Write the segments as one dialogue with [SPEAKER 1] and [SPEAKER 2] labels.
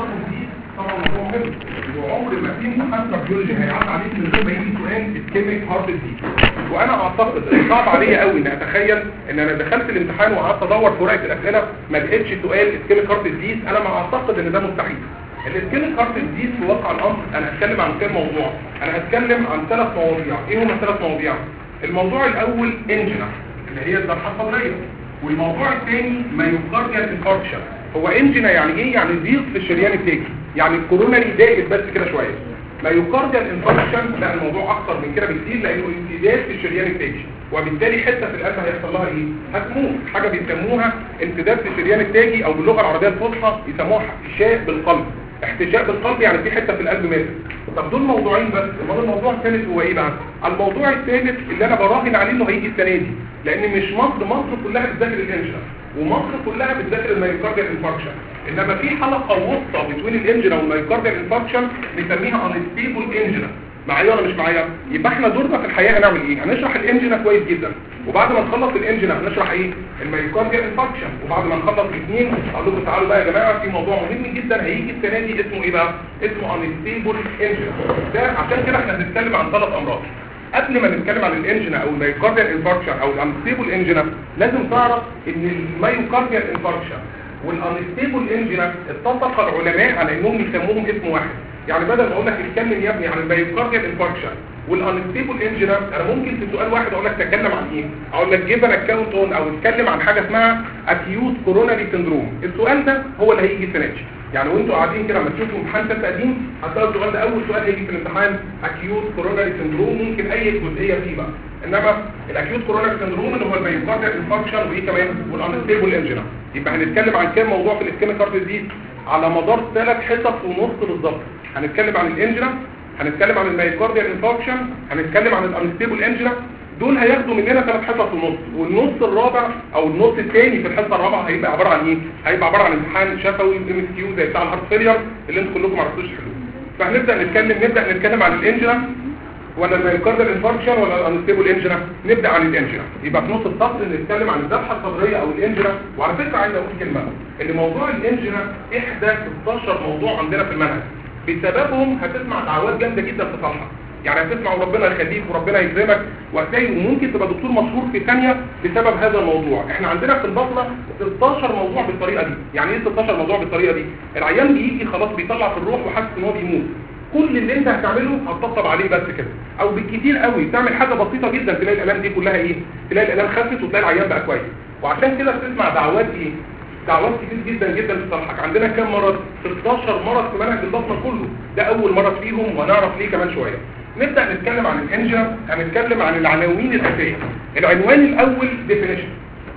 [SPEAKER 1] دي طبعا موضوع مهم وعمر ما في امتحان كارديولوجي هيعدي عليك من غير ما يجي سؤال الكيميك هارت ديزيز وانا اعتقد ان صعب عليا قوي ان اتخيل ان انا دخلت الامتحان وقعدت ادور في ورقه الاسئله ما لقيتش سؤال الكيميك هارت ديزيز انا ما اعتقد ان ده مستحيل الاسكيميك هارت ديزيز في واقع الامر انا هتكلم عن كام موضوع انا هتكلم عن ثلاث مواضيع ايه هما الثلاث مواضيع الموضوع الاول انجنا اللي هي الذبحه الصدريه والموضوع الثاني مايوكارديال انفاركشن هو انجنا يعني ايه يعني ضيق في الشريان التاجي يعني الكوروناري ضاقت بس كده شويه مايوكارديال انفاركشن لا الموضوع اكتر من كده بكتير لانه امتداد في الشريان التاجي وبالتالي حته في القلب هيحصل لها ايه هتموت حاجه بيسموها امتداد في الشريان التاجي او باللغه العربيه الفصحى يسموها احتشاء بالقلب احتشاء بالقلب يعني في حته في القلب ماتت طب دول موضوعين بس امال الموضوع الثالث هو ايه بقى الموضوع الثالث اللي انا براهن عليه انه هيجي السنه دي لان مش مصر مصر كلها بتذاكر الانجنا ومصر كلها بتذاكر المايوكارديال انفاركشن انما في حلقه وسطى بين الانجنا والمايوكارديال انفاركشن نسميها انستيبل انجنا معايا ولا مش معايا يبقى احنا دورنا في الحياه هنعمل ايه هنشرح الانجنا كويس جدا وبعد ما نخلص الانجنا هنشرح ايه المايوكارديال انفاركشن وبعد ما نخلص الاثنين اقول لكم تعالوا بقى يا جماعه في موضوع مهم جدا هيجي السنه دي اسمه ايه بقى اسمه انستيبل انجنا ده عشان كده احنا بنتكلم عن ثلاث امراض قبل ما نتكلم عن الانجنا او المايوكارديال انفاركشن او الانستيبل انجنا لازم تعرف ان المايوكارديال انفاركشن والانستيبل انجنا اتفق العلماء على انهم يسموهم اسم واحد يعني بدل ما اقول لك اتكلم يا ابني عن المايوكارديال انفاركشن والانستيبل انجنا انا ممكن في سؤال واحد اقول لك تتكلم عن ايه اقول لك جيب اكونت اون او اتكلم عن حاجه اسمها اكيوت كوروناري سندروم السؤال ده هو اللي هيجي السنه دي يعني وانتوا قاعدين كده لما تشوفوا امتحان ثالثه قديم هتلاقوا السؤال ده اول سؤال هيجي في الامتحان اكيوت كوروناري سندروم ممكن اي جزئيه فيه بقى انما الاكيوت كوروناري سندروم اللي هو المايوكارديال انفاركشن وايه كمان والانستيبل انجنا يبقى هنتكلم عن كام موضوع في الاسكيميك هارت ديزيز على مدار ثلاث حصص ونص بالظبط هنتكلم عن الانجنا هنتكلم عن المايوكارديال انفاركشن هنتكلم عن الانستيبل انجنا دول هياخدوا مننا ثلاث حصص ونص والنص الرابع او النص الثاني في الحصه الرابعه هيبقى عباره عن ايه هيبقى عباره عن امتحان شفوي ام اس كيو زي بتاع الهارت فيلير اللي انتوا كلكم ما عرفتوش تحلوه فهنبدا نتكلم نبدا نتكلم عن الانجنا ولا المايوكارديال انفاركشن ولا الانستيبل انجنا نبدا عن الانجنا يبقى في نص السطر نتكلم عن الذبحه الصدريه او الانجنا وعلى فكره عايز اقول كلمه ان موضوع الانجنا احدى 16 موضوع عندنا في المنهج بسببهم هتسمع دعوات جامده جدا في صفحه يعني هتسمع وربنا يخليك وربنا يكرمك وهتلاقي وممكن تبقى دكتور مشهور في ثانيه بسبب هذا الموضوع احنا عندنا في البطنه 16 موضوع بالطريقه دي يعني ايه 16 موضوع بالطريقه دي العيان بيجي خلاص بيطلع في الروح وحاسس ان هو بيموت كل اللي انت هتعمله هتطبطب عليه بس كده او بالكتير قوي تعمل حاجه بسيطه جدا تلاقي الالام دي كلها ايه تلاقي الالام خفت وتلاقي العيان بقى كويس وعشان كده بتسمع دعوات ايه دعوات كتير جدا جدا في صفحك عندنا كام مرض 16 مرض في منهج البطنه كله ده اول مرض فيهم وهنعرف ليه كمان شويه نبدا نتكلم عن الانجنا هنتكلم عن العناوين الاساسيه العنوان الاول ديفينيشن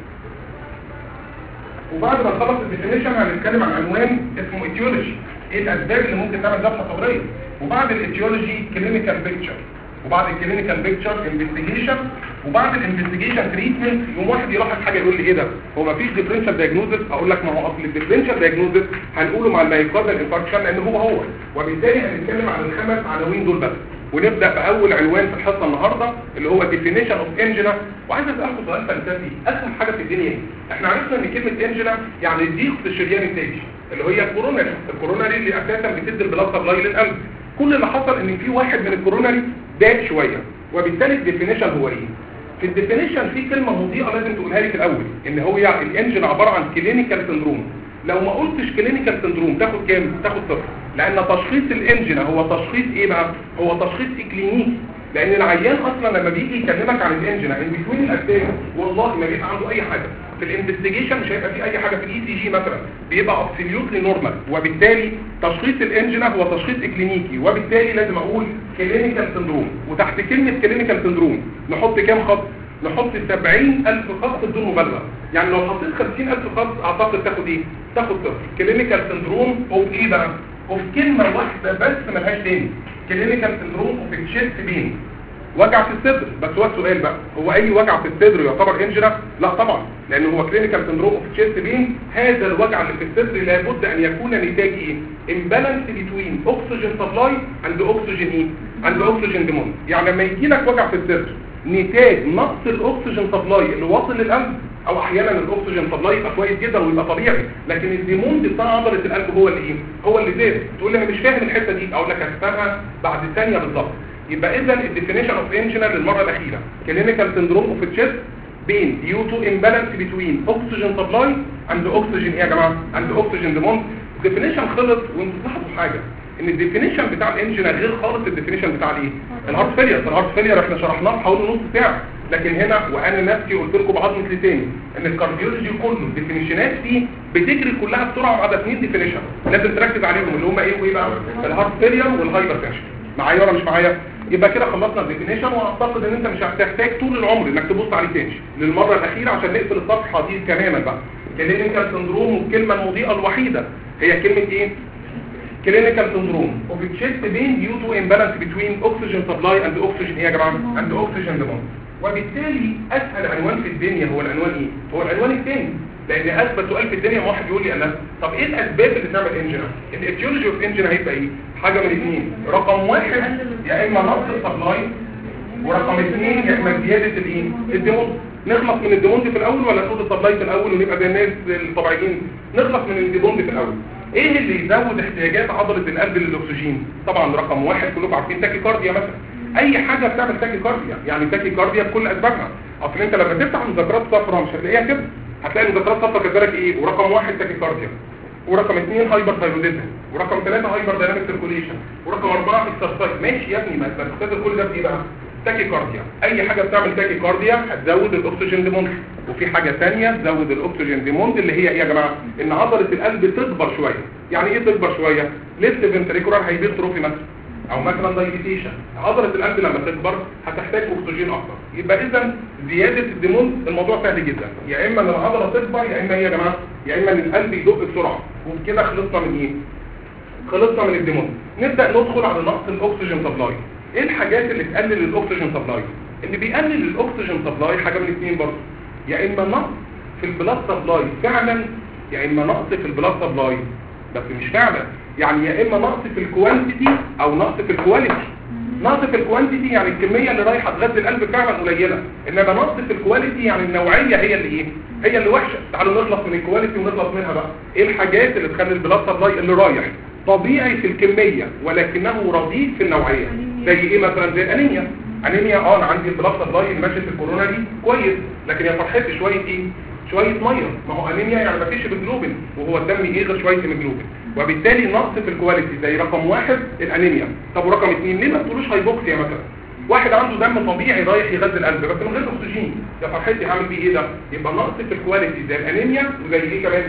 [SPEAKER 1] وبعد ما نخلص الديفينيشن هنتكلم عن عنوان اسمه ايتيولوجي ايه الاسباب اللي ممكن تعمل ذبحه صدريه وبعد الايتيولوجي كلينيكال بيكتشر وبعد الكلينيكال بيكتشر انفستيجيشن وبعد الانفستيجيشن تريتمنت يوم واحد يلاحظ حاجه يقول لي ايه ده هو ما فيش ديفرنشال دايجنوزس اقول لك ما هو اصل الديفرنشال دايجنوزس هنقوله مع المايوكاردال انفاركشن لان هو هو وبالتالي هنتكلم عن الخمس عناوين دول بس ونبدا باول عنوان في الحصه النهارده اللي هو definition اوف انجنا وعايز اسالكم سؤال فلسفي اسهل حاجه في الدنيا ايه احنا عرفنا ان كلمه انجنا يعني ضيق في الشريان التاجي اللي هي الكوروناري الكوروناري اللي اساسا بتدي البلاد سبلاي للقلب كل اللي حصل ان في واحد من الكوروناري ضاق شويه وبالتالي الديفينيشن هو ايه في الديفينيشن في كلمه مضيئه لازم تقولها لي في الاول ان هو يعني الانجن عباره عن كلينيكال سندروم لو ما قلتش كلينيكال سندروم تاخد كام تاخد صفر لان تشخيص الانجن هو تشخيص ايه بقى هو تشخيص اكلينيكي لان العيان اصلا لما بيجي يكلمك عن الانجن ان بتوين الاسباب والله ما بيبقى عنده اي حاجه في الانفستيجيشن مش هيبقى فيه اي حاجه في الاي سي جي مثلا بيبقى ابسوليوتلي نورمال وبالتالي تشخيص الانجن هو تشخيص اكلينيكي وبالتالي لازم اقول كلينيكال سندروم وتحت كلمه كلينيكال سندروم نحط كام خط نحط 70000 خط بدون مبالغه يعني لو حطيت 50000 خط اعتقد تاخد ايه تاخد صفر كلينيكال سندروم اوف ايه بقى اوف كلمه واحده بس ملهاش تاني كلينيكال سندروم اوف تشيست بين وجع في الصدر بس هو السؤال بقى هو اي وجع في الصدر يعتبر انجنا لا طبعا لان هو كلينيكال سندروم اوف تشيست بين هذا الوجع اللي في الصدر لابد ان يكون نتاج ايه امبالانس بين اوكسجين سبلاي عند اوكسجين ايه عند اوكسجين ديمون يعني لما يجي لك وجع في الصدر نتاج نقص الاكسجين سبلاي اللي واصل للقلب او احيانا الاكسجين سبلاي يبقى كويس جدا ويبقى طبيعي لكن الديموند بتاع عضله القلب هو اللي ايه هو اللي زاد تقول لي انا مش فاهم الحته دي اقول لك هتفهمها بعد ثانيه بالظبط يبقى اذا الديفينيشن اوف انجينا للمره الاخيره كلينيكال سندروم اوف تشيست بين due to imbalance between oxygen supply and oxygen ايه يا جماعه and oxygen demand definition خلص وانتوا تلاحظوا حاجه ان الديفينيشن بتاع الانجينا غير خالص الديفينيشن بتاع الايه الهارت فيلير الهارت فيلير احنا شرحناه في حوالي نص ساعه لكن هنا وانا نفسي قلت لكم بعظمه لساني ان الكارديولوجي كله الديفينيشنات فيه بتجري كلها بسرعه ما عدا اثنين ديفينيشن لازم تركز عليهم اللي هم ايه وايه بقى الهارت فيلير والهايبر تنشن معايا ولا مش معايا يبقى كده خلصنا الديفينيشن واعتقد ان انت مش هتحتاج طول العمر انك تبص عليه تاني للمره الاخيره عشان نقفل الصفحه دي تماما بقى كلينيكال سندروم والكلمه المضيئه الوحيده هي كلمه ايه clinical syndrome of chest pain due to imbalance between oxygen supply and oxygen ايه يا جماعه and oxygen demand وبالتالي اسهل عنوان في الدنيا هو العنوان ايه هو العنوان الثاني لان اثبت سؤال في الدنيا ما واحد يقول لي انا طب ايه الاسباب اللي تعمل انجنا الاتيولوجي اوف انجنا هيبقى ايه حاجه من اثنين رقم واحد يا اما نقص السبلاي ورقم اثنين يا اما زياده الايه الديموند نخلص من الديموند في الاول ولا نقول السبلاي في الاول ونبقى زي الناس الطبيعيين نخلص من الديموند في الاول ايه اللي يزود احتياجات عضله القلب للاكسجين طبعا رقم واحد كلكم عارفين تاكيكارديا مثلا اي حاجه بتعمل تاكيكارديا يعني تاكيكارديا بكل اسبابها اصل انت لما تفتح مذكرات صفراء مش هتلاقيها كده هتلاقي المذكرات صفراء كاتبه لك ايه ورقم واحد تاكيكارديا ورقم اثنين هايبر ثايرويدزم ورقم ثلاثة هايبر دايناميك سيركوليشن ورقم أربعة اكسرسايز ماشي يا ابني ما انت بتختار كل ده بايه بقى تاكيكارديا اي حاجه بتعمل تاكيكارديا هتزود الاكسجين ديموند وفي حاجه ثانيه تزود الاكسجين ديموند اللي هي ايه يا جماعه ان عضله القلب تكبر شويه يعني ايه تكبر شويه ليفت فنتريكولار هايبرتروفي مثلا او مثلا دايليتيشن عضله القلب لما تكبر هتحتاج اكسجين اكتر يبقى اذا زياده الديموند الموضوع سهل جدا يا اما ان العضله تكبر يا اما ايه يا جماعه يا اما ان القلب يدق بسرعه وبكده خلصنا من ايه خلصنا من الديموند نبدا ندخل على نقص الاكسجين سبلاي ايه الحاجات اللي تقلل الاكسجين سبلاي اللي بيقلل الاكسجين سبلاي حاجه من اثنين برضه يا اما نقص في البلاد سبلاي فعلا يا اما نقص في البلاد سبلاي بس مش فعلا يعني يا اما نقص في الكوانتيتي او نقص في الكواليتي نقص في الكوانتيتي يعني الكميه اللي رايحه تغذي القلب فعلا قليله انما نقص في الكواليتي يعني النوعيه هي اللي ايه هي اللي وحشه تعالوا نخلص من الكواليتي ونخلص منها بقى ايه الحاجات اللي تخلي البلاد سبلاي اللي رايح طبيعي في الكميه ولكنه رديء في النوعيه زي ايه مثلا زي الانيميا انيميا اه انا عندي البلاد سبلاي اللي ماشي في الكورونا دي كويس لكن يا فرحتي شويه ايه شويه ميه ما هو انيميا يعني ما فيش هيموجلوبين وهو الدم ايه غير شويه هيموجلوبين وبالتالي نقص في الكواليتي زي رقم واحد الانيميا طب ورقم اثنين ليه ما تقولوش هايبوكسيا مثلا واحد عنده دم طبيعي رايح يغذي القلب بس من غير اكسجين يا فرحتي هعمل بيه ايه ده يبقى نقص في الكواليتي زي الانيميا وزي ايه كمان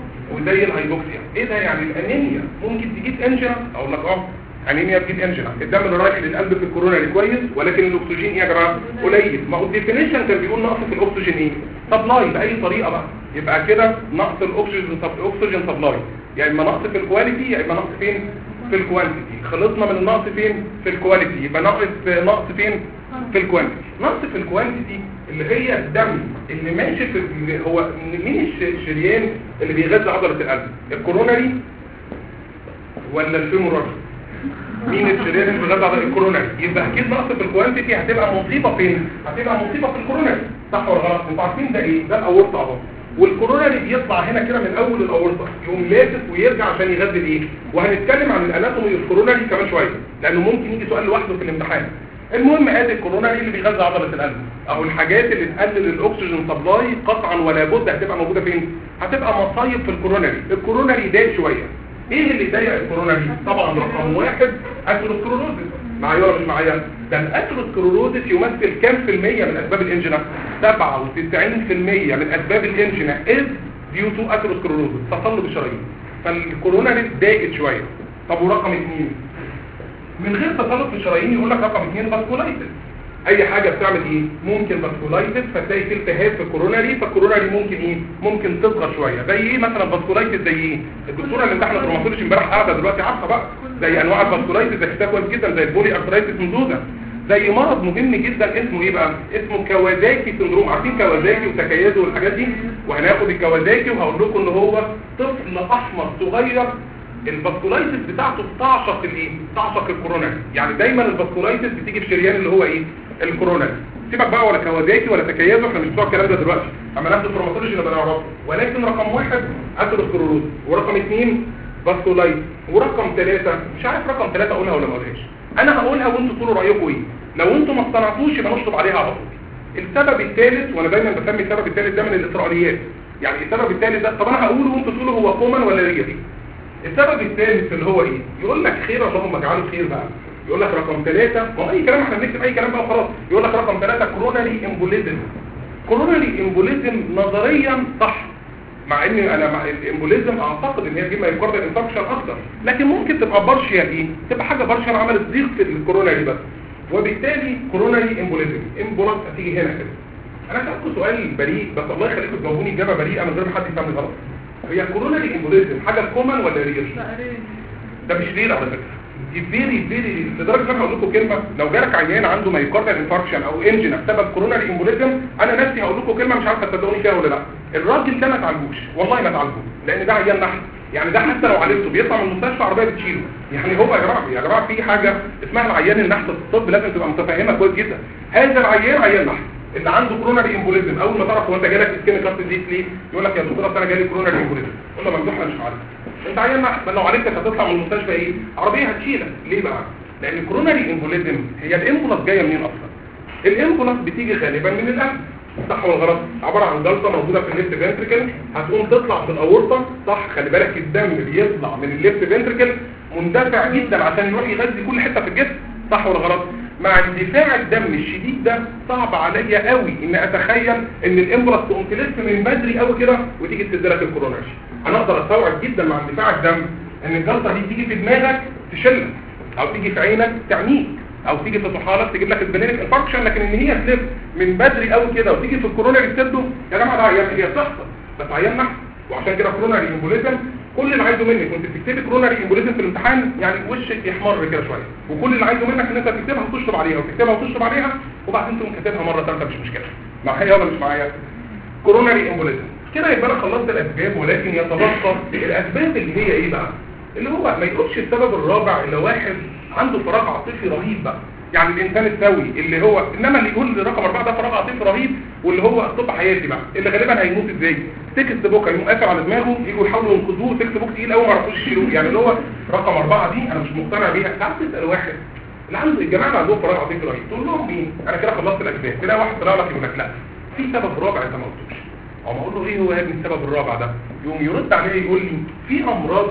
[SPEAKER 1] وزي الهايبوكسيا ايه ده يعني الانيميا ممكن تجيب انجنا اقول لك اه انيميا بتجيب انجنا الدم اللي رايح للقلب في الكورونا كويس ولكن الاكسجين ايه يا جماعه قليل ما هو الديفينيشن كان بيقول نقص في الاكسجين ايه سبلاي باي طريقه بقى يبقى كده نقص الاكسجين الاكسجين سبلاي يا اما نقص في الكواليتي يا اما نقص فين في الكوانتيتي خلصنا من النقص فين في الكواليتي يبقى نقص نقص فين في الكوانتيتي نقص في الكوانتيتي اللي هي الدم اللي ماشي في اللي هو مين الشريان اللي بيغذي عضله القلب الكوروناري ولا الفيمورال مين الشريان اللي بيغذي عضله الكوروناري يبقى اكيد نقص في الكوانتيتي هتبقى مصيبه فين هتبقى مصيبه في الكوروناري صح ولا غلط انتوا عارفين ده ايه ده الاورطه اهو والكوروناري بيطلع هنا كده من اول الاورطه يقوم لافف ويرجع عشان يغذي الايه وهنتكلم عن الاناتومي الكوروناري كمان شويه لانه ممكن يجي سؤال لوحده في الامتحان المهم ادي الكوروناري اللي بيغذي عضله القلب اهو الحاجات اللي تقلل الاكسجين سبلاي قطعا ولا بد هتبقى موجوده فين هتبقى مصايب في الكوروناري الكوروناري ضايق شويه ايه اللي ضايق الكوروناري طبعا رقم واحد اثيروسكلروزس معايا ولا مش معايا ده الاثيروسكلروزس يمثل كام في المية من اسباب الانجنا 97% من اسباب الانجنا از ديو تو اثيروسكلروزس تصلب الشرايين فالكوروناري ضايقت شويه طب ورقم اثنين من غير تصلب في الشرايين يقول لك رقم اثنين فاسكولايتس اي حاجه بتعمل ايه ممكن فاسكولايتس فتلاقي في التهاب في الكوروناري فالكوروناري ممكن ايه ممكن تصغر شويه زي ايه مثلا فاسكولايتس زي ايه الدكتوره اللي امتحنت روماتولوجي امبارح قاعده دلوقتي عارفه بقى زي انواع الفاسكولايتس ده كويس جدا زي البولي ارثرايتس مندوزه زي مرض مهم جدا اسمه ايه بقى اسمه كوازاكي سندروم عارفين كوازاكي وتكيزو والحاجات دي وهناخد الكوازاكي وهقول لكم ان هو طفل احمر صغير الفاسكولايتس بتاعته بتعشق الايه بتعشق الكورونا يعني دايما الفاسكولايتس بتيجي في شريان اللي هو ايه الكورونا سيبك بقى ولا كواديكي ولا تكيزه احنا مش بتوع الكلام ده دلوقتي اما ناخد التروماتولوجي نبقى نعرفه ولكن رقم واحد اثيروسكلوروز ورقم اثنين فاسكولايت ورقم ثلاثة مش عارف رقم ثلاثة اقولها ولا ما اقولهاش انا هقولها وانتوا تقولوا رايكم ايه لو انتوا ما اقتنعتوش يبقى نشطب عليها على طول السبب الثالث وانا دايما بسمي السبب الثالث ده من الاسرائيليات يعني السبب الثالث ده طب انا هقوله وانتوا تقولوا هو كومن ولا ريالي السبب الثالث اللي هو ايه يقول لك خير اللهم اجعله خير بقى يقول لك رقم ثلاثة ما هو اي كلام احنا بنكتب اي كلام بقى وخلاص يقول لك رقم ثلاثة كوروناري امبوليزم كوروناري امبوليزم نظريا صح مع ان انا مع الامبوليزم اعتقد ان هي دي ما يقرر انفكشن اكتر لكن ممكن تبقى بارشيال ايه تبقى حاجه بارشيال عملت ضيق في الكوروناري بس وبالتالي كوروناري امبوليزم امبولانس هتيجي هنا كده انا سالتكم سؤال بريء بس الله يخليكم تجاوبوني اجابه بريئه من غير ما حد يفهمني غلط هي كوروناري امبوليزم حاجه كومن ولا رير ده مش رير على فكره دي فيري فيري لدرجه ان انا هقول لكم كلمه لو جالك عيان عنده مايوكاردال انفاركشن او انجن بسبب كوروناري امبوليزم انا نفسي هقول لكم كلمه مش عارفه تصدقوني فيها ولا لا الراجل ده ما تعالجوش والله ما تعالجوه لان ده عيان نحل يعني ده حتى لو عالجته بيطلع من المستشفى عربيه بتشيله يعني هو يا جماعه يا جماعه في حاجه اسمها العيان النحس في الطب لازم تبقى متفهمها كويس جدا هذا العيان عيان نحس اللي عنده كوروناري امبوليزم اول ما تعرف هو انت جالك اسكيميك هارت ديزيز ليه يقول لك يا دكتور أصل انا جالي كوروناري امبوليزم قول له ممدوح انا مش عارف انت عيان نحس لو عالجتك هتطلع من المستشفى ايه عربيه هتشيلك ليه بقى لان الكوروناري امبوليزم هي الامبولاس جايه منين اصلا الامبولاس بتيجي غالبا من القلب صح ولا غلط عباره عن جلطه موجوده في الليفت فنتريكل هتقوم تطلع في الاورطه صح خلي بالك الدم بيطلع من الليفت فنتريكل مندفع جدا عشان يروح يغذي كل حته في الجسم صح ولا غلط مع اندفاع الدم الشديد ده صعب عليا قوي ان اتخيل ان الامبراس تقوم تلف من بدري قوي كده وتيجي تديلك الكوروناري انا اقدر استوعب جدا مع اندفاع الدم ان الجلطه دي تيجي في دماغك تشلك او تيجي في عينك تعميك او تيجي في طحالك تجيب لك البنينك انفاركشن لكن ان هي تلف من بدري قوي كده وتيجي في الكوروناري تسده يا جماعه ده عيان هي بتحصل بس عيان نحس وعشان كده كوروناري امبوليزم كل اللي عايزه منك وانت بتكتبي كوروناري امبوليزم في الامتحان يعني وشك يحمر كده شويه وكل اللي عايزه منك ان انت تكتبها وتشطب عليها وتكتبها وتشطب عليها وبعدين تقوم كاتبها مره ثالثه مش مشكله معايا ولا مش معايا كوروناري امبوليزم كده يبقى انا خلصت الاسباب ولكن يتبقى الاسباب اللي هي ايه بقى اللي هو ما يقولش السبب الرابع اللي واحد عنده فراغ عاطفي رهيب بقى يعني الانسان السوي اللي هو انما اللي يقول رقم اربعه ده فراغ عاطفي رهيب واللي هو طب حياتي بقى اللي غالبا هيموت ازاي تكست بوك هيقوم قافل على دماغه يجوا يحاولوا ينقذوه تكست بوك تقيل قوي ما يعرفوش يشيلوه يعني اللي هو رقم اربعه دي انا مش مقتنع بيها ساعات تسال واحد اللي عنده الجماعه اللي عندهم فراغ عاطفي رهيب تقول لهم مين انا كده خلصت الاسباب تلاقي واحد طلع لك يقول لك لا في سبب رابع انت ما قلتوش او ما اقول له ايه هو يا ابني السبب الرابع ده يقوم يرد عليه يقول لي في امراض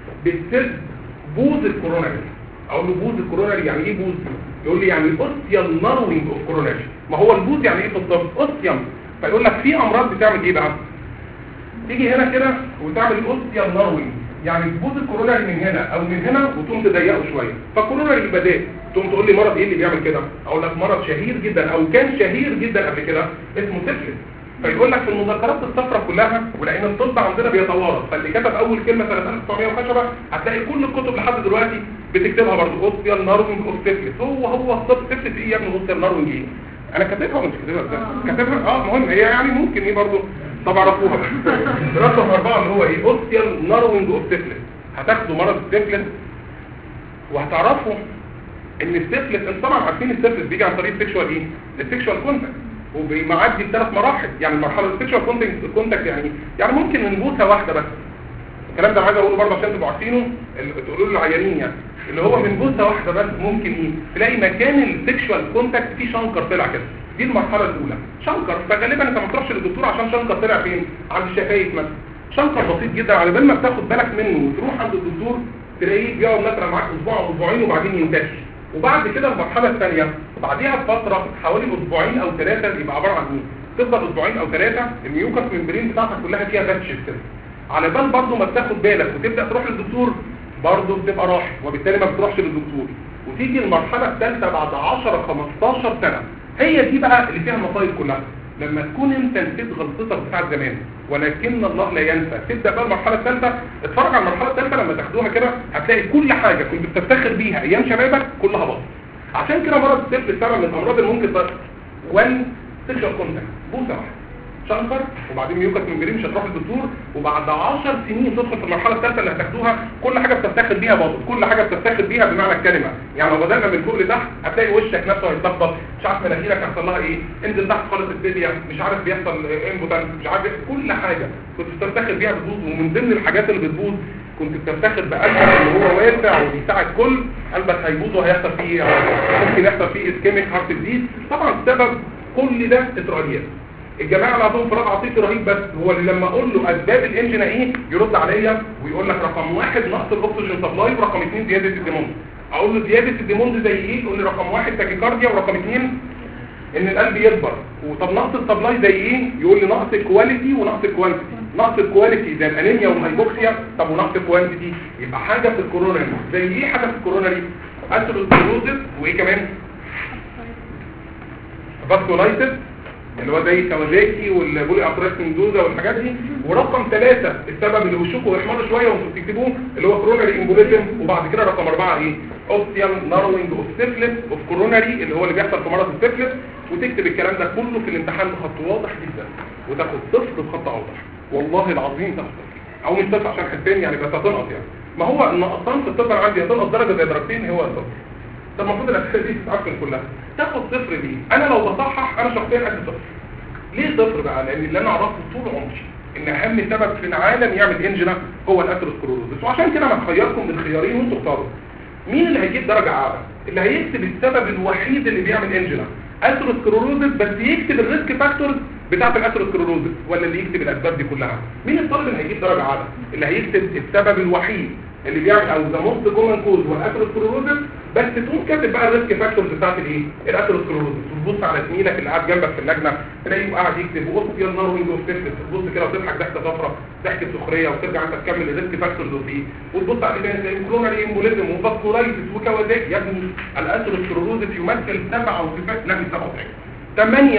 [SPEAKER 1] بتسد بوز الكوروناري اقول له بوز الكوروناري يعني ايه بوز يقول لي يعني اوستيال ناروينج اوف كوروناري ما هو البوز يعني ايه في الطب اوستيوم فيقول لك في امراض بتعمل ايه بقى تيجي هنا كده وتعمل اوستيال ناروينج يعني تبوظ الكوروناري من هنا او من هنا وتقوم تضيقه شويه فالكوروناري البداء تقوم تقول لي مرض ايه اللي بيعمل كده اقول لك مرض شهير جدا او كان شهير جدا قبل كده اسمه سيفلس فيقول لك في المذكرات الصفراء كلها ولان الطب عندنا بيتوارث فاللي كتب اول كلمه سنه 1900 وخشبه هتلاقي كل الكتب لحد دلوقتي بتكتبها برضه اوستيال ناروينج اوف سيفلس هو هو الطب سيفلس ايه يا ابني اوستيال ناروينج ايه انا كاتبها ولا مش كاتبها ازاي كاتبها اه مهم هي يعني ممكن ايه برضه طب اعرفوها رقم أربعة اللي هو ايه اوستيال ناروينج اوف سيفلس هتاخدوا مرض السيفلس وهتعرفوا ان السيفلس انتوا طبعا عارفين السيفلس بيجي عن طريق السكشوال ايه السكشوال كونتاكت وبيعدي بثلاث مراحل يعني المرحله السكشوال كونتاكت يعني يعني ممكن من بوسه واحده بس الكلام ده عايز اقوله برضه عشان تبقوا عارفينه اللي تقولوا له العيانين يعني اللي هو من بوسه واحده بس ممكن ايه تلاقي مكان السكشوال كونتاكت فيه شنكر طلع كده دي المرحله الاولى شنكر فغالبا انت ما تروحش للدكتور عشان شنكر طلع فين عند الشفايف مثلا شنكر بسيط جدا على بال ما بتاخد بالك منه وتروح عند الدكتور تلاقيه بيقعد مثلا معاك اسبوع او اسبوعين وبعدين ينتهي وبعد كده المرحله الثانيه بعديها بفتره حوالي اسبوعين او ثلاثه يبقى عباره عن ايه تفضل اسبوعين او ثلاثه الميوكس ممبرين بتاعتك كلها فيها باتشز كده على بال برضه ما بتاخد بالك وتبدا تروح للدكتور برضه بتبقى راحل وبالتالي ما بتروحش للدكتور وتيجي المرحله الثالثه بعد 10 15 سنه هي دي بقى اللي فيها المصايب كلها لما تكون انت نسيت غلطتك بتاعت زمان ولكن الله لا ينسى تبدا بقى المرحله الثالثه اتفرج على المرحله الثالثه لما تاخدوها كده هتلاقي كل حاجه كنت بتفتخر بيها ايام شبابك كلها باظت عشان كده مرض السيف سبب من الامراض اللي ممكن تصير وان سيكشوال كونتاكت بوسه واحده شنكر وبعدين ميوكس ممبرين مش هتروح للدكتور وبعد 10 سنين تدخل في المرحله الثالثه اللي هتاخدوها كل حاجه بتفتخر بيها برضه كل حاجه بتفتخر بيها بمعنى الكلمه يعني لو بدانا من فوق لتحت هتلاقي وشك نفسه هيتلخبط مش عارف مناخيرك هيحصل لها ايه انزل تحت خالص الفيديا مش عارف بيحصل امبوتنس مش عارف إيه. كل حاجه كنت بتفتخر بيها بتبوظ ومن ضمن الحاجات اللي بتبوظ كنت بتفتخر بقلبك اللي هو واسع وبيساعد كل قلبك هيبوظ وهيحصل فيه ممكن يحصل فيه اسكيميك هارت ديزيز طبعا السبب كل ده اسرائيليات الجماعه اللي عندهم فراغ عاطفي رهيب بس هو اللي لما اقول له اسباب الانجن ايه يرد عليا ويقول لك رقم واحد نقص الاكسجين سبلاي ورقم اثنين زياده الديموند اقول له زياده الديموند زي ايه يقول لي رقم واحد تاكيكارديا ورقم اثنين ان القلب يكبر وطب نقص السبلاي زي ايه يقول لي نقص الكواليتي ونقص الكوانتيتي نقص الكواليتي زي الانيميا والهايبوكسيا طب ونقص الكوانتيتي يبقى حاجه في الكوروناري زي ايه حاجه في الكوروناري اثيروسكليروزس وايه كمان فاسكولايتس اللي هو زي كوازاكي والبولي ابراس مندوزا والحاجات دي ورقم ثلاثة السبب اللي وشكوا يحمر شوية وانتوا بتكتبوه اللي هو كوروناري امبوليزم وبعد كده رقم أربعة ايه اوبتيال ناروينج اوف سيفلس اوف كوروناري اللي هو اللي بيحصل في مرض السيفلس وتكتب الكلام ده كله في الامتحان بخط واضح جدا وتاخد صفر بخط اوضح والله العظيم تاخد صفر او مش صفر عشان حسين يعني بس هتنقص يعني ما هو النقصان في الطب عندي هتنقص درجة زي درجتين هو الصفر طب المفروض الاسئله دي تتعرفن كلها تاخد صفر دي انا لو بصحح انا شخصيا ادي صفر ليه صفر بقى لان اللي انا اعرفه طول عمري ان اهم سبب في العالم يعمل انجنا هو الاثيروسكلوروزس وعشان كده انا هخيركم من خيارين وانتوا اختاروا مين اللي هيجيب درجه اعلى اللي هيكتب السبب الوحيد اللي بيعمل انجنا اثيروسكلوروزس بس يكتب الريسك فاكتورز بتاعه الاثيروسكلوروزس ولا اللي يكتب الاسباب دي كلها مين الطالب اللي هيجيب درجه اعلى اللي هيكتب السبب الوحيد اللي بيعمل او ذا موست كومن كوز والاثيروسكلوروزس بس تقوم كاتب بقى الريسك فاكتورز بتاعت الايه الاثيروسكلوروزس وتبص على زميلك اللي قاعد جنبك في اللجنه تلاقيه قاعد يكتب وقص يا نار ويندو ستيفنس تبص كده وتضحك ضحكه صفراء ضحكه سخريه وترجع انت تكمل الريسك فاكتورز ايه وتبص على تاني تلاقي كروناري امبوليزم وفاسكولايتس وكوازاكي يا ابني الاثيروسكلوروزس يمثل 97 لا مش 97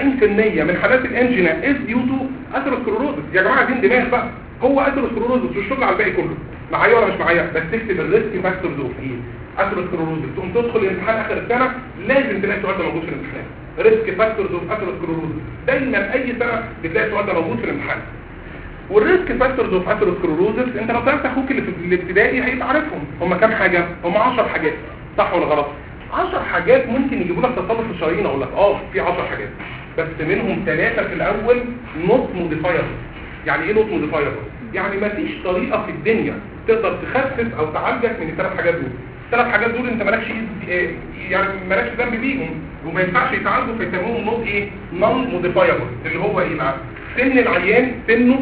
[SPEAKER 1] 98% من حالات الانجينا از ديو تو اثيروسكلوروزس يا جماعه دي دماغ بقى هو اثيروسكلوروزس والشغل على الباقي كله معايا ولا مش معايا بس تكتب الريسك فاكتورز اوف ايه اثيروسكلوروزس تقوم تدخل الامتحان اخر السنه لازم تلاقي السؤال ده موجود في الامتحان ريسك فاكتورز اوف اثيروسكلوروزس دايما اي سنه بتلاقي السؤال ده موجود في الامتحان والريسك فاكتورز اوف اثيروسكلوروزس انت لو سالت اخوك اللي في الابتدائي هيبقى عارفهم هم كام حاجه هم 10 حاجات صح ولا غلط 10 حاجات ممكن يجيبوا لك تصلب في الشرايين اقول لك اه في 10 حاجات بس منهم ثلاثه في الاول نوت موديفايبل يعني ايه نوت موديفايبل يعني ما فيش طريقه في الدنيا تقدر تخفف او تعالجك من الثلاث حاجات دول الثلاث حاجات دول انت مالكش ايد يعني مالكش ذنب بيهم وما ينفعش يتعالجوا فيسموهم نوت ايه نون موديفايبل اللي هو ايه بقى سن العيان سنه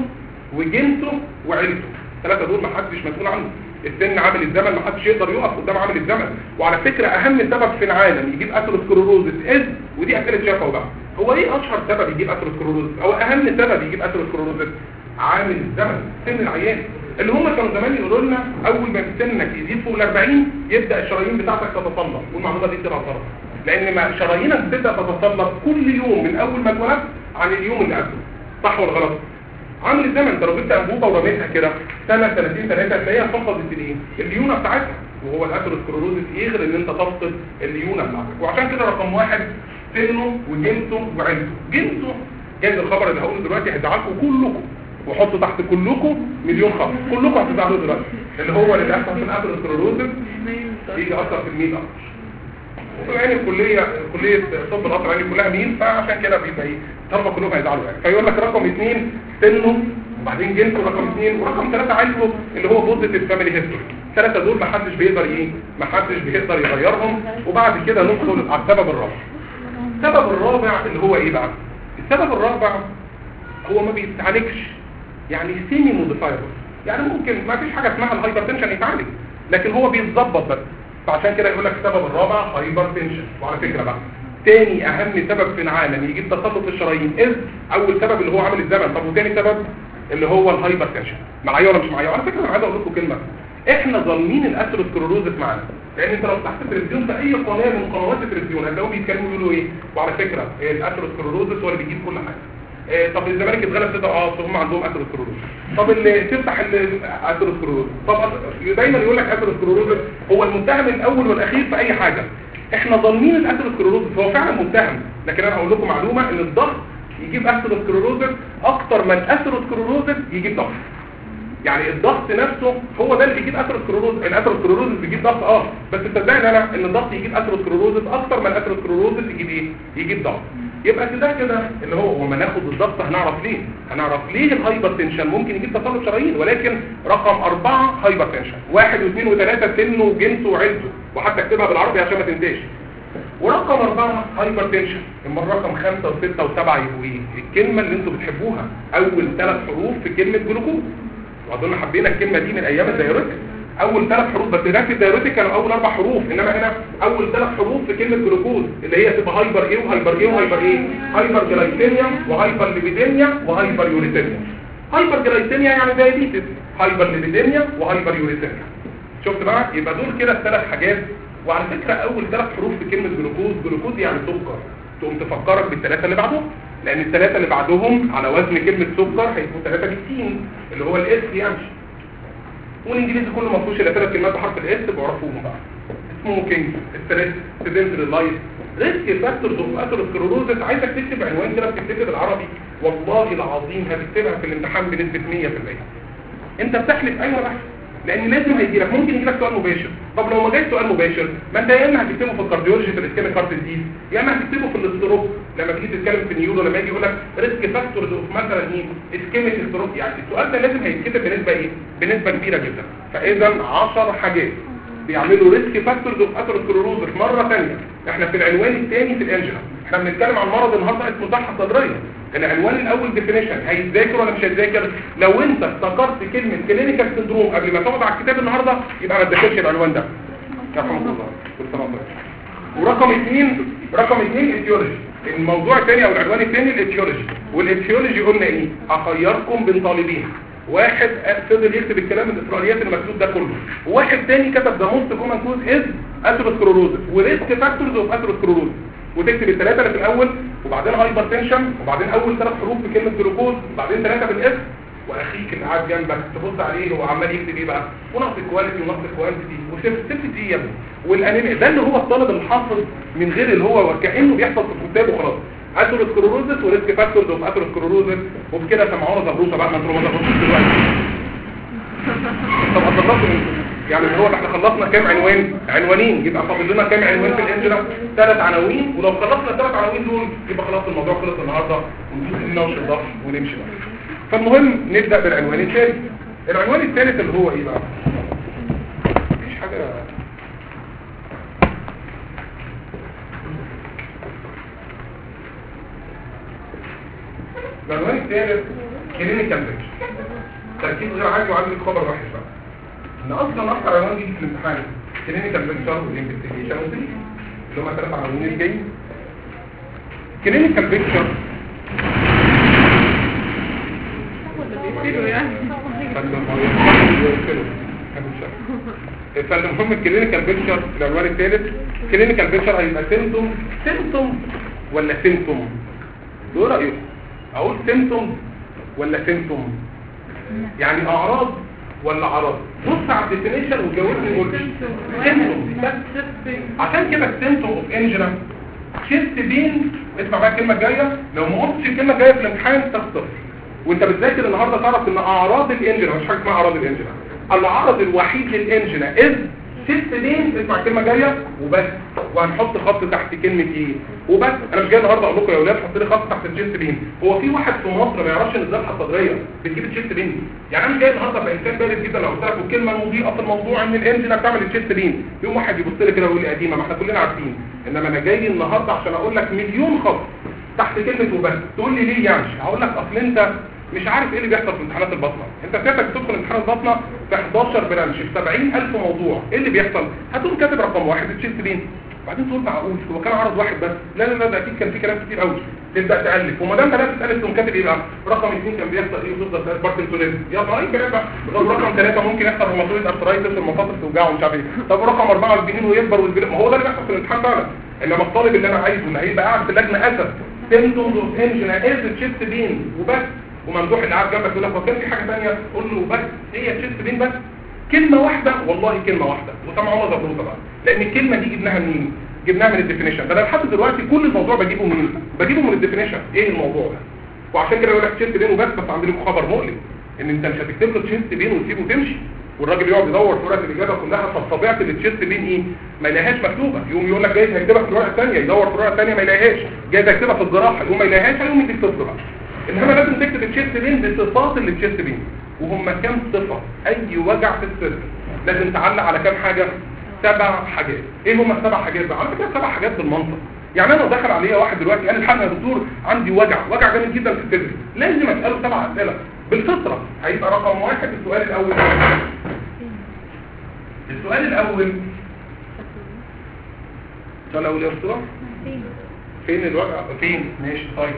[SPEAKER 1] وجنسه وعيلته الثلاثه دول ما حدش مسؤول عنه السن عامل الزمن ما حدش يقدر يقف قدام عامل الزمن وعلى فكره اهم سبب في العالم يجيب اثيروسكلوروزس از ودي اسئله شافوا بقى هو ايه اشهر سبب يجيب اثيروسكلوروزس او اهم سبب يجيب اثيروسكلوروزس عامل الزمن سن العيان اللي هم كانوا زمان يقولوا لنا اول ما سنك يزيد فوق ال 40 يبدا الشرايين بتاعتك تتصلب والمعلومه دي طلعت غلط لان ما شرايينك بتبدا تتصلب كل يوم من اول ما اتولدت عن اليوم اللي قبله صح ولا غلط عامل الزمن انت لو جبت انبوبه ورميتها كده سنه سنتين ثلاثه هتلاقيها فقدت الايه الليونه بتاعتها وهو الاثيروسكلوروزس يغري ان انت تفقد الليونه بتاعتك وعشان كده رقم واحد سنه وجنسه وعيلته جنسه جايز الخبر اللي هقوله دلوقتي هيزعلكم كلكم وحطوا تحت كلكم مليون خط كلكم هتزعلوا دلوقتي اللي هو اللي بيحصل في الاثيروسكلوروزس يجي اثر في الميل اكتر وفي العين الكلية كلية طب القطر يعني كلها مين فعشان كده بيبقى ايه طلبة كلهم هيزعلوا يعني فيقول لك رقم اثنين سنه وبعدين جنسه رقم اثنين ورقم ثلاثة عيلته اللي هو بوزيتيف فاميلي هيستوري الثلاثة دول ما حدش بيقدر ايه ما حدش بيقدر يغيرهم وبعد كده ندخل على السبب الرابع السبب الرابع اللي هو ايه بقى السبب الرابع هو ما بيتعالجش يعني سيمي موديفايبل يعني ممكن ما فيش حاجة اسمها الهايبرتنشن يتعالج لكن هو بيتظبط بس فعشان كده يقول لك السبب الرابع هايبر تنشن وعلى فكره بقى تاني اهم سبب في العالم يجيب تسلط الشرايين از اول سبب اللي هو عامل الزمن طب وتاني سبب اللي هو الهايبر تنشن معايا ولا مش معايا وعلى فكره انا عايز اقول لكم كلمه احنا ظالمين الاثيروسكلوروزس معانا لان انت لو فتحت التلفزيون في اي قناه من قنوات التلفزيون هتلاقيهم بيتكلموا يقولوا ايه وعلى فكره الاثيروسكلوروزس هو اللي بيجيب كل حاجه إيه طب الزمالك اتغلب تقدر اه هم عندهم اثيروسكلوروز طب اللي تفتح الاثيروسكلوروز طب دايما يقول لك اثيروسكلوروز هو المتهم الاول والاخير في اي حاجه احنا ظالمين الاثيروسكلوروز هو فعلا متهم لكن انا هقول لكم معلومه ان الضغط يجيب اثيروسكليروزس اكتر من اثيروسكليروزس يجيب ضغط يعني الضغط نفسه هو ده اللي بيجيب اثيروسكليروز الاثيروسكليروز بيجيب ضغط اه بس صدقني انا ان الضغط يجيب اثيروسكليروز اكتر من الاثيروسكليروز يجيب ايه يجيب ضغط يبقى كده كده اللي هو وما ناخد الضغط هنعرف ليه هنعرف ليه الهايبرتنشن ممكن يجيب تصلب شرايين ولكن رقم أربعة هايبرتنشن واحد واثنين وثلاثة سنه وجنسه وعزه وحتى اكتبها بالعربي عشان ما تنساش ورقم أربعة هايبرتنشن اما الرقم خمسة وستة وسبعة يبقوا ايه الكلمة اللي انتوا بتحبوها اول ثلاث حروف في كلمة جلوكوز واظن حبينا الكلمة دي من ايام الدايوريتك اول ثلاث حروف بس هناك الدايوريتك كانوا اول اربع حروف انما هنا اول ثلاث حروف في كلمة جلوكوز اللي هي تبقى هايبر ايه وهايبر ايه وهايبر ايه هايبر جلايسيميا وهايبر ليبيديميا وهايبر يوريثيميا هايبر جلايسيميا يعني دايابيتس هايبر ليبيديميا وهايبر يوريثيميا شفت بقى يبقى دول كده الثلاث حاجات وعلى فكرة اول ثلاث حروف في كلمة جلوكوز جلوكوز يعني سكر تقوم تفكرك بالثلاثة اللي بعدهم لان الثلاثة اللي بعدهم على وزن كلمة سكر هيكونوا ثلاثة بكتين اللي هو الاس يعني والانجليزي كله ما فيهوش الا ثلاث كلمات بحرف الاس بعرفوهم بقى سموكينج ستريس سيدنتري لايف ريسك فاكتورز اوف اثيروسكليروزس عايزك تكتب عنوان كده بتكتبه بالعربي والله العظيم هتكتبها في الامتحان بنسبة 100% انت بتحلف ايوه بحث لان لازم هيجي لك ممكن يجي لك سؤال مباشر طب لو ما جاش سؤال مباشر ما انت يا اما هتكتبه في الكارديولوجي في الاسكيميك هارت ديزيز يا اما هتكتبه في الاستروك لما تيجي تتكلم في النيورو لما يجي يقول لك ريسك فاكتورز اوف مثلا ايه اسكيميك ستروك يعني السؤال ده لازم هيتكتب بنسبه ايه بنسبه كبيره جدا فاذا 10 حاجات بيعملوا ريسك فاكتورز اوف اثيروسكليروزس مره ثانيه احنا في العنوان الثاني في الانجنا احنا بنتكلم عن مرض النهارده اسمه صحه صدريه العنوان الاول ديفينيشن هيتذاكر ولا مش هيتذاكر لو انت افتكرت كلمه كلينيكال سندروم قبل ما تقعد على الكتاب النهارده يبقى ما تذاكرش العنوان ده رحمه الله كل سنه وانت طيب. ورقم اثنين رقم اثنين ايتيولوجي الموضوع الثاني او العنوان الثاني الايتيولوجي والايتيولوجي قلنا ايه هخيركم بين طالبين واحد فضل يكتب الكلام الاسرائيليات اللي مكتوب ده كله وواحد تاني كتب ذا موست كومن كوز از اثيروسكليروزس وريسك فاكتورز اوف اثيروسكليروزس وتكتب الثلاثه اللي في الاول وبعدين هايبرتنشن وبعدين اول ثلاث حروف في كلمه جلوكوز وبعدين ثلاثه بالاس واخيك اللي قاعد جنبك تبص عليه هو عمال يكتب ايه بقى ونقص الكواليتي ونقص الكوانتيتي وسيفتي ايه يا ابني والانيميا ده اللي هو الطالب الحافظ من غير اللي هو كانه بيحفظ في الكتاب وخلاص اثيروسكليروزس وريسك فاكتورز اوف اثيروسكليروزس وبكده سمعونا زبروسه بقى ما انتوا ما زبروسه دلوقتي طب هتخلصوا يعني هو احنا خلصنا كام عنوان عنوانين يبقى فاضل لنا كام عنوان في الانجرا ثلاث عناوين ولو خلصنا الثلاث عناوين دول يبقى خلاص الموضوع خلص النهارده وندوس نناقش الضغط ونمشي بقى فالمهم نبدا بالعنوان الثالث العنوان الثالث اللي هو ايه بقى مفيش حاجه العنوان الثالث كلينيكال بيكتشر تركيز غير عادي وعندي خبر وحش بقى ان اصلا اكتر عنوان بيجي في الامتحان كلينيكال بيكتشر والانفستيجيشن اللي هم ثلاث عناوين الجايين كلينيكال بيكتشر فالمهم الكلينيكال بيكتشر العنوان الثالث كلينيكال بيكتشر هيبقى سيمتوم سيمتوم ولا سيمتوم ايه رايكم اقول سيمتوم ولا سيمتوم يعني اعراض ولا عرض بص على الديفينيشن وجاوبني قول سيمتوم عشان كده السيمتوم اوف انجنا شيست بين اسمع بقى الكلمه الجايه لو ما قلتش الكلمه الجايه في الامتحان تخسر وانت بتذاكر النهارده تعرف ان اعراض الانجنا مش حاجه اسمها اعراض الانجنا العرض الوحيد للانجنا از شيست بين اسمع الكلمه جايه وبس وهنحط خط تحت كلمه ايه وبس انا مش جاي النهارده اقول لكم يا اولاد حط لي خط تحت الشيست بين هو في واحد في مصر ما يعرفش ان الذبحه الصدريه بتجيب الشيست بين يعني انا مش جاي النهارده بانسان بارد جدا لو قلت لك الكلمه المضيئه في الموضوع ان الانجنا بتعمل الشيست بين يوم واحد يبص لي كده ويقول لي قديمه ما احنا كلنا عارفين انما انا جاي النهارده عشان اقول لك مليون خط تحت كلمه وبس تقول لي ليه يعني هقول لك اصل انت مش عارف ايه اللي بيحصل في امتحانات البطنه انت سيادتك بتدخل امتحان البطنه في 11 برانش في 70000 موضوع ايه اللي بيحصل هتقوم كاتب رقم واحد تشيست بين بعدين تقول معقول هو كان عرض واحد بس لا لا لا ده اكيد كان في كلام كتير قوي تبدا تالف وما دام بدات تالف تقوم كاتب ايه بقى رقم اثنين كان بيحصل ايه وتفضل باركنسونيزم يا طيب كلام بقى طب رقم ثلاثه ممكن يحصل روماتويد ارثرايتس المفاصل توجعه ومش عارف ايه طب رقم اربعه الجنين ويكبر والجنين ما هو ده اللي بيحصل في الامتحان فعلا انما الطالب اللي انا عايزه اللي هيبقى قاعد في اللجنه اسد سيمتومز اوف انجنا از تشيست بين وبس وممدوح اللي قاعد جنبك يقول لك هو كان في حاجه ثانيه قول له بس هي تشيست بين بس كلمه واحده والله كلمه واحده وسامع عمر زبروطه بقى لان الكلمه دي جبناها منين جبناها من الديفينيشن ده انا لحد دلوقتي كل الموضوع بجيبه منين بجيبه من الديفينيشن ايه الموضوع ده وعشان كده يقول لك تشيست بين وبس بس عندي لكم خبر مؤلم ان انت مش هتكتب له تشيست بين وتسيبه تمشي والراجل يقعد يدور في ورقه الاجابه كلها طب طبيعه التشيست بين ايه ما يلاقيهاش مكتوبه يقوم يقول لك جايز هيكتبها في الورقه الثانيه يدور في الورقه الثانيه ما يلاقيهاش جايز هيكتبها في الجراحه يقوم ما يلاقيهاش هيقوم يديك صفر بقى انما لازم تكتب التشيست بين بصفات التشيست بين وهم كام صفه اي وجع في الصدر لازم تعلق على كام حاجه سبع حاجات ايه هم السبع حاجات بقى على فكره سبع حاجات بالمنطق يعني انا دخل عليا واحد دلوقتي قال الحقني يا دكتور عندي وجع وجع جامد جدا في الصدر لازم اساله سبع اسئله بالفطره هيبقى رقم واحد السؤال الاول السؤال الاول السؤال الاول يا دكتور فين الوجع فين ماشي طيب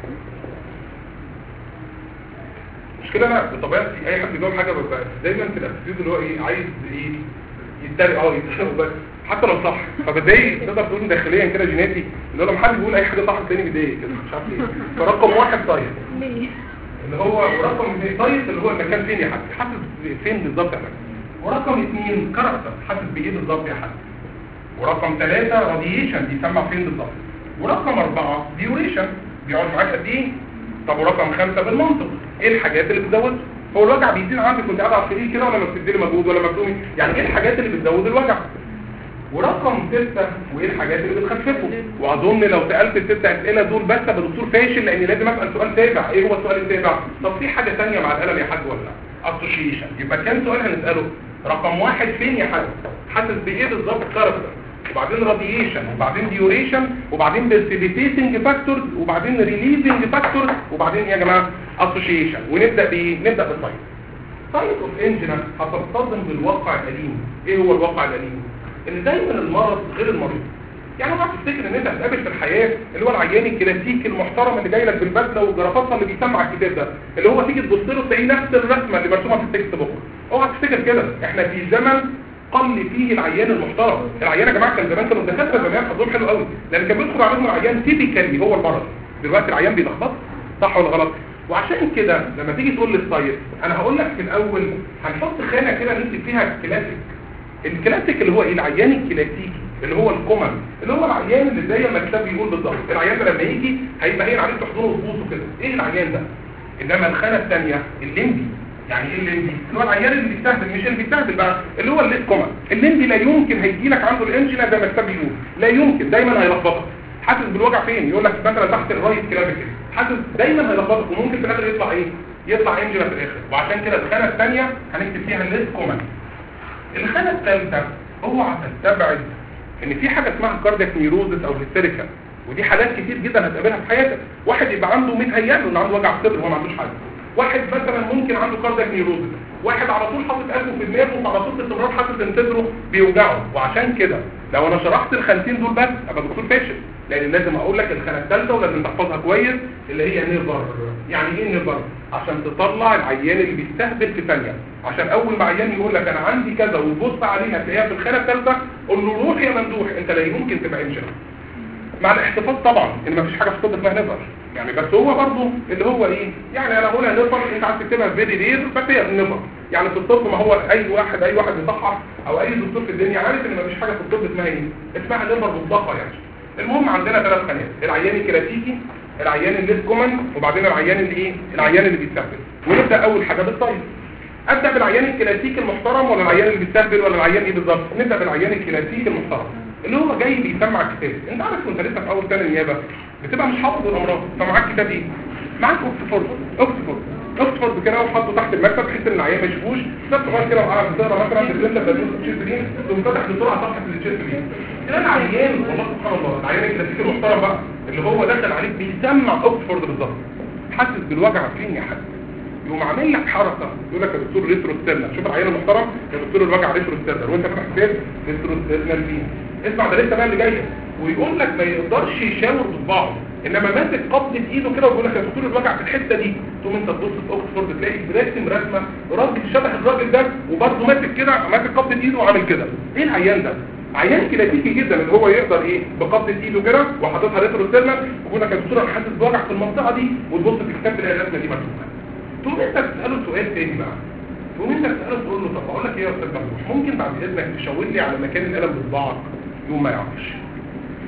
[SPEAKER 1] مش كده انا بطبيعتي اي حد بيجاوب حاجه ببقى دايما في الاتيتيود اللي هو ايه عايز ايه يتريق اه يتريق بس حتى لو صح فبتضايق تقدر تقول داخليا كده جيناتي اللي هو لما حد بيقول اي حاجه صح تلاقيني متضايق كده مش عارف ليه فرقم واحد طيب
[SPEAKER 2] ليه؟
[SPEAKER 1] اللي هو ورقم اثنين طيب اللي هو المكان فين يا حاج حاسس فين بالظبط يا حاج ورقم اثنين كاركتر حاسس بايه بالظبط يا حاج ورقم ثلاثة راديشن بيسمع فين بالظبط ورقم أربعة ديوريشن بيقعد معاك قد ايه طب ورقم خمسة بالمنطق ايه الحاجات اللي بتزود هو الوجع بيزيد عندك وانت قاعد على السرير كده ولا ما بتدي مجهود ولا مكتومي يعني ايه الحاجات اللي بتزود الوجع ورقم ستة وايه الحاجات اللي بتخففه واظن لو سألت الستة اسئلة دول بس ابقى دكتور فاشل لان لازم اسأل سؤال تابع ايه هو السؤال التابع طب في حاجة تانية مع القلم يا حاج ولا لا اسوشيشن يبقى كام سؤال هنسأله رقم واحد فين يا حاج حاسس بايه بالظبط كاركتر وبعدين راديشن وبعدين ديوريشن وبعدين برسبيتيتنج فاكتورز وبعدين ريليزنج فاكتورز وبعدين ايه يا جماعه اسوشيشن ونبدا بايه نبدا بالسايت سايت اوف انجنا هتصطدم بالواقع الاليم ايه هو الواقع الاليم ان دايما المرض غير المريض يعني اوعى تفتكر ان انت هتقابل في الحياه اللي هو العيان الكلاسيكي المحترم اللي جاي لك بالبدله والجرافطه اللي بيسمع الكتاب ده اللي هو تيجي تبص له تلاقيه نفس الرسمه اللي مرسومه في التكست بوك اوعى تفتكر كده احنا في زمن قل فيه العيان المحترم العيان يا جماعه كان زمان كانوا الدكاتره زمان حظهم حلو قوي لان كان بيدخل عليهم العيان تيبيكالي هو المرض دلوقتي العيان بيلخبط صح ولا غلط وعشان كده لما تيجي تقول لي السايت انا هقول لك في الاول هنحط خانه كده نكتب فيها كلاسيك الكلاسيك اللي هو ايه العيان الكلاسيكي اللي هو الكومن اللي هو العيان اللي زي ما الكتاب بيقول بالظبط العيان ده لما يجي هيبقى هين عليه تحضنه وتبوسه كده ايه العيان ده انما الخانه الثانيه الليمبي يعني ايه الليمبي اللي هو العيان اللي بيستهبل مش اللي بيستهبل بقى اللي هو الليت كومن الليمبي لا يمكن هيجي لك عنده الانجينا زي ما الكتاب بيقول لا يمكن دايما هيلخبطك حاسس بالوجع فين يقول لك مثلا تحت الرايت كلام كده حاسس دايما هيلخبطك وممكن في الاخر يطلع ايه يطلع انجينا في الاخر وعشان كده الخانه الثانيه هنكتب فيها الليت كومن الخانه الثالثه اوعى تستبعد ان في حاجه اسمها كاردياك نيروزس او هيستيريكال ودي حالات كتير جدا هتقابلها في حياتك واحد يبقى عنده متهيأ له ان عنده وجع في الصدر وهو ما عندوش حاجه واحد مثلا ممكن عنده كاردياك نيروزس واحد على طول حاطط قلبه في دماغه وعلى طول باستمرار حاسس ان صدره بيوجعه وعشان كده لو انا شرحت الخانتين دول بس ابقى دكتور فاشل لان لازم اقول لك الخانه الثالثه ولازم تحفظها كويس اللي هي نيفر يعني ايه نيفر عشان تطلع العيان اللي بيستهبل في ثانيه عشان اول ما عيان يقول لك انا عندي كذا وتبص عليها تلاقيها في الخانه الثالثه قول له روح يا ممدوح انت لا يمكن تبقى انجن مع الاحتفاظ طبعا ان مفيش حاجه في الطب اسمها نيفر يعني بس هو برضه اللي هو ايه يعني انا اقولها نيفر انت عايز تكتبها فيري رير بس هي نيفر يعني في الطب ما هو اي واحد اي واحد بيصحح او اي دكتور في الدنيا عارف ان مفيش حاجه في الطب اسمها ايه اسمها نيفر مطلقه يعني المهم عندنا ثلاث خانات العيان الكلاسيكي العيان الليس كومن وبعدين العيان اللي ايه العيان اللي بيستهبل ونبدا اول حاجه بالطيب ابدا بالعيان الكلاسيكي المحترم ولا العيان اللي بيستهبل ولا العيان ايه بالظبط نبدا بالعيان الكلاسيكي المحترم اللي هو جاي بيسمع كتاب انت عارف وانت لسه في اول سنه نيابه بتبقى مش حافظ الامراض فمعاك كتاب ايه معاك اوكسفورد اوكسفورد اوكسفورد كده وحطه تحت المكتب بحيث ان العيان ما يشوفوش كتاب صغير كده وقاعد بتقرا مثلا في الجلده بدون تشيزرين تقوم فاتح بسرعه صفحه التشيزرين كده العيان والله سبحان الله العيان الكلاسيكي المحترم بقى اللي هو داخل عليك بيسمع اوكسفورد بالظبط حاسس بالوجع فين يا حاج يقوم عامل لك حركه يقول لك يا دكتور ريترو ستيرنر شوف العيان المحترم يا دكتور الوجع ريترو ستيرنر وانت فاتح كتاب ريترو ستيرنر فين اسمع ده لسه بقى اللي جايه ويقول لك ما يقدرش يشاور بصباعه انما ماسك قبضه ايده كده ويقول لك يا دكتور الوجع في الحته دي تقوم انت تبص في اوكسفورد تلاقي براسم رسمه راجل شبه الراجل ده وبرضه ماسك كده ماسك قبضه ايده وعامل كده ايه العيان ده عيان كلاسيكي جدا ان هو يقدر ايه بقبضه ايده كده وحاططها ريترو ستيرنر ويقول لك يا دكتور انا حاسس بوجع في المنطقه دي وتبص في الكتاب تلاقي الرسمه دي مرسومه تقوم انت تساله سؤال تاني بقى تقوم انت تساله تقول له طب اقول لك ايه يا استاذ ممدوح ممكن بعد اذنك تشاور لي على مكان القلم بصباعك يقوم ما يعرفش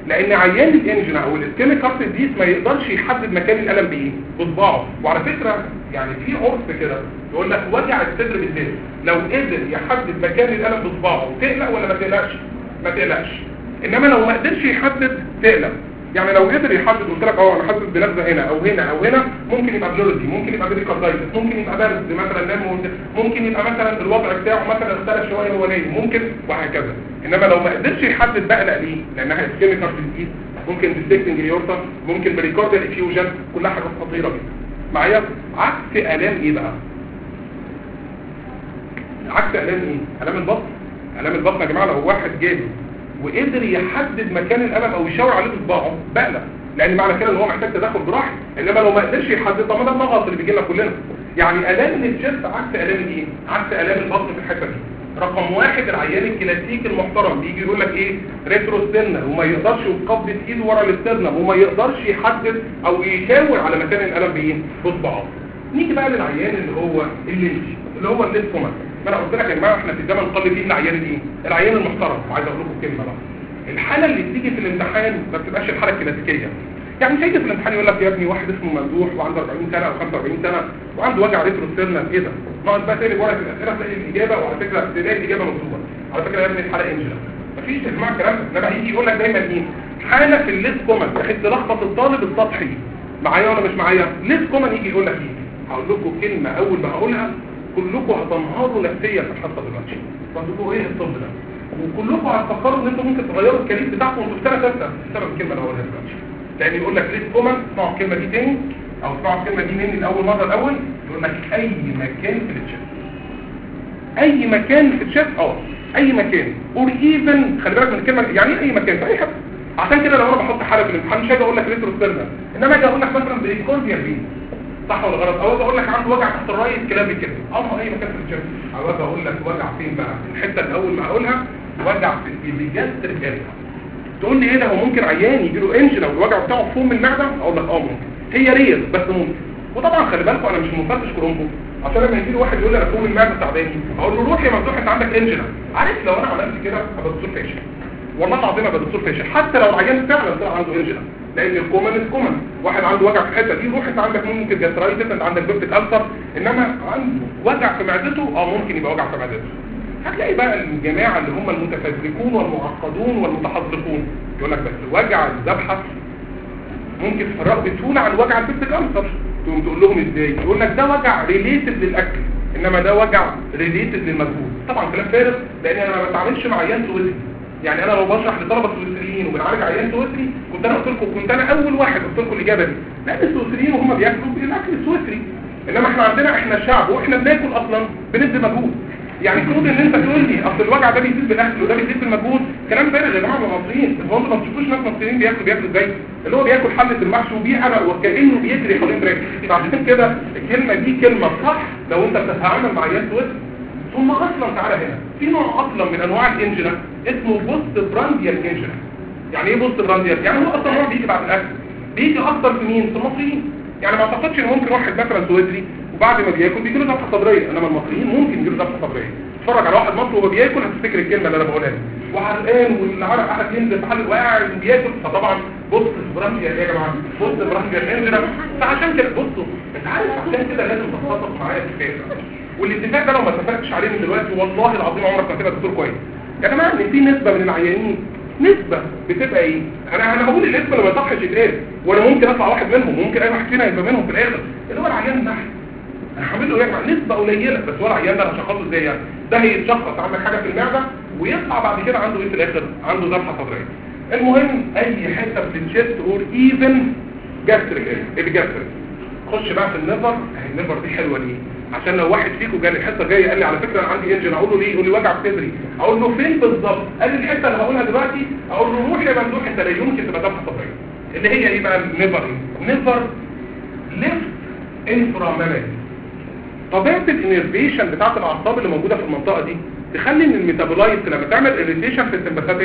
[SPEAKER 1] لان عيان الانجن او الاسكيميك هارت ديس ما يقدرش يحدد مكان الالم بايه بصباعه وعلى فكره يعني في عرف كده يقول لك وجع الصدر بالذات لو قدر يحدد مكان الالم بصباعه تقلق ولا ما تقلقش ما تقلقش انما لو ما قدرش يحدد تقلق يعني لو قدر يحدد قلت لك اه انا حاسس بنزله هنا او هنا او هنا ممكن يبقى بلوريدي ممكن يبقى بريكاردايتس ممكن يبقى برد مثلا نام ممكن يبقى مثلا الوضع بتاعه مثلا اختلف شويه وهو نايم ممكن وهكذا انما لو ما قدرش يحدد بقلق ليه لانها اسكيميك هارت ديزيز ممكن ديستكتنج ايورتا ممكن بريكارديال افيوجن كلها حاجات خطيره جدا معايا عكس الام ايه بقى عكس الام ايه الام البطن الام البطن يا جماعه لو واحد جالي وقدر يحدد مكان الالم او يشاور عليه بصباعه بقلق لان معنى كده ان هو محتاج تدخل جراحي انما لو ما قدرش يحدد طب ما ده النغص اللي بيجي لنا كلنا يعني الام الجسم عكس الام ايه عكس الام البطن في الحته دي رقم واحد العيان الكلاسيكي المحترم بيجي يقول لك ايه ريترو ستيرنر وما يقدرش يقبض ايده ورا الاسترنر وما يقدرش يحدد او يشاور على مكان الالم بايه بصباعه نيجي بقى للعيان اللي هو اللينج اللي هو الليد كومان ما انا قلت لك يا جماعه احنا في الزمن قل فيه العيان الايه العيان المحترم وعايز اقول لكم كلمه بقى الحاله اللي بتيجي في الامتحان ما بتبقاش الحاله الكلاسيكيه يعني مش هيجي في الامتحان يقول لك يا ابني واحد اسمه ممدوح وعنده 40 سنه او 45 سنه وعنده وجع ريترو ستيرنال ايه ده ناقص بقى تقلب ورقه الاسئله تلاقي الاجابه وعلى فكره تلاقي الاجابه مكتوبه على فكره يا ابني الحاله انجلا مفيش يا جماعه الكلام ده انما هيجي يقول لك دايما ايه حاله في الليس كومن تاخد تلخبط الطالب السطحي معايا ولا مش معايا ليس كومن يجي يقول لك ايه هقول لكم كلمه اول ما هقولها كلكم هتنهاروا نفسيا في الحصه دلوقتي فهتقولوا ايه الطب ده وكلكم هتفكروا ان انتم ممكن تغيروا الكلام بتاعكم وانتوا في سنه ثالثه بسبب الكلمه اللي هقولها دلوقتي لان يقول لك ليس كومن اسمعوا الكلمه دي تاني او اسمعوا الكلمه دي مني لاول مره الاول يقول لك اي مكان في التشات اي مكان في التشات اه اي مكان اور ايفن خلي بالك من الكلمه يعني ايه اي مكان في اي حته عشان كده لو انا بحط حاله في الامتحان مش هاجي اقول لك ريترو ستيرنال انما اجي اقول لك مثلا بريكورديال بين صح ولا غلط او اقول لك عنده وجع تحت الرايت كلامي كده اه اي مكان في الجسم او اجي اقول لك وجع فين بقى الحته الاول ما اقولها وجع في الجاستريك اريا تقول لي ايه ده هو ممكن عيان يجي له انجن او الوجع بتاعه فوق من المعده اقول لك اه ممكن هي رير بس ممكن وطبعا خلي بالكم انا مش مفتش كرومبو عشان لما يجي لي واحد يقول لي انا فوق من المعده تعباني اقول له روح يا مفتوح انت عندك انجن عارف لو انا عملت كده ابقى دكتور فاشل والله العظيم ابقى دكتور فاشل حتى لو العيان فعلا طلع عنده انجن لان الكومن كومن واحد عنده وجع في الحته دي روح انت عندك ممكن جاسترايتس انت عندك بيبتيك السر انما عنده وجع في معدته اه ممكن يبقى وجع في معدته هتلاقي بقى الجماعة اللي هم المتفزلكون والمعقدون والمتحذقون يقول لك بس وجع الذبحة ممكن تفرقوا بسهولة عن وجع البيبتيك ألسر تقوم تقول لهم ازاي يقول لك ده وجع ريليتد للأكل إنما ده وجع ريليتد للمجهود طبعا كلام فارغ لأن أنا ما بتعاملش مع عيان سويسري يعني انا لو بشرح لطلبه سويسريين وبنعالج عيان سويسري كنت انا قلت لكم كنت انا اول واحد قلت لكم الاجابه دي لان السويسريين وهم بياكلوا الاكل السويسري انما احنا عندنا احنا شعب واحنا بناكل اصلا بندي مجهود يعني كون ان انت تقول لي اصل الوجع ده بيزيد بالاكل وده بيزيد بالمجهود كلام فارغ يا جماعه المصريين هو انتوا ما بتشوفوش ناس مصريين بياكلوا بياكلوا ازاي اللي هو بياكل حله المحشي وبيعرق وكانه بيجري حوالين دراعه فعشان كده الكلمه دي كلمه صح لو انت بتتعامل مع عيال سويسري ثم اصلا تعالى هنا في نوع اصلا من انواع الانجنا اسمه بوست برانديال انجنا يعني ايه بوست برانديال يعني هو اصلا نوع بيجي بعد الاكل بيجي اكتر في مين في المصريين يعني ما اعتقدش ان ممكن واحد مثلا سويسري وبعد ما بياكل بيجي له ذبحه صدريه انما المصريين ممكن يجي له ذبحه صدريه اتفرج على واحد مصري وهو بياكل هتفتكر الكلمه اللي انا بقولها دي وعرقان والعرق قاعد ينزل في حاله وقاعد وبياكل فطبعا بص برانديال يا جماعه بص برانديال انجنا فعشان كده بصوا انت عارف عشان كده لازم تتفق معايا في الفكره والاتفاق ده لو ما اتفقتش عليه من دلوقتي والله العظيم عمرك ما هتبقى دكتور كويس يا جماعه ان في نسبه من العيانين نسبة بتبقى ايه انا انا هقول النسبة اللي ما يصحش يتقال وانا ممكن اطلع واحد منهم ممكن اي واحد فينا يبقى منهم في الاخر اللي هو العيان النحل انا هعمل له ايه نسبة قليلة بس هو العيان ده انا هشخصه ازاي يعني ده هيتشخص عندك حاجة في المعدة ويطلع بعد كده عنده ايه في الاخر عنده ذبحة صدرية المهم اي حتة في الشيست اور ايفن جاستريك الجاستريك خش بقى في النظر النظر دي حلوه ليه عشان لو واحد فيكم جالي الحصه الجايه قال لي على فكره انا عندي انجن اقول له ليه يقول لي وجع في صدري اقول له فين بالظبط قال لي الحته اللي هقولها دلوقتي اقول له روح يا ممدوح انت لا يمكن تبقى ذبحه صدريه اللي هي ايه بقى النظر ايه نظر ليفت انفرامامري طبيعه الانرفيشن بتاعه الاعصاب اللي موجوده في المنطقه دي تخلي ان الميتابولايت لما تعمل اريتيشن في السمباثيك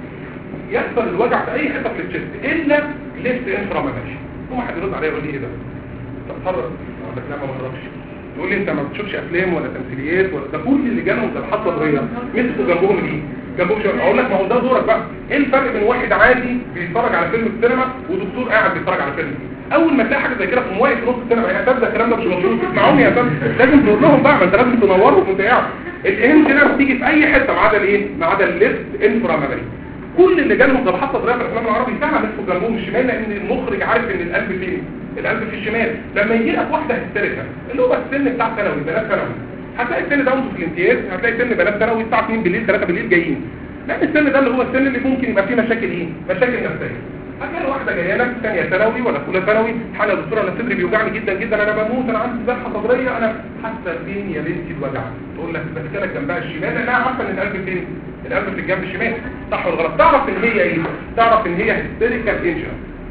[SPEAKER 1] يحصل الوجع في اي حته في الجسم الا ليفت انفرامامري هو واحد يرد عليا يقول لي ايه ده تتفرج بس لا ما بهربش تقول لي انت ما بتشوفش افلام ولا تمثيليات ولا ده كل اللي جالهم ذبحات صدريه مسكوا جنبهم ايه جنبهم شويه اقول لك ما هو ده دورك بقى ايه الفرق بين واحد عادي بيتفرج على فيلم في السينما ودكتور قاعد بيتفرج على فيلم اول ما تلاقي حاجه زي كده في واقف في نص السينما يا استاذ ده الكلام ده مش مظبوط تسمعوني يا استاذ لازم تقول لهم بقى ما انت لازم تنورهم وانت قاعد الان هنا بتيجي في اي حته ما عدا الايه ما عدا الليفت انفرامامري كل اللي جالهم ذبحات صدريه في الافلام العربي فعلا مسكوا جنبهم الشمال لان المخرج عارف ان القلب فين القلب في الشمال لما يجي لك واحده هيستريكا اللي هو السن بتاع ثانوي بنات ثانوي هتلاقي السن ده وانتوا في الامتياز هتلاقي سن بنات ثانوي الساعه 2 بالليل 3 بالليل جايين لان السن ده اللي هو السن اللي ممكن يبقى فيه مشاكل ايه مشاكل نفسيه هتلاقي واحده جايه لك ثانيه ثانوي ولا اولى ثانوي حاله يا دكتوره انا صدري بيوجعني جدا جدا انا بموت انا عندي ذبحه صدريه انا حاسه فين يا بنتي الوجع تقول لك بس لك جنبها الشمال لانها عارفه ان القلب فين القلب في الجنب الشمال صح ولا غلط تعرف ان هي ايه تعرف ان هي هيستيريكال انجن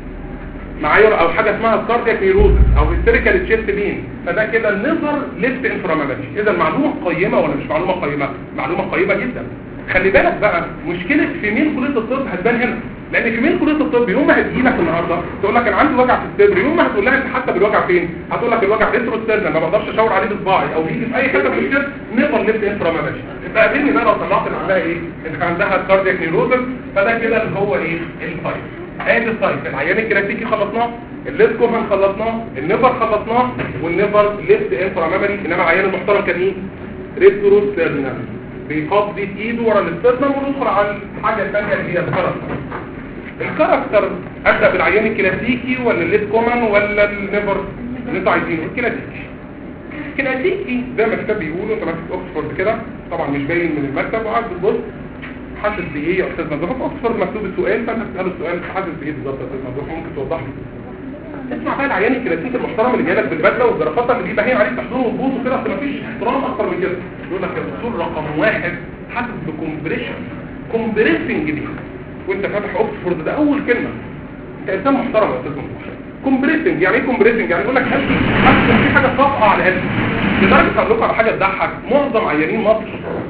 [SPEAKER 1] معايا او حاجه اسمها كاردياك نيروز او هيستيريكال تشيست بين فده كده النظر ليفت انفراماتوري اذا المعلومه قيمه ولا مش معلومه قيمه معلومه قيمه جدا خلي بالك بقى مشكله في مين كليه الطب هتبان هنا لان في مين كليه الطب يوم ما هتجي لك النهارده تقول لك انا عندي وجع في الصدر يوم ما هتقول لها انت حتى بالوجع فين هتقول لك الوجع ريتروسترنال ما بقدرش اشاور عليه بصباعي او بيجي في اي حته في الجسم نقدر ليفت انفراماتوري يبقى قابلني بقى لو طلعت ان عندها ايه ان عندها كاردياك نيروزس فده كده اللي هو ايه الفايت ادي السايت العيان الكلاسيكي خلصناه الليفت كوفن خلصناه النيفر خلصناه والنيفر ليفت انفرامامري انما العيان المحترم كان ايه ريتروسترنال بيقبض ايده ورا الاسترنم وندخل على الحاجه الثانيه اللي هي الكاركتر الكاركتر ابدا بالعيان الكلاسيكي ولا الليفت كومن ولا النيفر اللي انتوا عايزينه الكلاسيكي الكلاسيكي زي ما الكتاب بيقول انت ماسك اوكسفورد كده طبعا مش باين من المكتب وقاعد بتبص حاسس بايه يا استاذ ممدوح في اوكسفورد مكتوب السؤال فانت بتساله السؤال حاسس بايه بالظبط يا استاذ ممدوح ممكن توضح لي اسمع بقى العيان الكلاسيكي المحترم اللي جايلك بالبدله والجرافات اللي بيبقى هي عليك تحضره وتبوظ وكده اصل مفيش احترام اكتر من كده يقول لك يا دكتور رقم واحد حاسس بكمبريشن كومبريسنج دي وانت فاتح اوكسفورد ده اول كلمه انت انسان محترم يا استاذ ممدوح كومبريسنج يعني ايه كومبريسنج يعني يقول لك قلبي حاسس ان في حاجه صفقه على قلبي لدرجه اقول لكم على حاجه تضحك معظم عيانين مصر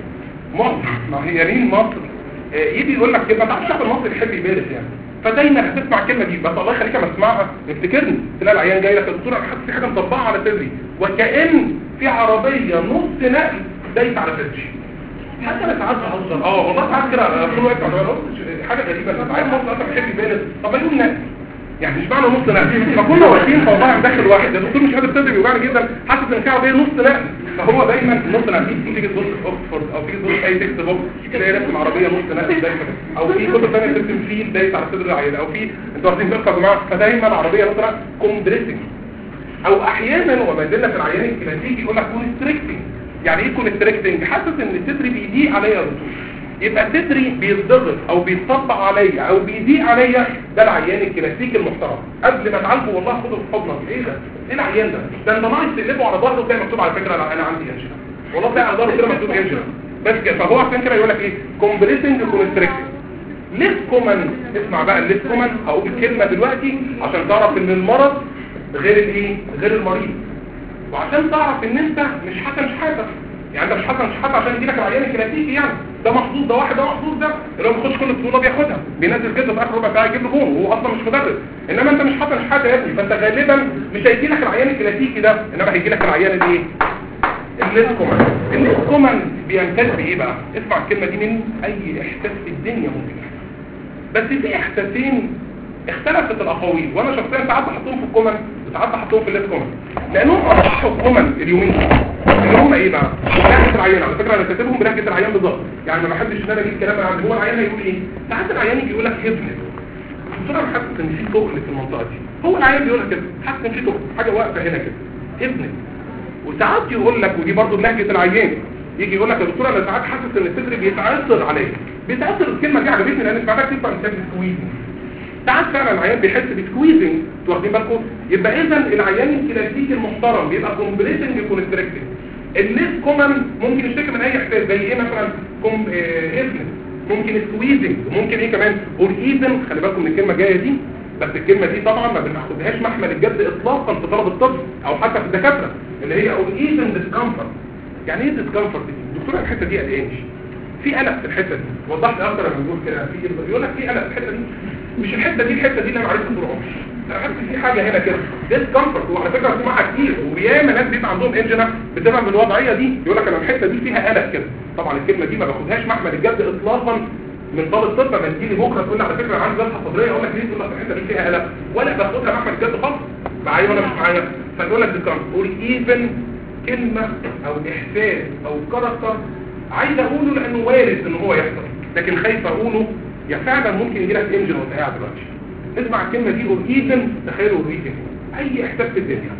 [SPEAKER 1] معظم عيانين مصر آه، يجي يقول لك كلمه تعرف الشعب المصري بيحب يبارك يعني فدايما هتسمع الكلمه دي بس الله يخليك اما تسمعها افتكرني تلاقي العيان جاي لك يا دكتور انا حاسس في حاجه مطبقه على صدري وكأن في عربيه نص نقل دايس على صدري حتى انا ساعات بهزر اه والله ساعات كده اكون واقف على الرص حاجه غريبه انا عايز مصر اصلا بيحب يبارك طب ما يقول نقل يعني مش معنى نص نقل فكنا واقفين فوضع داخل واحد الدكتور مش قادر صدري بيوجعني جدا حاسس ان في عربيه نص نقل فهو دايما نص نقل تيجي تيجي تبص في اوكسفورد او تيجي تبص في اي تكست بوكس تلاقي رسم عربيه نص نقل دايما او في كتب ثانيه بترسم فيل دايس على صدر العيله او في انتوا واخدين بالكم يا جماعه فدايما العربيه نص نقل كومبريسنج او احيانا وما زلنا في العيان الكلاسيكي يقول لك كونستريكتنج يعني ايه كونستريكتنج حاسس ان صدري بيضيق عليا يا دكتور يبقى صدري بيتضغط او بيتطبق عليا او بيضيق عليا ده العيان الكلاسيكي المحترم قبل ما تعالجه والله خده في حضنك ايه ده ايه العيان ده ده انت ناقص تقلبه على ظهره وتلاقي مكتوب على فكره انا أنا عندي انجنا والله تلاقي على ظهره كده مكتوب انجنا بس كده فهو عشان كده يقول لك ايه كومبريسنج كونستريكتنج ليس كومن اسمع بقى الليس كومن هقول الكلمه دلوقتي عشان تعرف ان المرض غير الايه غير المريض وعشان تعرف ان انت مش حسن شحاته يعني انت مش حسن شحاته عشان يجيلك العيان الكلاسيكي يعني ده محظوظ ده واحد ده محظوظ ده اللي هو بيخش كل بطوله بياخدها بينزل كده في اخر ربع ساعه يجيب له جون وهو اصلا مش مدرب انما انت مش حسن شحاته يا ابني فانت غالبا مش هيجي لك العيان الكلاسيكي ده انما هيجي لك العيان الايه الليس كومن الليس كومن بيمتاز بايه بقى اسمع الكلمه دي من اي احساس في الدنيا ممكن يحصل بس في احساسين اختلفت الاقاويل وانا شخصيا ساعات بحطهم في الكومن وساعات بحطهم في الليس كومن لانهم اصحوا الكومن اليومين دول اللي هم ايه بقى لهجه العيان على فكره انا كاتبهم بلهجه العيان بالظبط يعني ما بحبش ان انا اجيب كلام من عندي هو العيان هيقول ايه ساعات العيان يجي يقول لك هبنت بصراحه انا حاسس ان في تقل في المنطقه دي هو العيان بيقول لك كده حاسس ان في تقل حاجه واقفه هنا كده هبنت وساعات يقول لك ودي برضه بلهجه العيان يجي يقول لك يا دكتور انا ساعات حاسس ان الصدر بيتعثر عليا بيتعثر الكلمه دي عجبتني لان ساعات كتير مثال سكويزنج ساعات فعلا العيان بيحس بسكويزنج انتوا واخدين بالكم يبقى اذا العيان الكلاسيكي المحترم بيبقى كومبريسنج كونستريكتنج الليس كومن ممكن يشتكي من اي احساس زي ايه مثلا كوم آه ممكن سكويزنج ممكن ايه كمان اوريزن خلي بالكم من الكلمه الجايه دي بس الكلمه دي طبعا ما بناخدهاش محمل الجد اطلاقا في طلب الطب او حتى في الدكاتره اللي هي اوريزن ديسكمفورت يعني ايه ديسكمفورت دي الدكتور الحته دي قلقانش في قلق في الحته دي وضحت اكتر لما بنقول كده في يقول لك في قلق في الحته دي مش الحته دي الحته دي اللي انا عارفها طول عمري تحس في حاجه هنا كده ديسكمفورت وعلى فكره في معاها كتير وياما ناس بيبقى عندهم انجنا بتبقى بالوضعيه دي يقول لك انا الحته دي فيها قلق كده طبعا الكلمه دي ما باخدهاش محمل الجد اطلاقا من طالب طب لما تجي لي بكره تقول لي على فكره انا عندي ذبحه صدريه اقول لك ليه تقول لك الحته دي فيها قلق ولا باخدها محمل الجد خالص معايا ولا مش معايا فنقول لك ديسكمفورت قول ايفن كلمه او احساس او كاركتر عايز اقوله لانه وارد ان هو يحصل لكن خايف اقوله يا فعلا ممكن يجي لك انجن وانت قاعد دلوقتي اسمع الكلمه دي اور ايفن تخيلوا اور ايفن اي احساس في الدنيا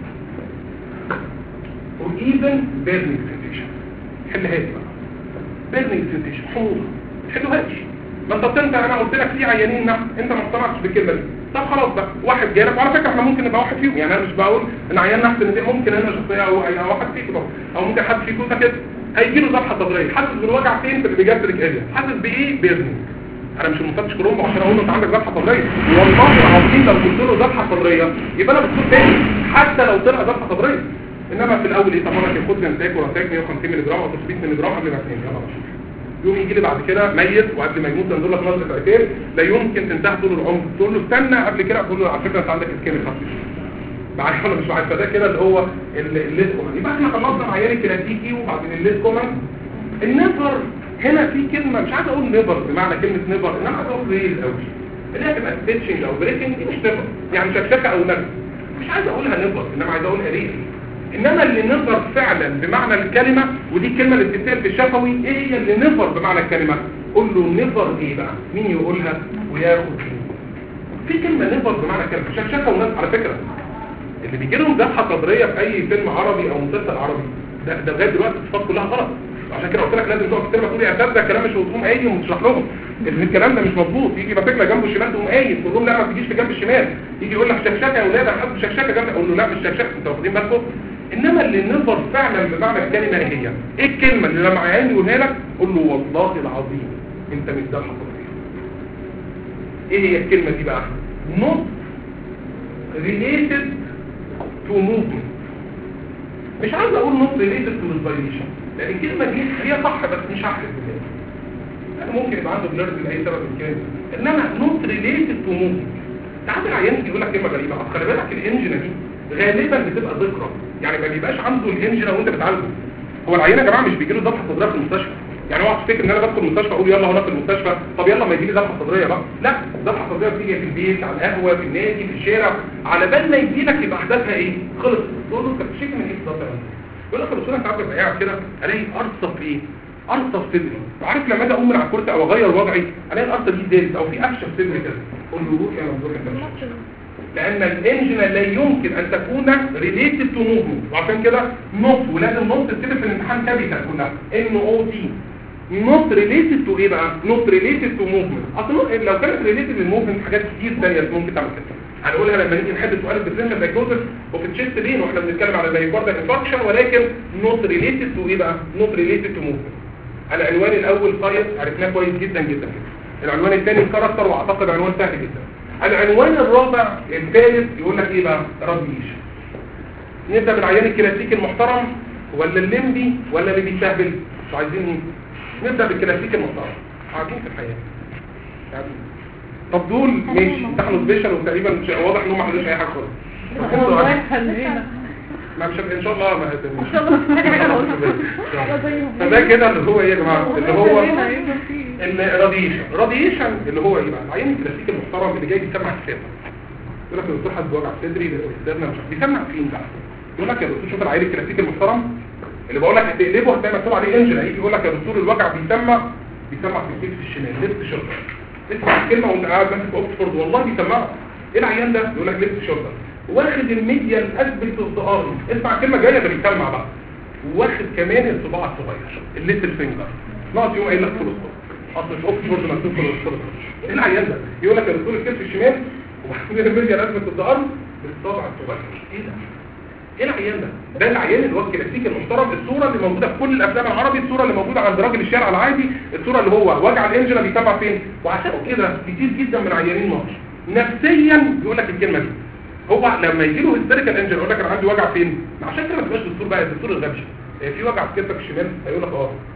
[SPEAKER 1] اور ايفن بيرنينج سنسيشن حلها لي بقى بيرنينج سنسيشن حموضه حلوهاش ما انت بتنت انا قلت لك في عيانين نحن انت ما اقتنعتش بالكلمه دي طب خلاص بقى واحد جالك وعلى فكره احنا ممكن نبقى واحد فيهم يعني انا مش بقول ان عيان نحس ان دي ممكن انا شخصيه او أي واحد فيكم برضه. او ممكن حد فيكم ده كده هيجي له ذبحه صدريه حاسس بالوجع فين في البيجاتريك اريا حاسس بايه بيرنينج انا مش المفتش كرومبو عشان اقول له انت عندك ذبحه صدريه والله العظيم لو قلت له ذبحه صدريه يبقى انا بصوت تاني حتى لو طلع ذبحه صدريه انما في الاول ايه طب انا كان خد زنتاك وراتاك 150 مللي جرام او 300 مللي جرام قبل ما تنام يلا ماشي يوم يجي لي بعد كده ميت وقبل ما يموت ينزل لك نظره عتاب لا يمكن تنتهي طول العمر تقول له استنى قبل كده تقول له على فكره انت عندك اسكيميك خفيف معايا ولا مش معايا فده كده اللي هو الليد كومن يبقى احنا خلصنا مع عيال الكلاسيكي وبعدين الليد كومن النفر هنا في كلمه مش عايز اقول نيفر بمعنى كلمه نيفر انما عايز اقول ريل قوي اللي هي تبقى ستيتشنج او بريكنج دي مش نيفر يعني شكشكه او نفس مش عايز اقولها نيفر انما عايز اقولها ريل انما اللي نظر فعلا بمعنى الكلمة ودي الكلمة اللي بتتقال في الشفوي ايه هي اللي نظر بمعنى الكلمة قول له نظر ايه بقى مين يقولها وياخد في كلمة نظر بمعنى الكلمة شكشكة وناس على فكرة اللي بيجي لهم ذبحة صدرية في اي فيلم عربي او مسلسل عربي ده ده لغايه دلوقتي الصفات كلها غلط عشان كده قلت لك لازم تقف كتير تقول يا استاذ ده الكلام مش مفهوم قايم وتشرح لهم ان الكلام ده مش مظبوط يجي ماسك لك جنبه الشمال تقوم قايم تقول لهم لا ما تجيش في جنب الشمال يجي يقول لك شكشكه يا اولاد انا حاسس شكشكه جنب اقول له لا مش شكشكه انتوا واخدين بالكم انما اللي نظر فعلا بمعنى الكلمه ايه هي ايه الكلمه اللي لما عيان يقولها لك قول له والله العظيم انت مش ذبحه صدريه ايه هي الكلمه دي بقى not related to movement مش عايز اقول not related to respiration لان الكلمه دي هي صح بس مش هحلف بالله يعني ممكن يبقى عنده بلرز لاي سبب كان انما not related to movement ساعات العيان يقول لك كلمه غريبه اصل خلي بالك الانجنه دي غالبا بتبقى ذكرى يعني ما بيبقاش عنده الانجنه وانت بتعالجه هو العيان يا جماعه مش بيجي له ذبحه صدريه في المستشفى يعني اوعى تفتكر ان انا بدخل المستشفى اقول يلا هنا في المستشفى طب يلا ما يجي لي ذبحه صدريه بقى لا ذبحه صدريه بتيجي في البيت على القهوه في النادي في الشارع على بال ما يجي لك يبقى احداثها ايه خلص تقول له انت بتشتكي من ايه بالظبط يا فندم؟ يقول لك يا دكتور انت عارف ابقى قاعد كده الاقي ارصف ايه ارصف صدري وعارف لما اجي اقوم من على الكرسي او اغير وضعي الاقي الارصف دي زادت او في قفشه في صدري كده قول له روح يا ممدوح انت مش لان الانجن لا يمكن ان تكون ريليتد تو موفمنت وعشان كده نوت ولازم نوت تكتب في الامتحان كابيتال كلها ان او تي نوت ريليتد تو ايه بقى نوت ريليتد تو موفمنت اصل لو كانت ريليتد للموفمنت حاجات كتير ثانيه ممكن تعمل كده هنقولها لما نيجي نحل سؤال الديفرنشال دايجنوستس وفي التشيست بين واحنا بنتكلم على المايوكاردال انفاركشن ولكن نوت ريليتد تو ايه بقى نوت ريليتد تو موفمنت العنوان الاول ساينس عرفناه كويس جدا جدا العنوان الثاني كاركتر واعتقد عنوان سهل جدا العنوان الرابع الثالث يقول لك ايه بقى راديش نبدا بالعيان الكلاسيكي المحترم ولا الليمبي ولا اللي بيستهبل مش عايزين ايه نبدا بالكلاسيكي المحترم قاعدين في الحياه قاعدين. طب دول ماشي امتحنوا سبيشال وتقريبا مش واضح ان هم ما حلوش اي حاجه خالص
[SPEAKER 2] والله يخلينا
[SPEAKER 1] ما مش ان شاء الله ما هتبقى
[SPEAKER 2] ان شاء الله محتاجة حاجة أقولها.
[SPEAKER 1] فده كده اللي هو ايه يا جماعه اللي هو
[SPEAKER 2] يخلينا يبقى فيه.
[SPEAKER 1] الراديشن راديشن اللي هو ايه بقى العيان الكلاسيكي المحترم اللي جاي بيسمع كتاب يقول لك يا دكتور حد وجع صدري قدامنا مش عارف. بيسمع فين بقى يقول لك يا دكتور شوف العيان الكلاسيكي المحترم اللي بقول لك هتقلبه هتلاقي مكتوب عليه انجل هيجي يقول لك يا دكتور الوجع بيسمع بيسمع في الكتف الشمال ليفت شولدر اسمع الكلمه وانت قاعد ماسك في اوكسفورد والله بيسمعها ايه العيان ده يقول لك ليفت شولدر واخد الميديال اسبكت اوف ذا ارم اسمع الكلمه جايه ده بيسمع بقى واخد كمان الصباع الصغير الليتل فينجر ناقص يوم قايل لك فول ستوب اصل في اوكسفورد مكتوب فول ستوب ايه العيان ده يقول لك يا دكتور الكتف الشمال وبعدين الميديال اسبكت اوف ذا ارم بالصبع الصغير ايه ده ايه العيان ده ده العيان اللي هو الكلاسيكي المحترم الصوره اللي موجوده في كل الافلام العربي الصوره اللي موجوده عند راجل الشارع العادي الصوره اللي هو وجع الانجله بيتابع فين وعشان كده كتير جدا من عيانين مصر نفسيا يقول لك الكلمه دي هو لما يجي له هيستيريكال انجل يقول لك انا عندي وجع فين عشان كده ما تبقاش دكتور بقى الدكتور الغبي إيه، في وجع في كتفك الشمال هيقول لك اه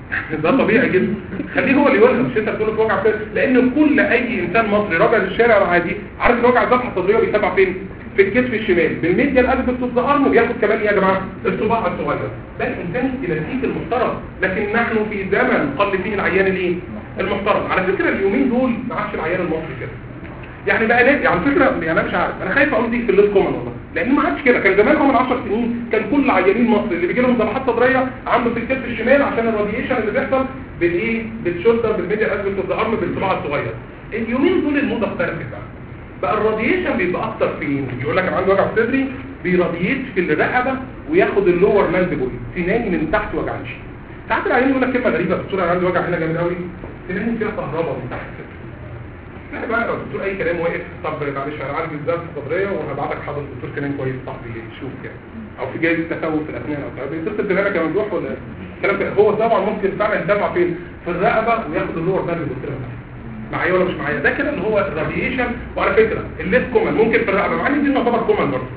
[SPEAKER 1] ده طبيعي جدا خليه هو اللي يقولها مش انت بتقول في وجع صدر لان كل اي انسان مصري راجع للشارع العادي عارف ان وجع الذبحه الصدريه بيتابع فين في الكتف الشمال بالميديا القلب الارم وبياخد كمان ايه يا جماعه الصباع الصغير ده الانسان الكلاسيكي المحترم لكن نحن في زمن قل فيه العيان الايه المحترم على فكره اليومين دول ما عادش العيان المصري كده يعني بقى ليه على فكره يعني انا مش عارف انا خايف اقول دي في الليست كومن والله لان ما عادش كده كان زمان من 10 سنين كان كل عيانين مصر اللي بيجي لهم ذبحات صدريه عنده في الكتف الشمال عشان الراديشن اللي بيحصل بالايه بالشولدر بالميديا اسبكت اوف ذا ارم بالصباع الصغير اليومين دول الموضه اختلفت بقى بقى الراديشن بيبقى اكتر فين يقول لك انا عندي وجع في صدري بيراديت في الرقبه وياخد اللور ماندبل سناني من تحت وجعانش ساعات العيان يقول لك كلمه غريبه دكتور انا عندي وجع هنا جامد قوي سناني فيها كهرباء من تحت كده يعني بقى لو الدكتور اي كلام واقف طب معلش انا عارف الذات الصدريه وهبعتك حاضر دكتور كلام كويس صاحبي شوف كده او في جايزه تسوس في الاسنان او كده بيتصل دماغك يا ممدوح ولا الكلام ده هو طبعا ممكن فعلا يتابع فين في الرقبه وياخد اللور ده اللي قلت لك معايا ولا مش معايا ده كده اللي هو الراديشن وعلى فكره الليس كومن ممكن في الرقبه مع ان دي تعتبر كومن برضه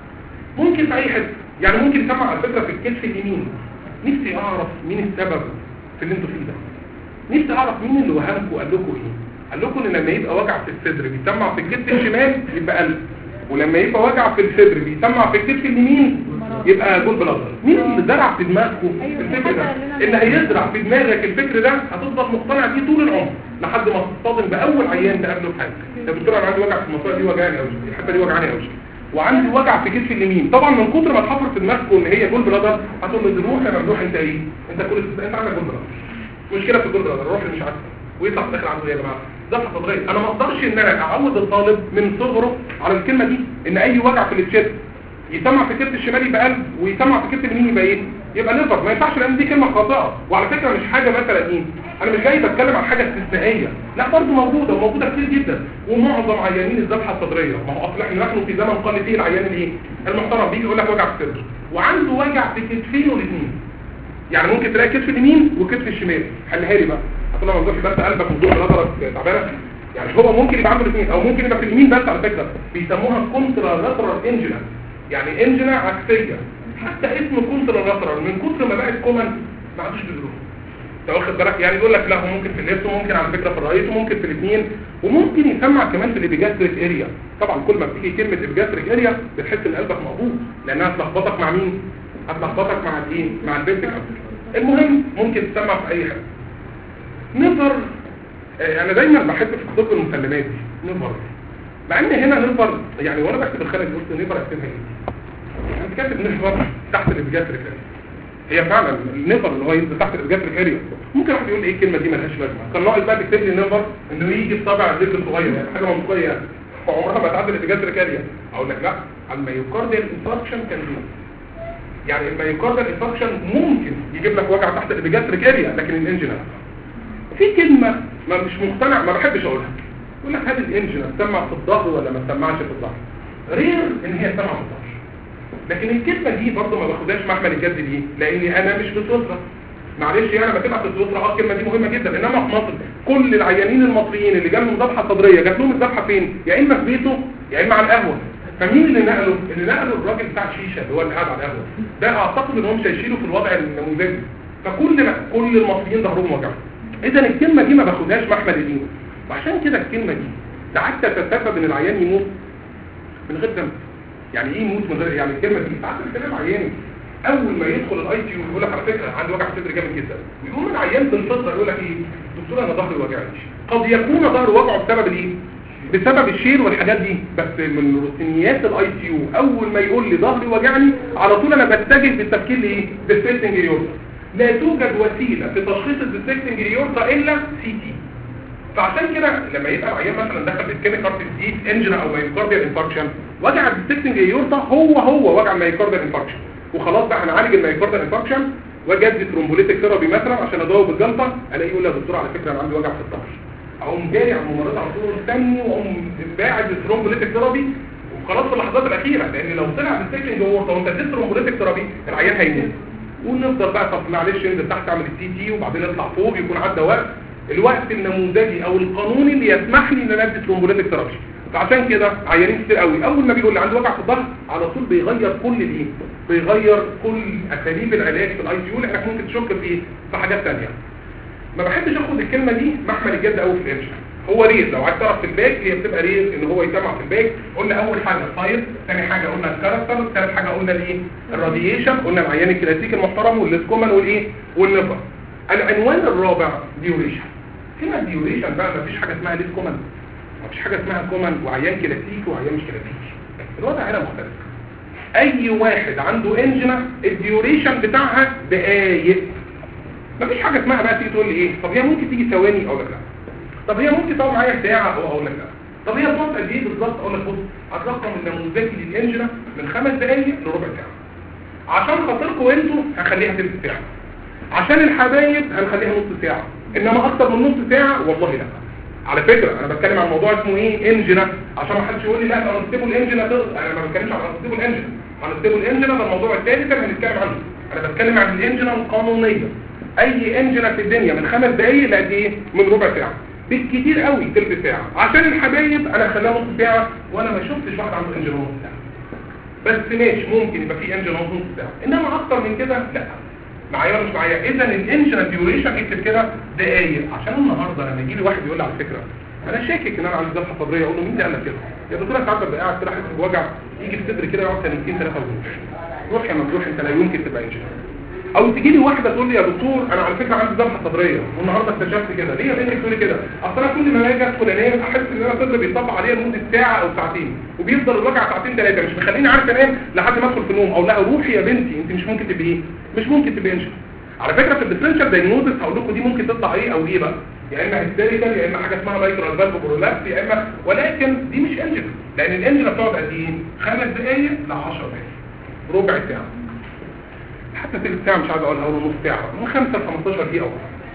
[SPEAKER 1] ممكن في اي حته يعني ممكن يسمع على فكره في الكتف اليمين نفسي اعرف مين السبب في اللي انتوا فيه ده نفسي اعرف مين اللي وهمكم وقال لكم ايه قال لكم ان لما يبقى وجع في الصدر بيسمع في الكتف الشمال يبقى قلب ولما يبقى وجع في الصدر بيسمع في الكتف اليمين يبقى جول بلازر مين اللي زرع في دماغكم الفكر ده اللي هيزرع في دماغك الفكر ده هتفضل مقتنع بيه طول العمر لحد ما تصطدم باول عيان تقابله في حياتك يا دكتور انا عندي وجع في المنطقه دي وجعاني قوي الحته دي وجعاني قوي وعندي وجع في كتفي اليمين طبعا من كتر ما تحفر في دماغكم ان هي جول بلازر هتقول له روح يا ممدوح انت ايه انت كل انت عندك جول بلازر مشكله في الجول بلازر الروح اللي مش عارفه ويطلع في الاخر عنده ايه يا جماعه ذبحه صدريه انا ما اقدرش ان انا اعود الطالب من صغره على الكلمه دي ان اي وجع في التشيست يسمع في الكتف الشمالي يبقى قلب ويسمع في الكتف اليمين يبقى ايه يبقى ليفر ما ينفعش لان دي كلمه خاطئه وعلى فكره مش حاجه مثلا ايه انا مش جاي بتكلم عن حاجه استثنائيه لا برضه موجوده وموجوده كتير جدا ومعظم عيانين الذبحه الصدريه ما هو اصل احنا نحن في زمن قل فيه العيان الايه المحترم بيجي يقول لك وجع في الصدر وعنده وجع في كتفين والاثنين يعني ممكن تلاقي كتف اليمين وكتف الشمال حلها لي بقى هتقول له ممدوح بس قلبك وضوء نظرك تعبانه يعني هو ممكن يبقى عنده الاثنين او ممكن يبقى في اليمين بس على فكره بيسموها كونترا لاترال انجنا يعني انجنا عكسيه حتى اسم كونترا لاترال من كتر ما بقت كومن ما عادوش بيدروه انت واخد بالك يعني يقول لك لا هو ممكن في الليفت وممكن على فكره في الرايت وممكن في الاثنين وممكن يسمع كمان في الابيجاستريك اريا طبعا كل ما بتيجي كلمه ابيجاستريك اريا بتحس ان قلبك مقبوض لانها هتلخبطك مع مين هتلخبطك مع الايه مع البيتك المهم ممكن تسمع في اي حاجه نفر آه، انا دايما بحب في كتب المسلمات دي نفر مع ان هنا نفر يعني وانا بكتب الخانه دي قلت نفر اكتبها ايه انا كاتب نفر تحت الابيجاستريك اريا هي فعلا النفر اللي هو ينزل تحت الابيجاستريك اريا ممكن واحد يقول ايه الكلمه دي ملهاش لازمه كان ناقص بقى تكتب لي نفر انه يجي بطبع الرجل الصغير يعني حاجه منطقيه يعني وعمرها ما تعدي الابيجاستريك اريا اقول لك لا الميوكارديال انفاركشن كان دي يعني الميوكاردال انفكشن ممكن يجيب لك وجع تحت الابيجاستريك اريا لكن الانجن لا في كلمه ما مش مقتنع ما بحبش اقولها يقول لك هل الانجن تسمع في الظهر ولا ما تسمعش في الظهر رير ان هي تسمع في الظهر لكن الكلمه دي برضه ما باخدهاش محمل الجد ليه لاني انا مش بتوصل معلش يعني لما تبقى تتوصل اه الكلمه دي مهمه جدا انما في مصر كل العيانين المصريين اللي جالهم ذبحه صدريه جات لهم الذبحه فين يا اما في بيته يا اما على القهوه فمين اللي نقله اللي نقله الراجل بتاع الشيشه اللي هو اللي قاعد على القهوه ده اعتقد ان هم مش هيشيلوا في الوضع النموذجي فكل ما كل المصريين ظهرهم وجع اذا الكلمه دي ما باخدهاش محمل الدين وعشان كده الكلمه دي ساعات تتسبب ان العيان يموت من غير ذنب يعني ايه يموت من غير يعني الكلمه دي ساعات الكلام عياني اول ما يدخل الاي تي يو يقول لك على فكره عندي وجع صدر جامد جدا ويقوم العيان بالفطره يقول لك ايه دكتور انا ظهري وجعني قد يكون ظهره وجعه بسبب الايه بسبب الشير والحاجات دي بس من روتينيات الاي سي يو اول ما يقول لي ظهري وجعني على طول انا بتجه بالتفكير لايه بالسيستنج يورتا لا توجد وسيله في تشخيص السيستنج يورتا الا سي تي فعشان كده لما يبقى العيان مثلا دخل بالكيميكال ديزيز انجن او مايوكارديال انفاركشن وجع السيستنج يورتا هو هو وجع المايوكارديال انفاركشن وخلاص بقى هنعالج المايوكارديال انفاركشن وجدي ترومبوليتيك ثيرابي مثلا عشان ادوب الجلطه الاقيه يقول لي يا دكتور على فكره انا عندي وجع في الظهر اقوم جاري على الممرضه على طول استني واقوم باعد الثرومبوليتيك ثيرابي وخلاص في اللحظات الاخيره لان لو طلع بالسكشن جوه وانت اديت ثرومبوليتيك ثيرابي العيان هيموت ونفضل بقى طب معلش ينزل تحت اعمل التي تي وبعدين يطلع فوق يكون عدى وقت الوقت النموذجي او القانوني اللي يسمح لي ان انا ادي ثرومبوليتيك ثيرابي فعشان كده عيانين كتير قوي اول ما بيقول لي عنده وجع في الظهر على طول بيغير كل الايه بيغير كل اساليب العلاج في الاي سي يو لانك ممكن تشك في ايه في حاجات ثانيه ما بحبش اخد الكلمه دي محمل الجد قوي في الانشاء هو ريز لو عايز تعرف في الباك هي بتبقى ريز ان هو يسمع في الباك قلنا اول حاجه السايز ثاني حاجه قلنا الكاركتر ثالث حاجه قلنا الايه الراديشن قلنا العيان الكلاسيكي المحترم والسكومن والايه والنفر العنوان الرابع ديوريشن كلمه ديوريشن بقى ما فيش حاجه اسمها ليس كومن ما فيش حاجه اسمها كومن وعيان كلاسيكي وعيان مش كلاسيكي الوضع هنا مختلف اي واحد عنده انجنا الديوريشن بتاعها دقايق مفيش حاجه اسمها بقى تيجي تقول لي ايه طب هي ممكن تيجي ثواني اقول لك لا طب هي ممكن تقعد معايا ساعه او اقول لك لا طب هي بتقعد قد ايه بالظبط اقول لك بص هترقم النموذجي للانجنا من خمس دقائق لربع ساعه عشان خاطركم انتوا هخليها تلت ساعه عشان الحبايب هنخليها نص ساعه انما اكتر من نص ساعه والله لا على فكرة انا بتكلم عن موضوع اسمه ايه انجنا عشان ما حدش يقول لي لا ده انستيبل انجنا تقدر انا ما بتكلمش عن انستيبل انجنا انستيبل انجنا ده الموضوع الثالث اللي هنتكلم عنه انا بتكلم عن الانجنا القانونيه اي انجنا في الدنيا من خمس دقايق لقد ايه من ربع ساعه بالكتير قوي تلت ساعه عشان الحبايب انا هخليها نص ساعه وانا ما شفتش واحد عنده انجنا نص ساعه بس ماشي ممكن يبقى في انجنا نص ساعه انما اكتر من كده لا معايا ولا مش معايا اذا الانجنا ديوريشن اكتب كده دقايق عشان النهارده لما يجي لي واحد يقول لي على فكره انا شاكك ان انا عندي ذبحه صدريه اقول له مين اللي قال لك كده يا دكتور ساعات ببقى قاعد كده حاسس بوجع يجي في صدري كده يقعد سنتين ثلاثه ويروح روح يا ممدوح انت لا يمكن تبقى انجنا او تيجي لي واحده تقول لي يا دكتور انا على فكره عندي ذبحه صدريه والنهارده اكتشفت كده ليه يا بنتي بتقولي كده اصل انا كل ما اجي ادخل انام احس ان انا صدري بيطبق عليا لمده ساعه او ساعتين وبيفضل الوجع ساعتين ثلاثه مش مخليني عارف انام لحد ما ادخل في النوم او لا روحي يا بنتي انت مش ممكن تبقي ايه مش ممكن تبقي انجنا على فكره في الديفرنشال دايجنوستس هقول لكم دي ممكن تطلع ايه او ايه بقى يا اما هيستيريكال يا اما حاجه اسمها مايكرو فالف برولابس يا اما ولكن دي مش انجن لان الانجن بتقعد قد ايه خمس دقائق ل 10 دقائق ربع ساعه حتى تلت ساعه مش عايز اقولها ولا نص ساعه من 5 ل 15 دقيقه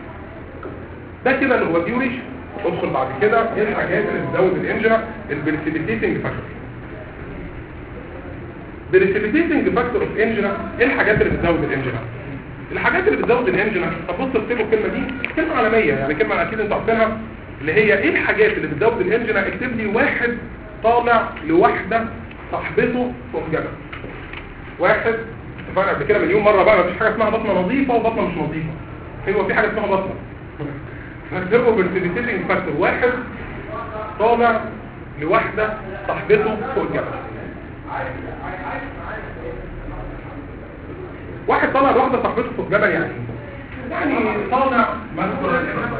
[SPEAKER 1] ده كده اللي هو الديوريشن ادخل بعد كده ايه الحاجات اللي بتزود الانجن البريسيبيتيتنج فاكتور بريسيبيتيتنج فاكتور اوف انجن ايه الحاجات اللي بتزود الانجن الحاجات اللي بتزود الانجن طب بص اكتبوا الكلمه دي كلمه عالميه يعني كلمه اكيد انتوا عارفينها اللي هي ايه الحاجات اللي بتزود الانجن اكتب لي واحد طالع لواحده صاحبته فوق جبل واحد اتفقنا قبل كده مليون مره بقى مفيش حاجه اسمها بطنه نظيفه وبطنه مش نظيفه هو في حاجه اسمها بطنه فاكتبوا بالسيديتيتنج فاكتور واحد طالع لواحده صاحبته فوق الجبل واحد طالع لواحده صاحبته في الجبل يعني يعني طالع مذكر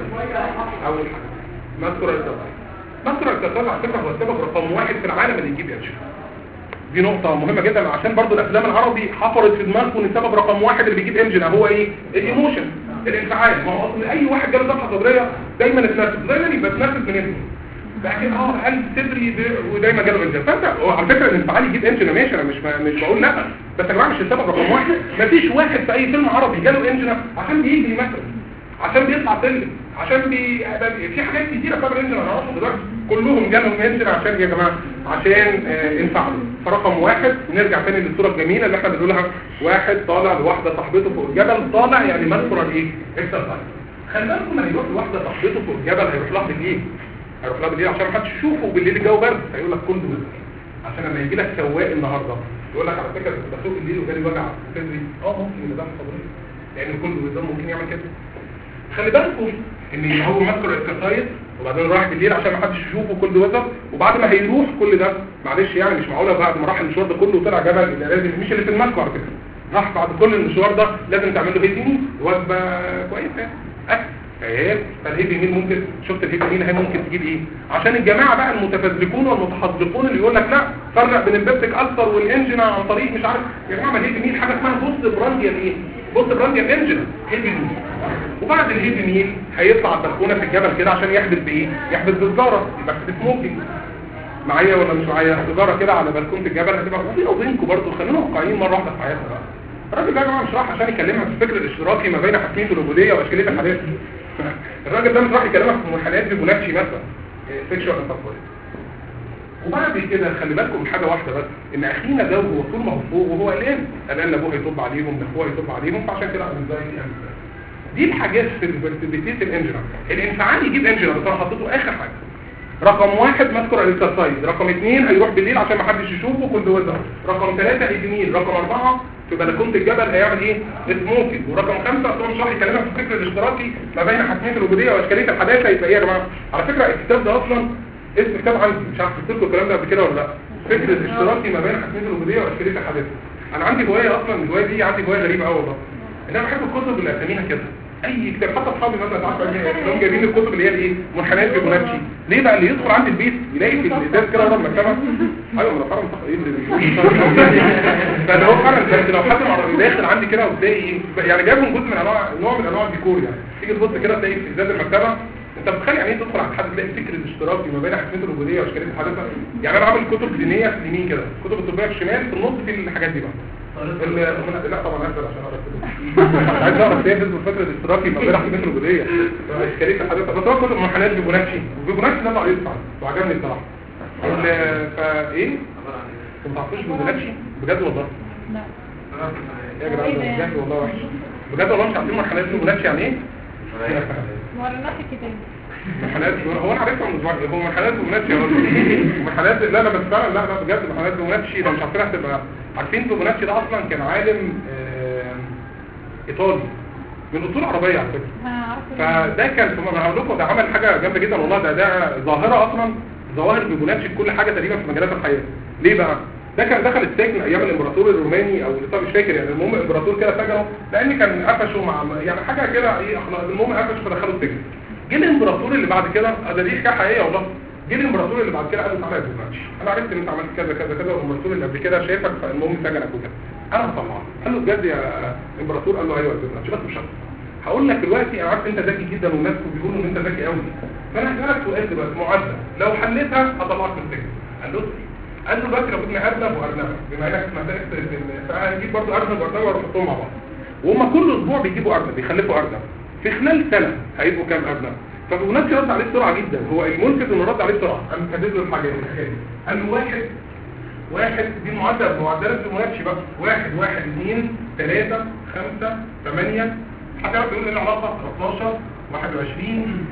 [SPEAKER 1] اول حاجه مذكر الكتاب مذكر الكتاب على فكره هو السبب رقم واحد في العالم اللي يجيب يرشد دي نقطة مهمة جدا عشان برضو الافلام العربي حفرت في دماغكم ان السبب رقم واحد اللي بيجيب انجن هو ايه الايموشن الانفعال ما هو اصل اي واحد جاله ذبحه صدريه دايما اتنرفز دايما يبقى اتنرفز من اسمه لكن اه قلب صدري ودايما جاله انجن فانت هو على فكره الانفعال يجيب انجن ماشي انا مش مش بقول لا بس يا جماعه مش السبب رقم واحد مفيش واحد في اي فيلم عربي جاله انجن عشان بيجري مثلا عشان بيطلع سلم عشان بي... في حاجات كتيره طبعا انجن انا اعرفها دلوقتي كلهم جالهم انجن عشان يا جماعه عشان آه انفعلوا فرقم واحد نرجع تاني للصوره الجميله اللي احنا بنقولها واحد طالع لواحده صاحبته فوق الجبل طالع يعني منفر الايه اكسرسايز خلي بالكم لما يروح لواحده صاحبته فوق الجبل هيروح لها بالليل هيروح لها بالليل عشان ما حدش يشوفه بالليل الجو برد هيقول لك كل وزن عشان لما يجي لك سواق النهارده يقول لك على فكره كنت بسوق الليل وجالي وجع في صدري اه ممكن يبقى ده صدري لان كل وزن ممكن يعمل كده خلي بالكم ان هو ماسك الاكسرسايز وبعدين راح بالليل عشان ما حدش يشوفه كل وزن وبعد ما هيروح كل ده معلش يعني مش معقوله بعد ما راح المشوار ده كله وطلع جبل اللي لازم مش اللي في المسك على فكره راح بعد كل المشوار ده لازم تعمل له هيدي ميل وجبه كويسه اكل ايه فالهيدي ميل ممكن شفت الهيدي ميل هي ممكن تجيب ايه عشان الجماعه بقى المتفزلكون والمتحذقون اللي يقول لك لا فرق بين البيبتيك السر والانجن عن طريق مش عارف يا جماعه ما الهيدي ميل حاجه اسمها بوست برانديال ايه بوست برانديال انجن هيدي ميل وبعد الهيدي ميل هيطلع البلكونه في الجبل كده عشان يحبس بايه يحبس بالسجاره يبقى في سموكينج معايا ولا مش معايا سيجاره كده على بلكونه الجبل هتبقى وفي وبينكم برضه خلينا واقعيين مره واحده في حياتنا بقى الراجل ده يا جماعه مش راح عشان يكلمها في الفكر الاشتراكي ما بين حكميه العبوديه واشكاليه الحياه الراجل ده مش راح يكلمك في منحنيات فيبوناتشي مثلا سيكشوال انتركورس وبعد كده خلي بالكم من حاجه واحده بس ان اخينا ده هو طول ما هو فوق وهو قلقان قلقان لا ابوه هيطب عليهم لا اخوه هيطب عليهم فعشان كده عامل زي دي الحاجات في الفيرتيبيتيت الانجنر الانفعال يجيب انجنر بس انا حطيته اخر حاجه رقم واحد ماسكر الاكسرسايز رقم اثنين هيروح بالليل عشان ما حدش يشوفه كل وزن رقم ثلاثة هيجميل رقم اربعة في بلكونه الجبل هيعمل ايه سموكينج ورقم خمسة اصلا شرح يكلمك في الفكر الاشتراكي ما بين حتميه الوجوديه واشكاليه الحداثه يبقى ايه يا جماعه على فكره الكتاب ده اصلا اسم كتاب عندي مش عارف قلت لكم الكلام ده قبل كده ولا لا فكر الاشتراكي ما بين حتميه الوجوديه واشكاليه الحداثه انا عندي هوايه اصلا الهوايه دي عندي هوايه غريبه قوي والله ان انا بحب الكتب اللي اساميها كده اي كتاب حتى اصحابي مثلا عارفه هم جايبين الكتب اللي هي الايه منحنيات فيبوناتشي ليه بقى اللي يدخل عند البيت يلاقي في الازاز كده ورا المكتبه ايوه ما انا فعلا صح ايه اللي بيقول فاللي هو فعلا بس لو حد معرفي داخل عندي كده وتلاقي ايه يعني جايب من جزء من انواع نوع من انواع الديكور يعني تيجي تبص كده تلاقي في ازاز المكتبه انت بتخيل يعني ايه تدخل عند حد تلاقي فكر الاشتراكي ما بين حكميه الوجوديه واشكاليه الحداثه يعني انا عامل كتب دينيه في اليمين كده كتب الطبيه في الشمال في النص في الحاجات دي بقى ال- لا طبعا اقدر عشان اقرا كده عايز اقرا كتاب اسمه الفكر الاشتراكي ما بين حكميه الوجوديه اشكاليه الحداثه بس هو كتب منحنيات فيبوناتشي وفيبوناتشي ده ضعيف فعلا وعجبني بصراحه ال- فايه ما تعرفوش فيبوناتشي بجد والله
[SPEAKER 2] لا
[SPEAKER 1] يا جدعان ده بجد والله وحش بجد والله مش عارفين منحنيات فيبوناتشي يعني ايه
[SPEAKER 2] ورناش الكتاب
[SPEAKER 1] منحنيات هو انا عارفها من اسبوع هو منحنيات فيبوناتشي هو منحنيات لا لا بس فعلا لا لا بجد منحنيات فيبوناتشي لو مش عارفينها هتبقى عارفين فيبوناتشي ده اصلا كان عالم آه، ايطالي من اصول عربيه على فكره
[SPEAKER 2] عارفه
[SPEAKER 1] فده كان ثم انا هقول لكم ده عمل حاجه جامده جدا والله ده ده ظاهره اصلا ظواهر فيبوناتشي في كل حاجه تقريبا في مجالات الحياه ليه بقى ده كان دخل السجن ايام الامبراطور الروماني او الايطالي مش فاكر يعني المهم الامبراطور كده سجنه لان كان قفشه مع يعني حاجه كده ايه اخلاق المهم قفشه فدخله السجن جه الامبراطور اللي بعد كده ده دي حكايه حقيقيه والله جه الامبراطور اللي بعد كده قال له تعالى يا فيبوناتشي انا عرفت ان انت عملت كذا كذا كذا والامبراطور اللي قبل كده شايفك فالمهم سجنك وكده انا هطلعك قال له بجد يا امبراطور قال له ايوه يا فيبوناتشي بس مش هطلع هقول لك دلوقتي انا عارف انت ذكي جدا والناس بيقولوا ان انت ذكي قوي فانا هسالك سؤال دلوقتي معدل لو حليتها هطلعك من السجن قال له اسأل. قال له دلوقتي لو جبنا ارنب وارنبه بما انك سمعت فهنجيب برضه ارنب وارنبه ونحطهم مع بعض وهم كل اسبوع بيجيبوا ارنب بيخلفوا ارنب في خلال سنه هيبقوا كام ارنب فبمناسبة رد عليه بسرعه جدا هو الملفت انه رد عليه بسرعه قام كاتب له الحاجات الحاجات دي قال له واحد واحد دي معدل معدلات المناقشه بقى واحد واحد اثنين ثلاثة خمسة ثمانية حد يعرف يقول ايه العلاقة 12 21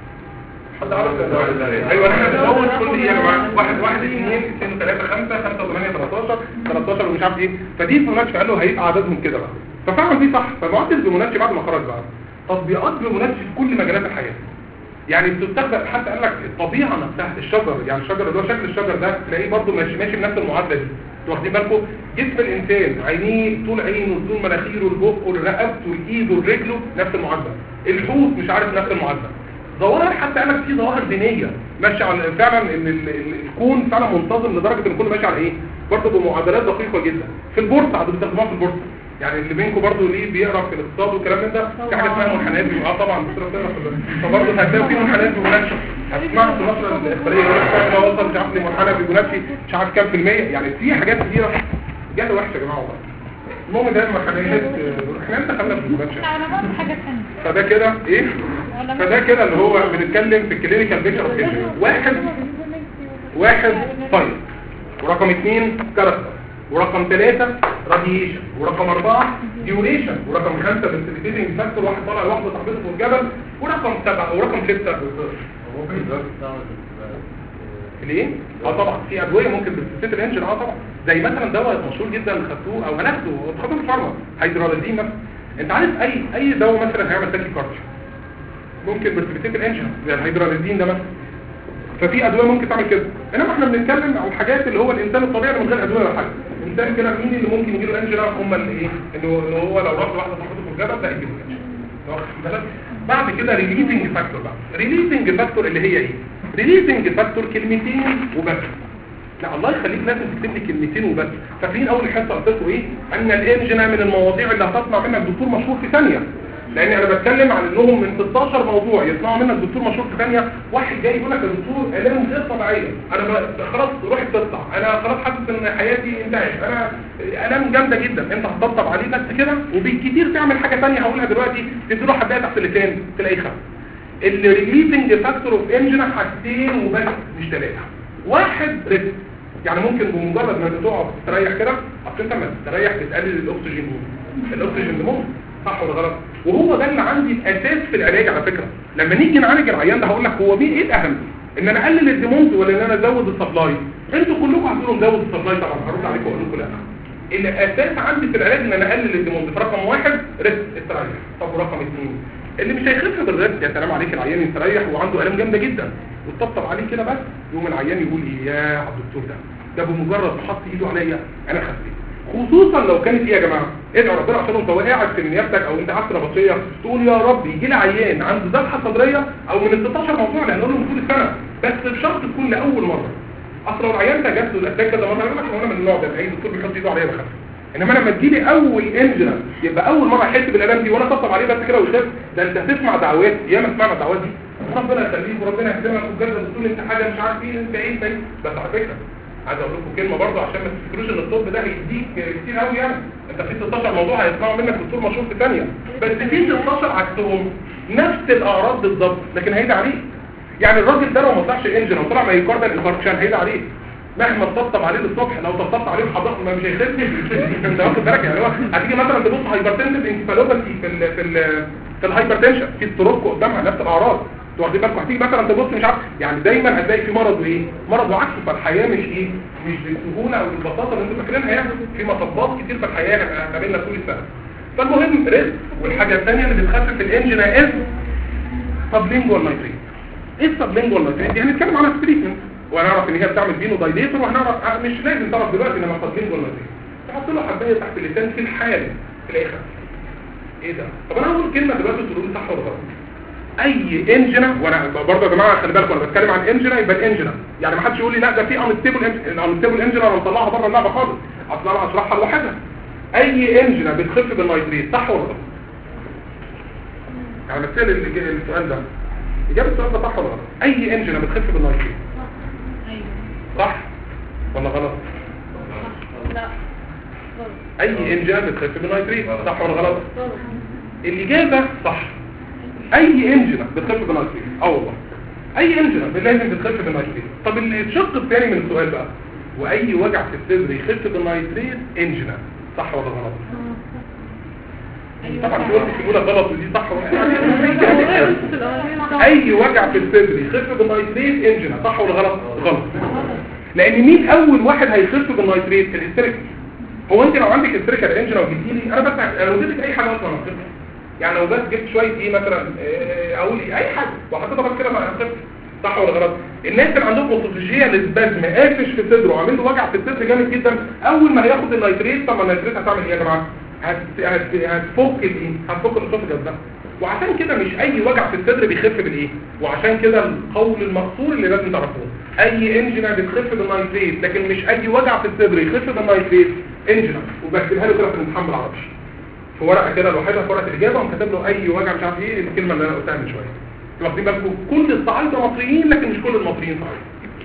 [SPEAKER 1] حد عارف ايوه احنا بنقول كل ايه يا جماعه واحد واحد اثنين اثنين ثلاثة خمسة خمسة ثمانية 13 13 ومش عارف ايه فدي المناقشه قال له هيبقى عددهم كده بقى ففعلا دي صح فمعدل بمناقشه بعد ما خرج بقى تطبيقات بمناقشه في كل مجالات الحياه يعني بتستخدم حتى قال لك الطبيعه نفسها الشجر يعني الشجر اللي هو شكل الشجر ده تلاقيه برضه ماشي ماشي بنفس المعادله دي انتوا واخدين بالكم جسم الانسان عينيه طول عينه طول مناخيره البق رقبته ايده رجله نفس المعادله الحوت مش عارف نفس المعادله ظواهر حتى قال لك في ظواهر دينيه ماشيه على فعلا ان ال- ال- الكون فعلا منتظم لدرجه ان كله ماشي على ايه برضه بمعادلات دقيقه جدا في البورصه عندهم بيستخدموها في البورصه يعني اللي بينكم برضه ليه بيقرا في الاقتصاد والكلام من ده في حاجه اسمها منحنيات اه طبعا بس بتقرا في ال- فبرضه هتلاقي في منحنيات بمناقشه هتسمعوا في مصر الاخباريه يقول لك ده وصل مش عارف لمنحنى بيبوناتشي مش عارف كام في المية يعني في حاجات كتيره جهه وحشه يا جماعه والله المهم ده المنحنيات آه، احنا انت خلينا في البيبوناتشي
[SPEAKER 2] لا انا بعمل حاجه ثانيه
[SPEAKER 1] فده كده ايه
[SPEAKER 2] ولا
[SPEAKER 1] فده كده اللي هو بنتكلم في الكلينيكال بيكتشر اوف واحد واحد طيب ورقم اثنين كاركتر ورقم ثلاثة راديشن ورقم أربعة ديوريشن ورقم خمسة بنسلتيتنج فاكتور واحد طالع لوحده صاحبته في الجبل ورقم سبعة ورقم ستة ليه؟ اه طبعا في ادويه ممكن بتستيت الانجن اه طبعا زي مثلا دواء مشهور جدا خدتوه او هناخده خدوه في الفارما هيدرالازين مثلا انت عارف اي اي دواء مثلا هيعمل تاكي كارديو ممكن برسبيتيت الانجن زي الهيدرالازين ده مثلا ففي ادويه ممكن تعمل كده انما احنا بنتكلم عن الحاجات اللي هو الانسان الطبيعي من غير ادويه ولا حاجه الانسان كده مين اللي ممكن يجي له انجن هم اللي ايه انه إنه هو لو راح لواحده صاحبته في الجبل ده يجي له انجن واخد بالك؟ بعد كده ريليزنج فاكتور بقى ريليزنج فاكتور اللي هي ايه ريليزنج فاكتور كلمتين وبس لا الله يخليك لازم تكتب لي كلمتين وبس فاكرين اول حصه قلت لكم ايه ان الانجن من المواضيع اللي هتصنع منك دكتور مشهور في ثانيه لان انا بتكلم عن انهم من 16 موضوع يصنعوا منك دكتور مشهور في ثانيه واحد جاي يقول لك يا دكتور الام غير طبيعيه انا ب- خلاص روحي تطلع انا خلاص حاسس ان حياتي انتهت انا الام جامده جدا انت هتطبطب عليه بس كده وبالكتير تعمل حاجه ثانيه هقولها دلوقتي تديله حبايه تحت اللسان تلاقيه خف الريليزنج فاكتور اوف انجن حاجتين وبس مش ثلاثه واحد ريسك يعني ممكن بمجرد ما تقعد تستريح كده اصل انت لما تستريح بتقلل الاكسجين الاكسجين ده ممكن صح ولا غلط وهو ده اللي عندي الاساس في العلاج على فكره لما نيجي نعالج العيان ده هقول لك هو مين ايه الاهم ان انا اقلل الديموند ولا ان انا ازود السبلاي انتوا كلكم هتقولوا نزود السبلاي طبعا هرد عليكم واقول لكم لا الاساس عندي في العلاج ان انا اقلل الديموند فرقم واحد ريست استريح طب ورقم اثنين اللي مش هيخف بالريست يا سلام عليك العيان يستريح وعنده الام جامده جدا وتطبطب عليه كده بس يوم العيان يقول ايه يا عبد الدكتور ده ده بمجرد ما حط ايده عليا انا خفيت خصوصا لو كانت ايه يا جماعه ادعوا ربنا عشان انت قاعد في نيابتك او انت قاعد في نبطيه تقول يا رب يجي لي عيان عنده ذبحه صدريه او من ال 16 موضوع اللي هنقول لهم طول السنه بس بشرط تكون لاول مره اصل لو العيان ده جات له الاتاك كذا مره يقول لك هو انا من النوع ده اي دكتور بيحط ايده عليا بخاف انما لما تجيلي اول انجنا يبقى اول مره احس بالالام دي وانا اطبطب عليه بس كده ويخف ده انت هتسمع دعوات ياما سمعنا الدعوات دي ربنا يخليك وربنا يهدمك وبجد بتقول انت حاجه مش عارف ايه انت ايه انت ايه بس على فكره عايز اقول لكم كلمه برضه عشان ما تفتكروش ان الطب ده هيديك كتير قوي يعني انت في 16 موضوع هيسمعوا منك دكتور مشهور في ثانيه بس في 16 عكسهم نفس الاعراض بالظبط لكن هيدي عليك يعني الراجل ده لو ما طلعش انجن وطلع ما يكاردال انفاركشن هيدي عليك مهما تطبطب عليه للصبح لو طبطبت عليه حضرتك ما مش هيخف انت واخد بالك يعني هو هتيجي مثلا تبص هايبرتنسيف انسفالوباثي في ال في ال في الهايبرتنشن في ستروك قدامها نفس الاعراض انتوا واخدين بالكم هتيجي مثلا تبص مش عارف يعني دايما هتلاقي في مرض وايه مرض وعكسه فالحياه مش ايه مش بالسهوله او بالبساطه اللي انتوا فاكرينها يعني في مطبات كتير في الحياه هتقابلنا طول السنه فالمهم رزق والحاجه الثانيه اللي بتخفف الانجن از سبلينجوال نايتريت ايه السبلينجوال نايتريت دي هنتكلم عنها في تريتمنت وهنعرف ان هي بتعمل بينو دايليتور وهنعرف مش لازم تعرف دلوقتي انما سبلينجوال نايتريت تحط له حبايه تحت اللسان في الحال تلاقي خف ايه ده طب انا هقول كلمه دلوقتي تقولوا لي صح ولا غلط اي انجنا وانا برضه يا جماعه خلي بالكم انا بتكلم عن انجنا يبقى الانجنا يعني ما حدش يقول لي لا ده في انستيبل انستيبل انجنا انا مطلعها بره اللعبه خالص اصل انا هشرحها لوحدها اي انجنا بتخف بالنيتريت صح ولا غلط يعني مثال السؤال ده اجابه السؤال ده صح ولا غلط اي انجنا بتخف بالنيتريت
[SPEAKER 2] ايوه
[SPEAKER 1] صح ولا غلط
[SPEAKER 2] لا غلط
[SPEAKER 1] اي انجنا بتخف بالنيتريت صح ولا غلط
[SPEAKER 2] غلط
[SPEAKER 1] الاجابه صح اي انجنة بتخف بالنيتريت اه والله اي انجنة لازم بتخف بالنيتريت طب الشق الثاني من السؤال بقى واي وجع في الصدر يخف بالنيتريت انجنة صح ولا غلط
[SPEAKER 2] ايوه
[SPEAKER 1] طبعا في قلت في الاولى غلط ودي صح ولا
[SPEAKER 2] اي
[SPEAKER 1] اي وجع في الصدر يخف بالنيتريت انجنة صح ولا غلط غلط لان مين اول واحد هيخف بالنيتريت الهستيريك هو انت لو عندك هستيريكال انجنة وجبتي لي انا بس انا لو اديتك اي حاجه اصلا هتخف يعني لو بس جبت شويه ايه مثلا آه، اقول ايه اي حاجه وحطيتها بس كده مع الخف صح ولا غلط الناس اللي عندهم اوتوفيجيه للسبازم قافش في صدره وعامل له وجع في الصدر جامد جدا اول ما هياخد النيتريت طب ما النيتريت هتعمل ايه يا جماعه هت... هت... هتفك الايه هتفك الاسوفجاس ده وعشان كده مش اي وجع في الصدر بيخف بالايه وعشان كده القول المقصور اللي لازم تعرفوه اي انجنا بتخف بالنيتريت لكن مش اي وجع في الصدر يخف بالنيتريت انجنا وبكتبها له كده في الامتحان بالعربي في ورقه كده لوحدها في ورقه الاجابه وكاتب له اي وجع مش عارف ايه الكلمه اللي انا قلتها من شويه انتوا واخدين بالكم كل الصعايده مصريين لكن مش كل المصريين صعايده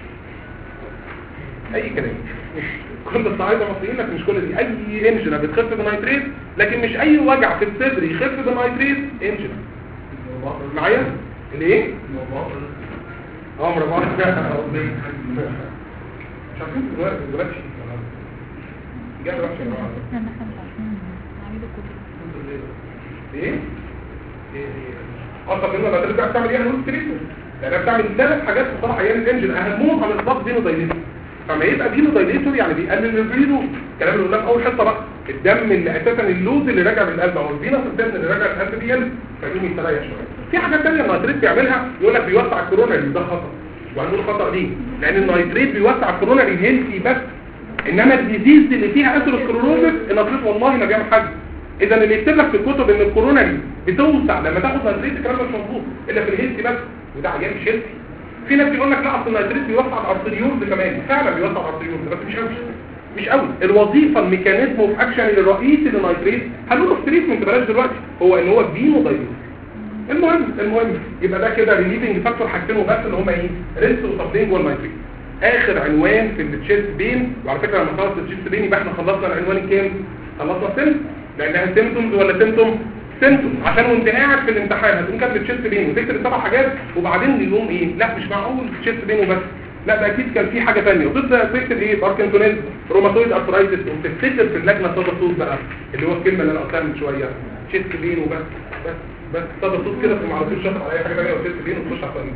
[SPEAKER 1] اي كلام كل الصعايده مصريين لكن مش كل دي اي انجنا بتخف بالنيتريت لكن مش اي وجع في الصدر يخف بالنيتريت انجنا معايا الايه اه مربع مش عارفين دلوقتي دلوقتي اجابه وحشه يا جماعه
[SPEAKER 2] احنا خمسة عشان عميد الكتب
[SPEAKER 1] ايه اصلا لما ترجع تعمل ايه هنقول تريتمنت يعني بتعمل ثلاث حاجات بصراحه ايام الانجن اهمهم على الاطلاق فينو دايليتور فما يبقى فينو دايليتور يعني بيقلل الفينو الكلام اللي قلناه في اول حصه بقى الدم اللي اساسا اللوز اللي راجع من القلب او الفينوس الدم اللي راجع من القلب بيقل فيقوم يستريح شويه في حاجات ثانيه النيتريت بيعملها يقول لك بيوسع الكوروناري ده خطر وهنقول خطر ليه لان النيتريت بيوسع الكوروناري هيلثي بس انما الديزيز اللي فيها اثيروسكليروزس النيتريت والله ما بيعمل حاجه اذا اللي يكتب لك في الكتب ان الكوروناري بتوسع لما تاخد نيتريت الكلام ده مش مظبوط الا في الهيلثي بس وده عيان مش هيلثي في ناس يقول لك لا اصل النيتريت بيوسع الارتريولز كمان فعلا بيوسع الارتريولز بس مش قوي مش قوي الوظيفه الميكانيزم اوف اكشن الرئيسي للنيتريت هنقوله في تريتمنت بلاش دلوقتي هو ان هو فينو دايليز المهم المهم يبقى ده كده ريليفنج فاكتور حاجتين وبس اللي هم ايه ريست وسبلينج والنيتريت اخر عنوان في التشيست بين وعلى فكره لما خلصت التشيست بين يبقى احنا خلصنا العنوان الكام خلصنا السيمتوم لانها سيمتومز ولا سيمتوم سيمتوم عشان وانت قاعد في الامتحان هتقوم كاتب التشيست بين وتكتب السبع حاجات وبعدين يقوم ايه لا مش معقول التشيست بين وبس لا ده اكيد كان في حاجه ثانيه وتبدا تكتب ايه باركنسونيزم روماتويد ارثرايتس وتفتكر في اللجنه صدى صوت بقى اللي هو الكلمه اللي انا قلتها من شويه تشيست بين وبس بس بس صدى صوت كده في معرفش شرح على اي حاجه ثانيه وتشيست بين وتخش على السؤال اللي بعده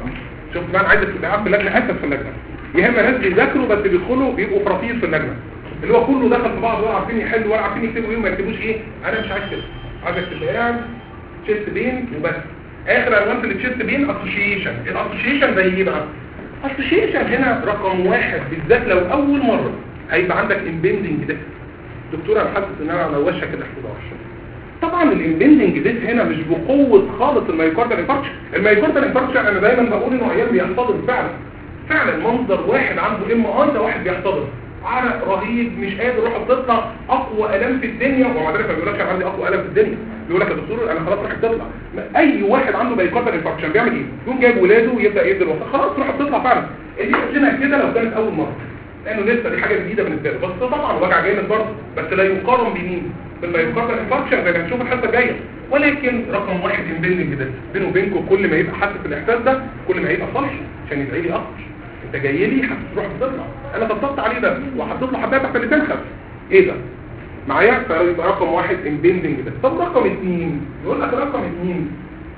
[SPEAKER 1] شفت بقى انا عايزك تبقى قاعد في اللجنه اسد في اللجنه يا اما ناس بيذاكروا بس بيدخلوا بيبقوا فرافير في اللجنه اللي هو كله دخل في بعض ولا عارفين يحلوا ولا عارفين يكتبوا ايه وما يكتبوش ايه انا مش عايز كده عايزك تبقى قاعد تشيست بين وبس اخر عنوان في التشيست بين اسوشيشن الاسوشيشن زي ايه بقى اسوشيشن هنا رقم واحد بالذات لو اول مره هيبقى عندك امبندنج ده دكتور انا حاسس ان انا على وشك الاحتضار طبعا الامبندنج ديت هنا مش بقوه خالص المايوكاردال انفاركشن المايوكاردال انفاركشن انا دايما بقول انه عيال بيحتضر فعلا فعلا منظر واحد عنده ام اي ده واحد بيحتضر عرق رهيب مش قادر روحه بتطلع اقوى الام في الدنيا ومع ذلك ما بيقولكش انا عندي اقوى الم في الدنيا بيقول لك يا دكتور انا خلاص روحي بتطلع اي واحد عنده مايوكاردال انفاركشن بيعمل ايه يقوم جايب ولاده ويبدا يدي الوقت خلاص روحه بتطلع فعلا دي شبه كده لو كانت اول مره لانه لسه دي حاجه جديده بالنسبه له بس طبعا وجع جامد برضه بس لا يقارن بمين بالمايوكاردال انفاركشن زي ما هنشوف الحصه الجايه ولكن رقم واحد امبندنج ده بينه وبينكم كل ما يبقى حاسس الاحساس ده كل ما يبقى صح عشان يدعي لي اكتر انت جاي لي هتروح تطلع انا طبطبت عليه ده وحطيت له حبايه تحت اللسان خف ايه ده معايا فيبقى رقم واحد امبندنج ده طب رقم اثنين يقول لك رقم اثنين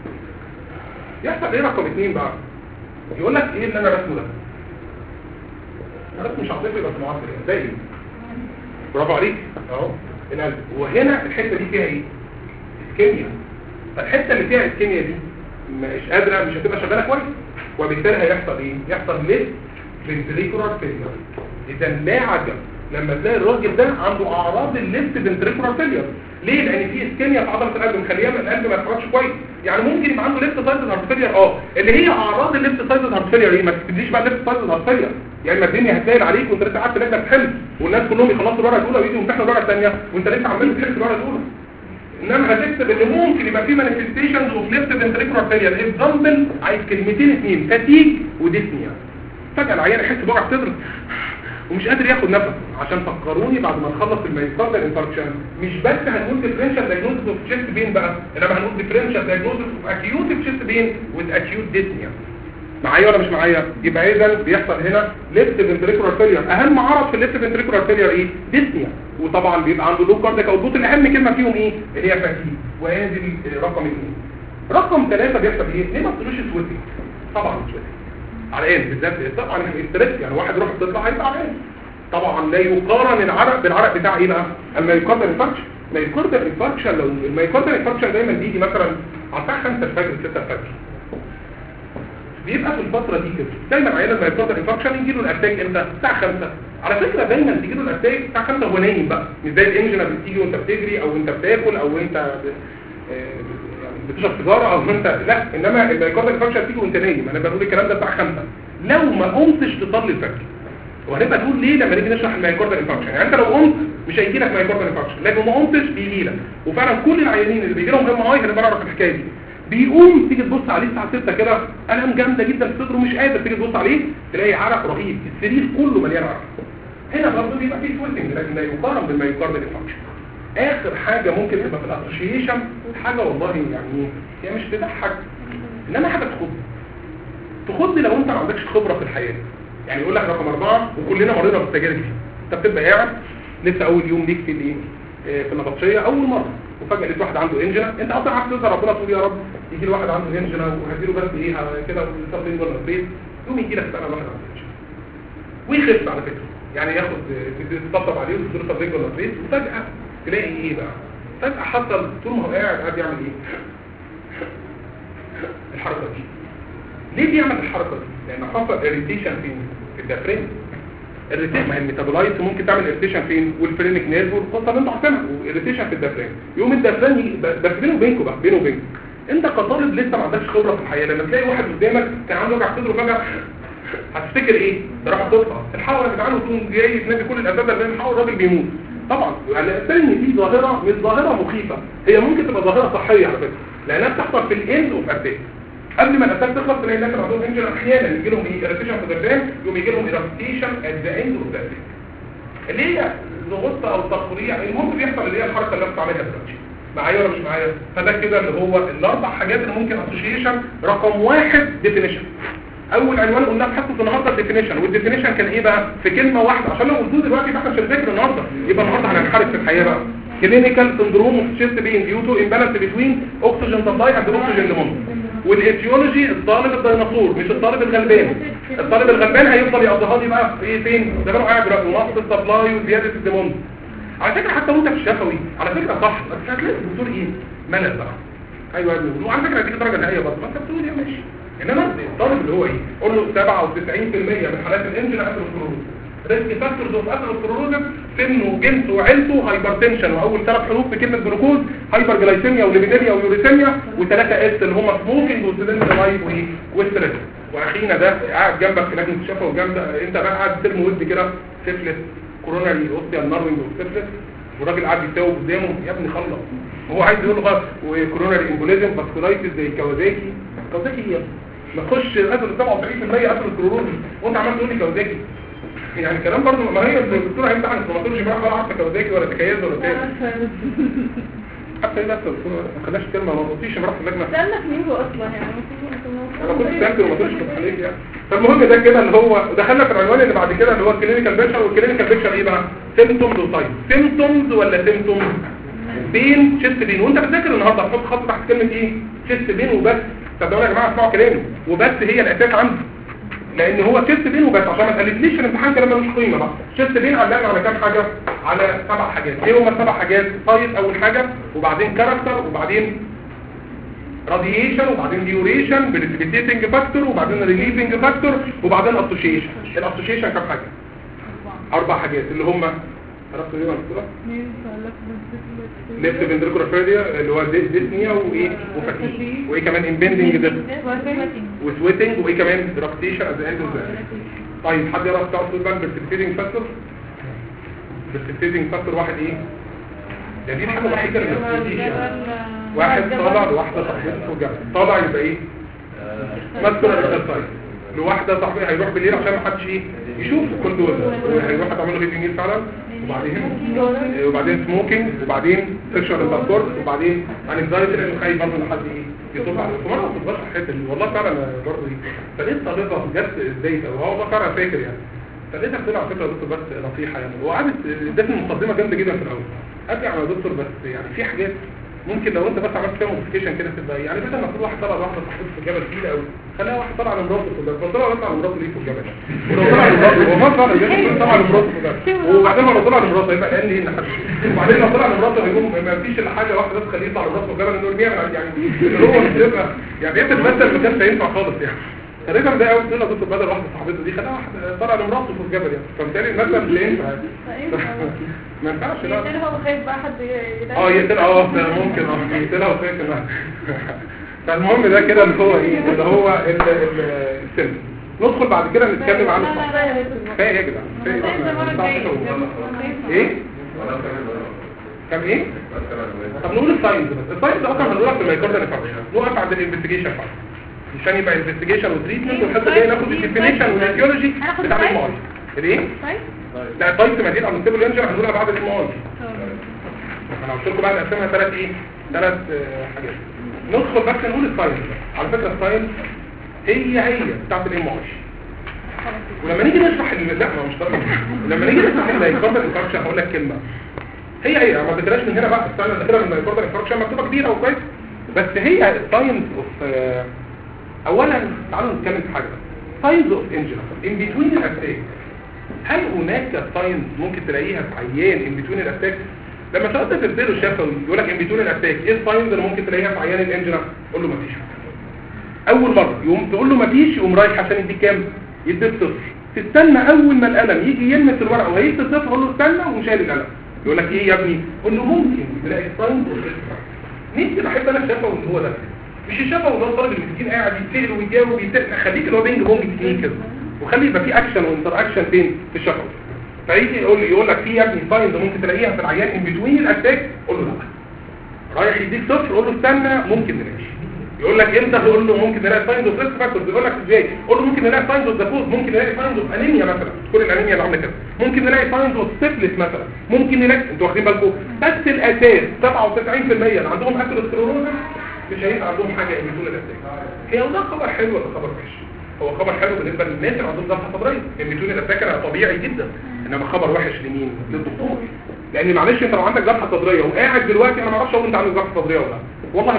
[SPEAKER 1] يحصل ايه رقم اثنين بقى يقول لك ايه اللي انا رسمه ده رسم مش عاطفي بس معبر ده ايه برافو عليك اهو القلب وهنا الحته دي فيها ايه اسكيميا فالحته اللي فيها اسكيميا دي مش قادره مش هتبقى شغاله كويس وبالتالي هيحصل ايه يحصل ليت فنتريكولار فيلير اذا لا عجب لما تلاقي الراجل ده عنده اعراض الليفت فنتريكولار فيلير ليه لان في اسكيميا في عضله القلب مخليه القلب ما يتحركش كويس يعني ممكن يبقى عنده ليفت سايد هارت فيلير اه اللي هي اعراض الليفت سايد هارت فيلير ايه ما تبتديش بقى ليفت سايد هارت فيلير يعني ما الدنيا هتلاقي عليك وانت لسه قاعد في لجنه بتحل والناس كلهم يخلصوا الورقه الاولى ويجوا يمتحنوا الورقه الثانيه وانت لسه عمال بتحل في الورقه الاولى انما هتكتب ان ممكن يبقى في مانيفستيشنز اوف ليفت فنتريكولار فيلير اكزامبل عايز كلمتين اثنين فاتيج وديسنيا فجاه العيان يحس بوجع صدر ومش قادر ياخد نفس عشان فكروني بعد ما نخلص المايوكاردال انفاركشن مش بس هنقول ديفرنشال دايجنوستس اوف تشيست بين بقى انما هنقول ديفرنشال دايجنوستس اوف اكيوت تشيست بين وذ اكيوت ديسنيا معايا ولا مش معايا يبقى اذا بيحصل هنا ليفت فنتريكولار فيلير اهم عرض في الليفت فنتريكولار فيلير ايه ديسنيا وطبعا بيبقى عنده لو كارديك اوتبوت اللي اهم كلمه فيهم ايه اللي هي فاتيج وهذه رقم اثنين رقم ثلاثة بيحصل ايه ليه ما بتقولوش سويتنج طبعا سويتنج على ايه بالذات طبعا الاستريس يعني واحد يروح تطلع هيبقى عرقان طبعا لا يقارن العرق بالعرق بتاع ايه بقى المايوكاردال انفاركشن المايوكاردال انفاركشن لو المايوكاردال انفاركشن دايما بيجي مثلا على الساعه 5 الفجر 6 الفجر بيبقى في الفترة دي كده دايما عيال المايوكاردال انفاركشن يجي له الاتاك امتى الساعة 5 على فكرة دايما بيجي له الاتاك الساعة 5 وهو نايم بقى مش زي الانجن اللي بتيجي وانت بتجري او انت بتاكل او انت ب... آه، يعني بتشرب سيجاره او انت لا انما المايوكاردال انفاركشن بتيجي وانت نايم انا بقول الكلام ده الساعة 5 لو ما قمتش تصلي الفجر وهنبقى نقول ليه لما نيجي نشرح المايوكاردال انفاركشن يعني انت لو قمت مش هيجي لك مايوكاردال انفاركشن لكن ما قمتش بيجي لك وفعلا كل العيانين اللي بيجي لهم ام اي هنبقى نعرف الحكايه دي بيقوم تيجي تبص عليه الساعه 6 كده الام جامده جدا في صدره مش قادر تيجي تبص عليه تلاقي عرق رهيب السرير كله مليان عرق هنا برضه بيبقى فيه سويتنج لكن لا يقارن بالمايوكاردال انفاركشن اخر حاجه ممكن تبقى في الاسوشيشن حاجه والله يعني هي مش تضحك انما حاجه تخض تخض لو انت ما عندكش خبره في الحياه يعني يقول لك رقم أربعة وكلنا مرينا بالتجارب دي انت بتبقى قاعد لسه اول يوم ليك في الايه آه، في النبطشيه اول مره وفجاه لقيت واحد عنده انجنا انت اصلا عارف تظهر ربنا تقول يا رب يجي له واحد عنده انجنا وهديله بس ايه على كده ولسه فين ولا البيت يقوم يجي لك بقى واحد عنده انجنا ويخف على فكره يعني ياخد آه، تطبطب عليه وتديله تدريج ولا البيت وفجاه تلاقي ايه بقى فجاه حصل طول ما هو قاعد قاعد يعمل ايه الحركه دي ليه بيعمل الحركه دي لان حصل اريتيشن فين في الدافرين الريتيشن ما هي الميتابولايت ممكن تعمل اريتيشن فين والفرينك نيرف والقصه اللي انتوا عارفينها واريتيشن في الدافرين يوم الدافرين يجي- ب- بس بينه وبينكم بقى بينه وبينكم انت كطالب لسه ما عندكش خبره في الحياه لما تلاقي واحد قدامك كان عنده وجع صدره فجاه هتفتكر ايه ده راح تطلع الحاول يا جدعان وتقوم جاي تنادي كل الاسباب اللي الحاول الراجل بيموت طبعا يعني الثاني ان دي ظاهره مش ظاهره مخيفه هي ممكن تبقى ظاهره صحيه على فكره لانها بتحصل في الاند اوف اتاك قبل ما الاساس تخلص تلاقي الناس اللي عندهم انجن احيانا يجي لهم ايه اريتيشن في الدرجان يقوم يجي لهم اريتيشن ات ذا اند اوف ذا اللي هي ضغط او تقريع المهم بيحصل اللي هي الحركه اللي انا بعملها دلوقتي معايا ولا مش معايا فده كده اللي هو الاربع حاجات اللي ممكن اسوشيشن رقم واحد ديفينيشن اول عنوان قلنا في حصه النهارده الديفينيشن والديفينيشن كان ايه بقى في كلمه واحده عشان لو قلتوه دلوقتي فاحنا مش هنذاكر النهارده يبقى النهارده هننحرف في الحياه بقى كلينيكال سندروم اوف تشيست بين ديو تو امبالانس بتوين اوكسجين سبلاي اند اوكسجين ديموند والايتيولوجي الطالب الديناصور مش الطالب الغلبان الطالب الغلبان هيفضل يقضيها لي بقى في ايه فين ده كانوا قاعد دلوقتي نقص السبلاي وزياده الديموند على فكره حتى وانت في الشفوي على فكره صح بس هتلاقي الدكتور ايه ملل بقى ايوه يا ابني وعلى فكره دي درجه نهائيه برضه ما انت بتقول يا ماشي انما الطالب اللي هو ايه قول له 97% من حالات الانجل اثيروسكلروز ريسك فاكتورز اوف اثيروسكلروز سنه وجنسه وعيلته هايبرتنشن واول ثلاث حروف في كلمه جلوكوز هايبر جلايسيميا وليبيديميا ويوريثيميا وثلاثه اس اللي هم سموكينج وسيدنت لايف وايه وستريس واخينا ده قاعد جنبك في لجنه الشفا وجنب انت بقى قاعد ترمي ود كده سيفلس كوروناري اوستيا ناروينج وسيفلس والراجل قاعد يتاوب قدامه يا ابني خلص هو عايز يقول له خلاص وكوروناري امبوليزم فاسكولايتس زي كوازاكي كوازاكي ايه نخش قتل 97% قتل الكلوروز وانت عمال تقول لي كوازاكي يعني كلام برضه ما هي الدكتور هيمتحن الكروماتولوجي بقى ولا عارفه كوازاكي ولا تكيز ولا تاني حتى ايه بس الدكتور ما خلاش كلمه ما قلتيش امبارح في اللجنه
[SPEAKER 2] سألنا في مينجو اصلا يعني المفروض
[SPEAKER 1] انا كنت سالت وما قلتش كنت عليك يعني فالمهم ده كده اللي هو دخلنا في العنوان اللي بعد كده اللي هو الكلينيكال بيكشر والكلينيكال بيكشر ايه بقى سيمتومز وساينز سيمتومز ولا سيمتومز بين شيست بين وانت بتذاكر النهارده هتحط خط تحت كلمه ايه شيست بين وبس صدقوني يا جماعه اسمعوا كلامي وبس هي الاساس عندي لان هو شيست بين وبس عشان ما تقلدليش الامتحان كلام ملوش قيمه بقى شيست بين علقنا على كام حاجه على سبع حاجات ايه هما السبع حاجات سايت اول حاجه وبعدين كاركتر وبعدين راديشن وبعدين ديوريشن بريسبيتيتنج فاكتور وبعدين ريليفنج فاكتور وبعدين اسوشيشن الاسوشيشن كام حاجه اربع حاجات اللي هم عرفتوا ايه ولا كده ليفت فنتريكولار فيرديا اللي هو دي- ديسنيا وايه وفاتيج وايه كمان امبندنج ده وسويتنج وايه كمان دراكتيشن ات ذا اند اوف ذا طيب حد يعرف تعرف بقى البرسبيتيتنج فاكتور البرسبيتيتنج فاكتور واحد ايه ده دي الحاجه الوحيده اللي ما بتجيش يعني. واحد طالع لواحده صاحبته في الجبل طالع يبقى ايه ماسكولار اكسرسايز لواحده صاحبي هيروح بالليل عشان ما حدش ايه يشوف كل دول هيروح تعمل له ريدنج فعلا وبعدين وبعدين سموكينج وبعدين سيكشوال انتركورس وبعدين انكزايتي لانه خايف برضه ان حد ايه يطب عليه وما ما تطبقش الحته دي والله فعلا أنا برضه ايه فلقيت طالبه جت ازاي وهو والله فعلا فاكر يعني فلقيتها بتقول على فكره يا دكتور بس نصيحه يعني وقعدت ادتني مقدمه جامده جدا في الاول قالت لي يا دكتور بس يعني في حاجات ممكن لو انت بس عملت فيها موديفيكيشن كده تبقى يعني بدل ما كل واحد طلع لواحده صاحبته في الجبل كتير قوي خليها واحد طلع لمراته في الجبل فطلع يطلع لمراته ليه في الجبل ولو طلع لمراته هو ما طلع لمراته طلع لمراته في الجبل وبعدين لو طلع لمراته يبقى قال لي ان حد وبعدين لو طلع لمراته هيقوم ما فيش الا حاجه واحده بس خليه يطلع لمراته في الجبل انه يرميها من يعني اللي هو مش هيبقى يعني بيتمثل ما كانش هينفع خالص يعني تقريبا ده اول سنه كنت بدل واحده صاحبته دي خلاها واحده طلع لمراته في الجبل يعني فبالتالي المثل مش هينفع ما ينفعش لا
[SPEAKER 2] يقتلها وخايف بقى حد يلاقي
[SPEAKER 1] اه يقتلها اه ده ممكن اه يقتلها وفاكر فالمهم ده كده اللي هو ايه اللي هو ال- ال- السن ندخل بعد كده نتكلم عن الصح كفايه يا جدع كفايه
[SPEAKER 2] ده
[SPEAKER 1] احنا
[SPEAKER 2] المرة
[SPEAKER 1] الساعة
[SPEAKER 2] الجاية.
[SPEAKER 1] 11 ونص. ايه كم ايه طب نقول الساينس بس الساينس اصلا هنقولها في الميكروبيال انفكشن نقف عند الانفستيجيشن فقط عشان يبقى انفستيجيشن وتريتمنت والحته الجايه ناخد الديفينيشن والايديولوجي
[SPEAKER 2] هناخد
[SPEAKER 1] بتاع
[SPEAKER 2] الساينس؟
[SPEAKER 1] الماي الايه
[SPEAKER 2] طيب
[SPEAKER 1] لا التايب ما دي او الستيبل انجن هنقولها بعد الماي انا قلت لكم بقى نقسمها ثلاث ايه ثلاث آه، حاجات ندخل بس نقول الساينس على فكره الساينس هي هي بتاعت الام اتش ولما نيجي نشرح ال- لا ما هو مش طبعا لما نيجي نشرح المايكروبيال انفكشن هقول لك كلمه هي هي ما بدلاش من هنا بقى السنه الاخيره من المايكروبيال انفكشن مكتوبه كبيره وكويس بس هي الساينس اوف اولا تعالوا نتكلم في حاجه ساينس اوف انجن ان بتوين الاتاك هل هناك ساينس ممكن تلاقيها في عيان ان بتوين الاتاك لما سالت في الزيرو الشفوي يقول لك ان بتوين الاتاك ايه الساينس اللي ممكن تلاقيها في عيان الانجن قول له مفيش اول مره يقوم تقول له مفيش يقوم رايح عشان يديك كام يديك صفر تستنى اول ما القلم يجي يلمس الورقه وهيكتب صفر قول له استنى ومش شايل القلم يقول لك ايه يا ابني قول له ممكن تلاقي ساينس نفسي بحب انا الشفوي اللي هو ده مش الشفوي اللي هو الطالب المسكين قاعد يتسال ويجاوب ويتسال خليك اللي هو بينج بونج تكنيك كده وخلي يبقى في اكشن وانتر اكشن فين في الشفوي فيجي يقول لي يقول لك في يا ابني ساينز ممكن تلاقيها في العيان ان بتوين الاتاك قول له لا رايح يديك صفر قول له استنى ممكن نلاقي يقول لك امتى تقول له ممكن نلاقي ساينز اوف ريسك فاكتورز يقول لك ازاي قول له ممكن نلاقي ساينز اوف دافوز ممكن نلاقي ساينز اوف انيميا مثلا كل الانيميا اللي عامله كده ممكن نلاقي ساينز اوف سيفلس مثلا ممكن نلاقي انتوا واخدين بالكم بس الاساس 97% اللي عندهم اثيروسكليروز مش هيبقى عندهم حاجه يميتون الاتاك هي وده خبر حلو ولا خبر وحش هو خبر حلو بالنسبه للناس اللي عندهم ضغط صدريه يميتون الاتاك طبيعي جدا انما خبر وحش لمين للدكتور لان معلش انت لو عندك ذبحه صدريه وقاعد دلوقتي انا ما اعرفش اقول انت عندك ذبحه صدريه ولا لا والله ما اعرف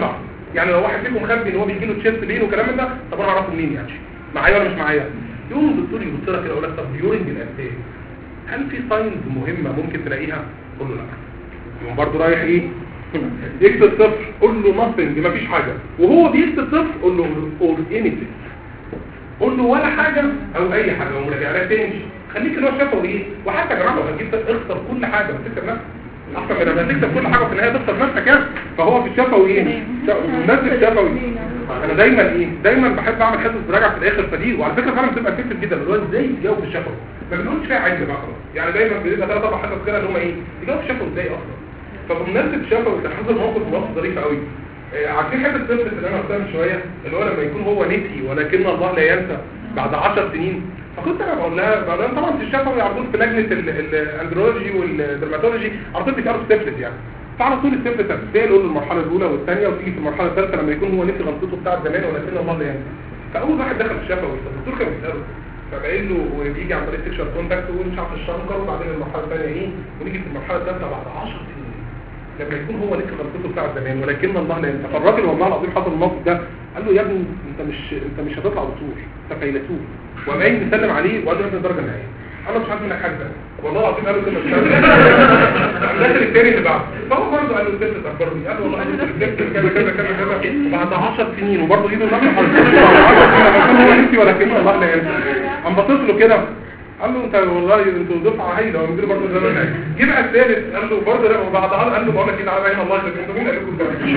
[SPEAKER 1] يعني لو واحد فيكم خبي ان هو بيجي له تشيست بين وكلام من ده طب انا اعرفه منين يعني معايا ولا مش معايا يوم الدكتور يبص لك كده يقول لك طب ديورنج الاتاك هل في ساينز مهمه ممكن تلاقيها قول له لا يقوم برضه رايح ايه يكتب صفر قول له nothing مفيش حاجه وهو بيكتب صفر قول له or anything قول له ولا حاجة او اي حاجة ومراجع لها تاني خليك اللي هو شافه ايه وحتى يا جماعه لو هتجيب اخسر كل حاجة ما تكتب نفسك احسن من لما تكتب كل حاجة وفي النهاية تخسر نفسك يعني فهو في الشفوي ايه الناس الشفوي انا دايما ايه دايما بحب اعمل حصص مراجعه في الاخر فدي وعلى فكره فعلا بتبقى افكتيف جدا اللي هو ازاي تجاوب في الشفوي ما بنقولش فيها علم بقى خلاص يعني دايما بيبقى ثلاث اربع حصص كده اللي هم ايه تجاوب في الشفوي ازاي اصلا فبمناسبه الشفوي كان حصل موقف موقف ظريف قوي آه، عارفين حته الطفل اللي انا قلتها من شويه اللي هو لما يكون هو نسي ولكن الله لا ينسى بعد 10 سنين فكنت انا بقول لها بقول لها طبعا في الشفوي على طول في لجنه ال- ال- الاندرولوجي والدرماتولوجي على طول بيتقروا السيفلت يعني فعلى طول السيفلت اساسيه يقول له المرحله الاولى والثانيه وتيجي في المرحله الثالثه لما يكون هو نسي غلطته بتاعت زمان ولكن الله لا ينسى فاول واحد دخل الشفوي فالدكتور كان بيساله فبقول له وبيجي عن طريق سيكشوال كونتاكت ويقول مش عارف الشنكر وبعدين المرحله الثانيه ايه ونيجي في المرحله الثالثه بعد 10 سنين لما يكون هو لسه غلطته بتاع زمان ولكن الله لا ينسى فالراجل والله العظيم حصل الموقف ده قال له يا ابني انت مش انت مش هتطلع دكتور انت فيلسوف وقام قايم مسلم عليه وقال له يا ابني الدرجه النهائيه قال له مش عارف منك حاجه والله العظيم قال له كده مش عارف داخل التاني اللي بعده فهو برضه قال له الست اخبرني قال له والله قال له الست كذا كذا كذا كذا بعد 10 سنين وبرضه ايده نفس بعد 10 سنين لما يكون هو نسي ولكن الله لا ينسى قام باصص له كده قال له انت والله انتوا دفعه هايله ومدير برضه زمان هايل جه بقى الثالث قال له برضه لا وبعد عرض قال له بقول لك ايه تعالى هنا الله يخليك انتوا مين قال لكم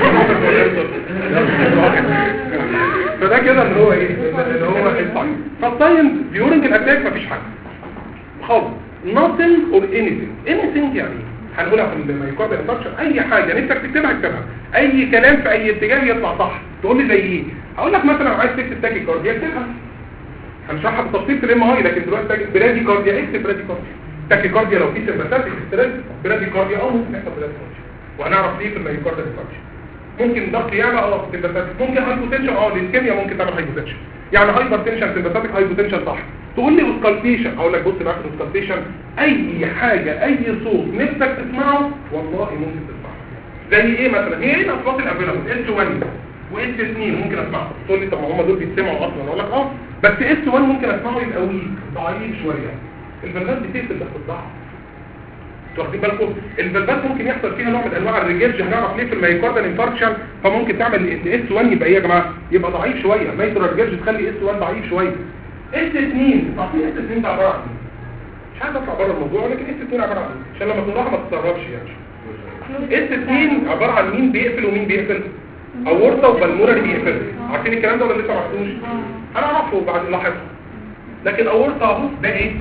[SPEAKER 1] ده فده كده اللي هو ايه اللي هو الساينس فالساينس ديورنج الاتاك مفيش حاجه خالص nothing or anything anything يعني ايه؟ هنقولها في الميكروبيا انفكشن اي حاجه نفسك تكتبها اكتبها اي كلام في اي اتجاه يطلع صح تقول لي زي ايه هقول لك مثلا عايز تكتب تاكي كارديا اكتبها هنشرحها بالتفصيل في الام اي لكن دلوقتي تاكي برادي كارديا اكتب برادي كارديا تاكي كارديا لو في سمباثيك ستريس برادي كارديا اه ممكن نكتب برادي كارديا وهنعرف ليه في الميكروبيا انفكشن ممكن ضغط يعلى اه سمباثيك ممكن هايبوتنشن اه الاسكيميا ممكن تعمل هايبوتنشن يعني هايبر تنشن سمباثيك هايبوتنشن صح تقول لي اوسكالتيشن اقول لك بص بقى في الاوسكالتيشن اي حاجه اي صوت نفسك تسمعه والله ممكن تسمعه زي ايه مثلا هي ايه الاصوات الافيلابل اس 1 واس 2 ممكن اسمعه تقول لي طب ما هم دول بيتسمعوا اصلا اقول لك اه بس اس 1 ممكن اسمعه يبقى ويك ضعيف شويه الفلفات بتقفل بس الضعف واخدين بالكم الفلفات ممكن يحصل فيها نوع من انواع الريجيرج هنعرف ليه في الميوكاردال انفاركشن فممكن تعمل ان اس 1 يبقى ايه يا جماعه يبقى ضعيف شويه ميترال ريجيرج تخلي اس 1 ضعيف شويه اس 2 تعرفين اس 2 ده عباره عن ايه مش عايز اطلع بره الموضوع ولكن اس 2 عباره عن ايه عشان لما تروح ما تستغربش يعني اس 2 عباره عن مين بيقفل ومين بيقفل اورطه وبلمونري بيقفل عارفين الكلام ده ولا لسه ما عرفتوش انا اعرفه بعد لاحظ لكن اورطه اهو ده ايه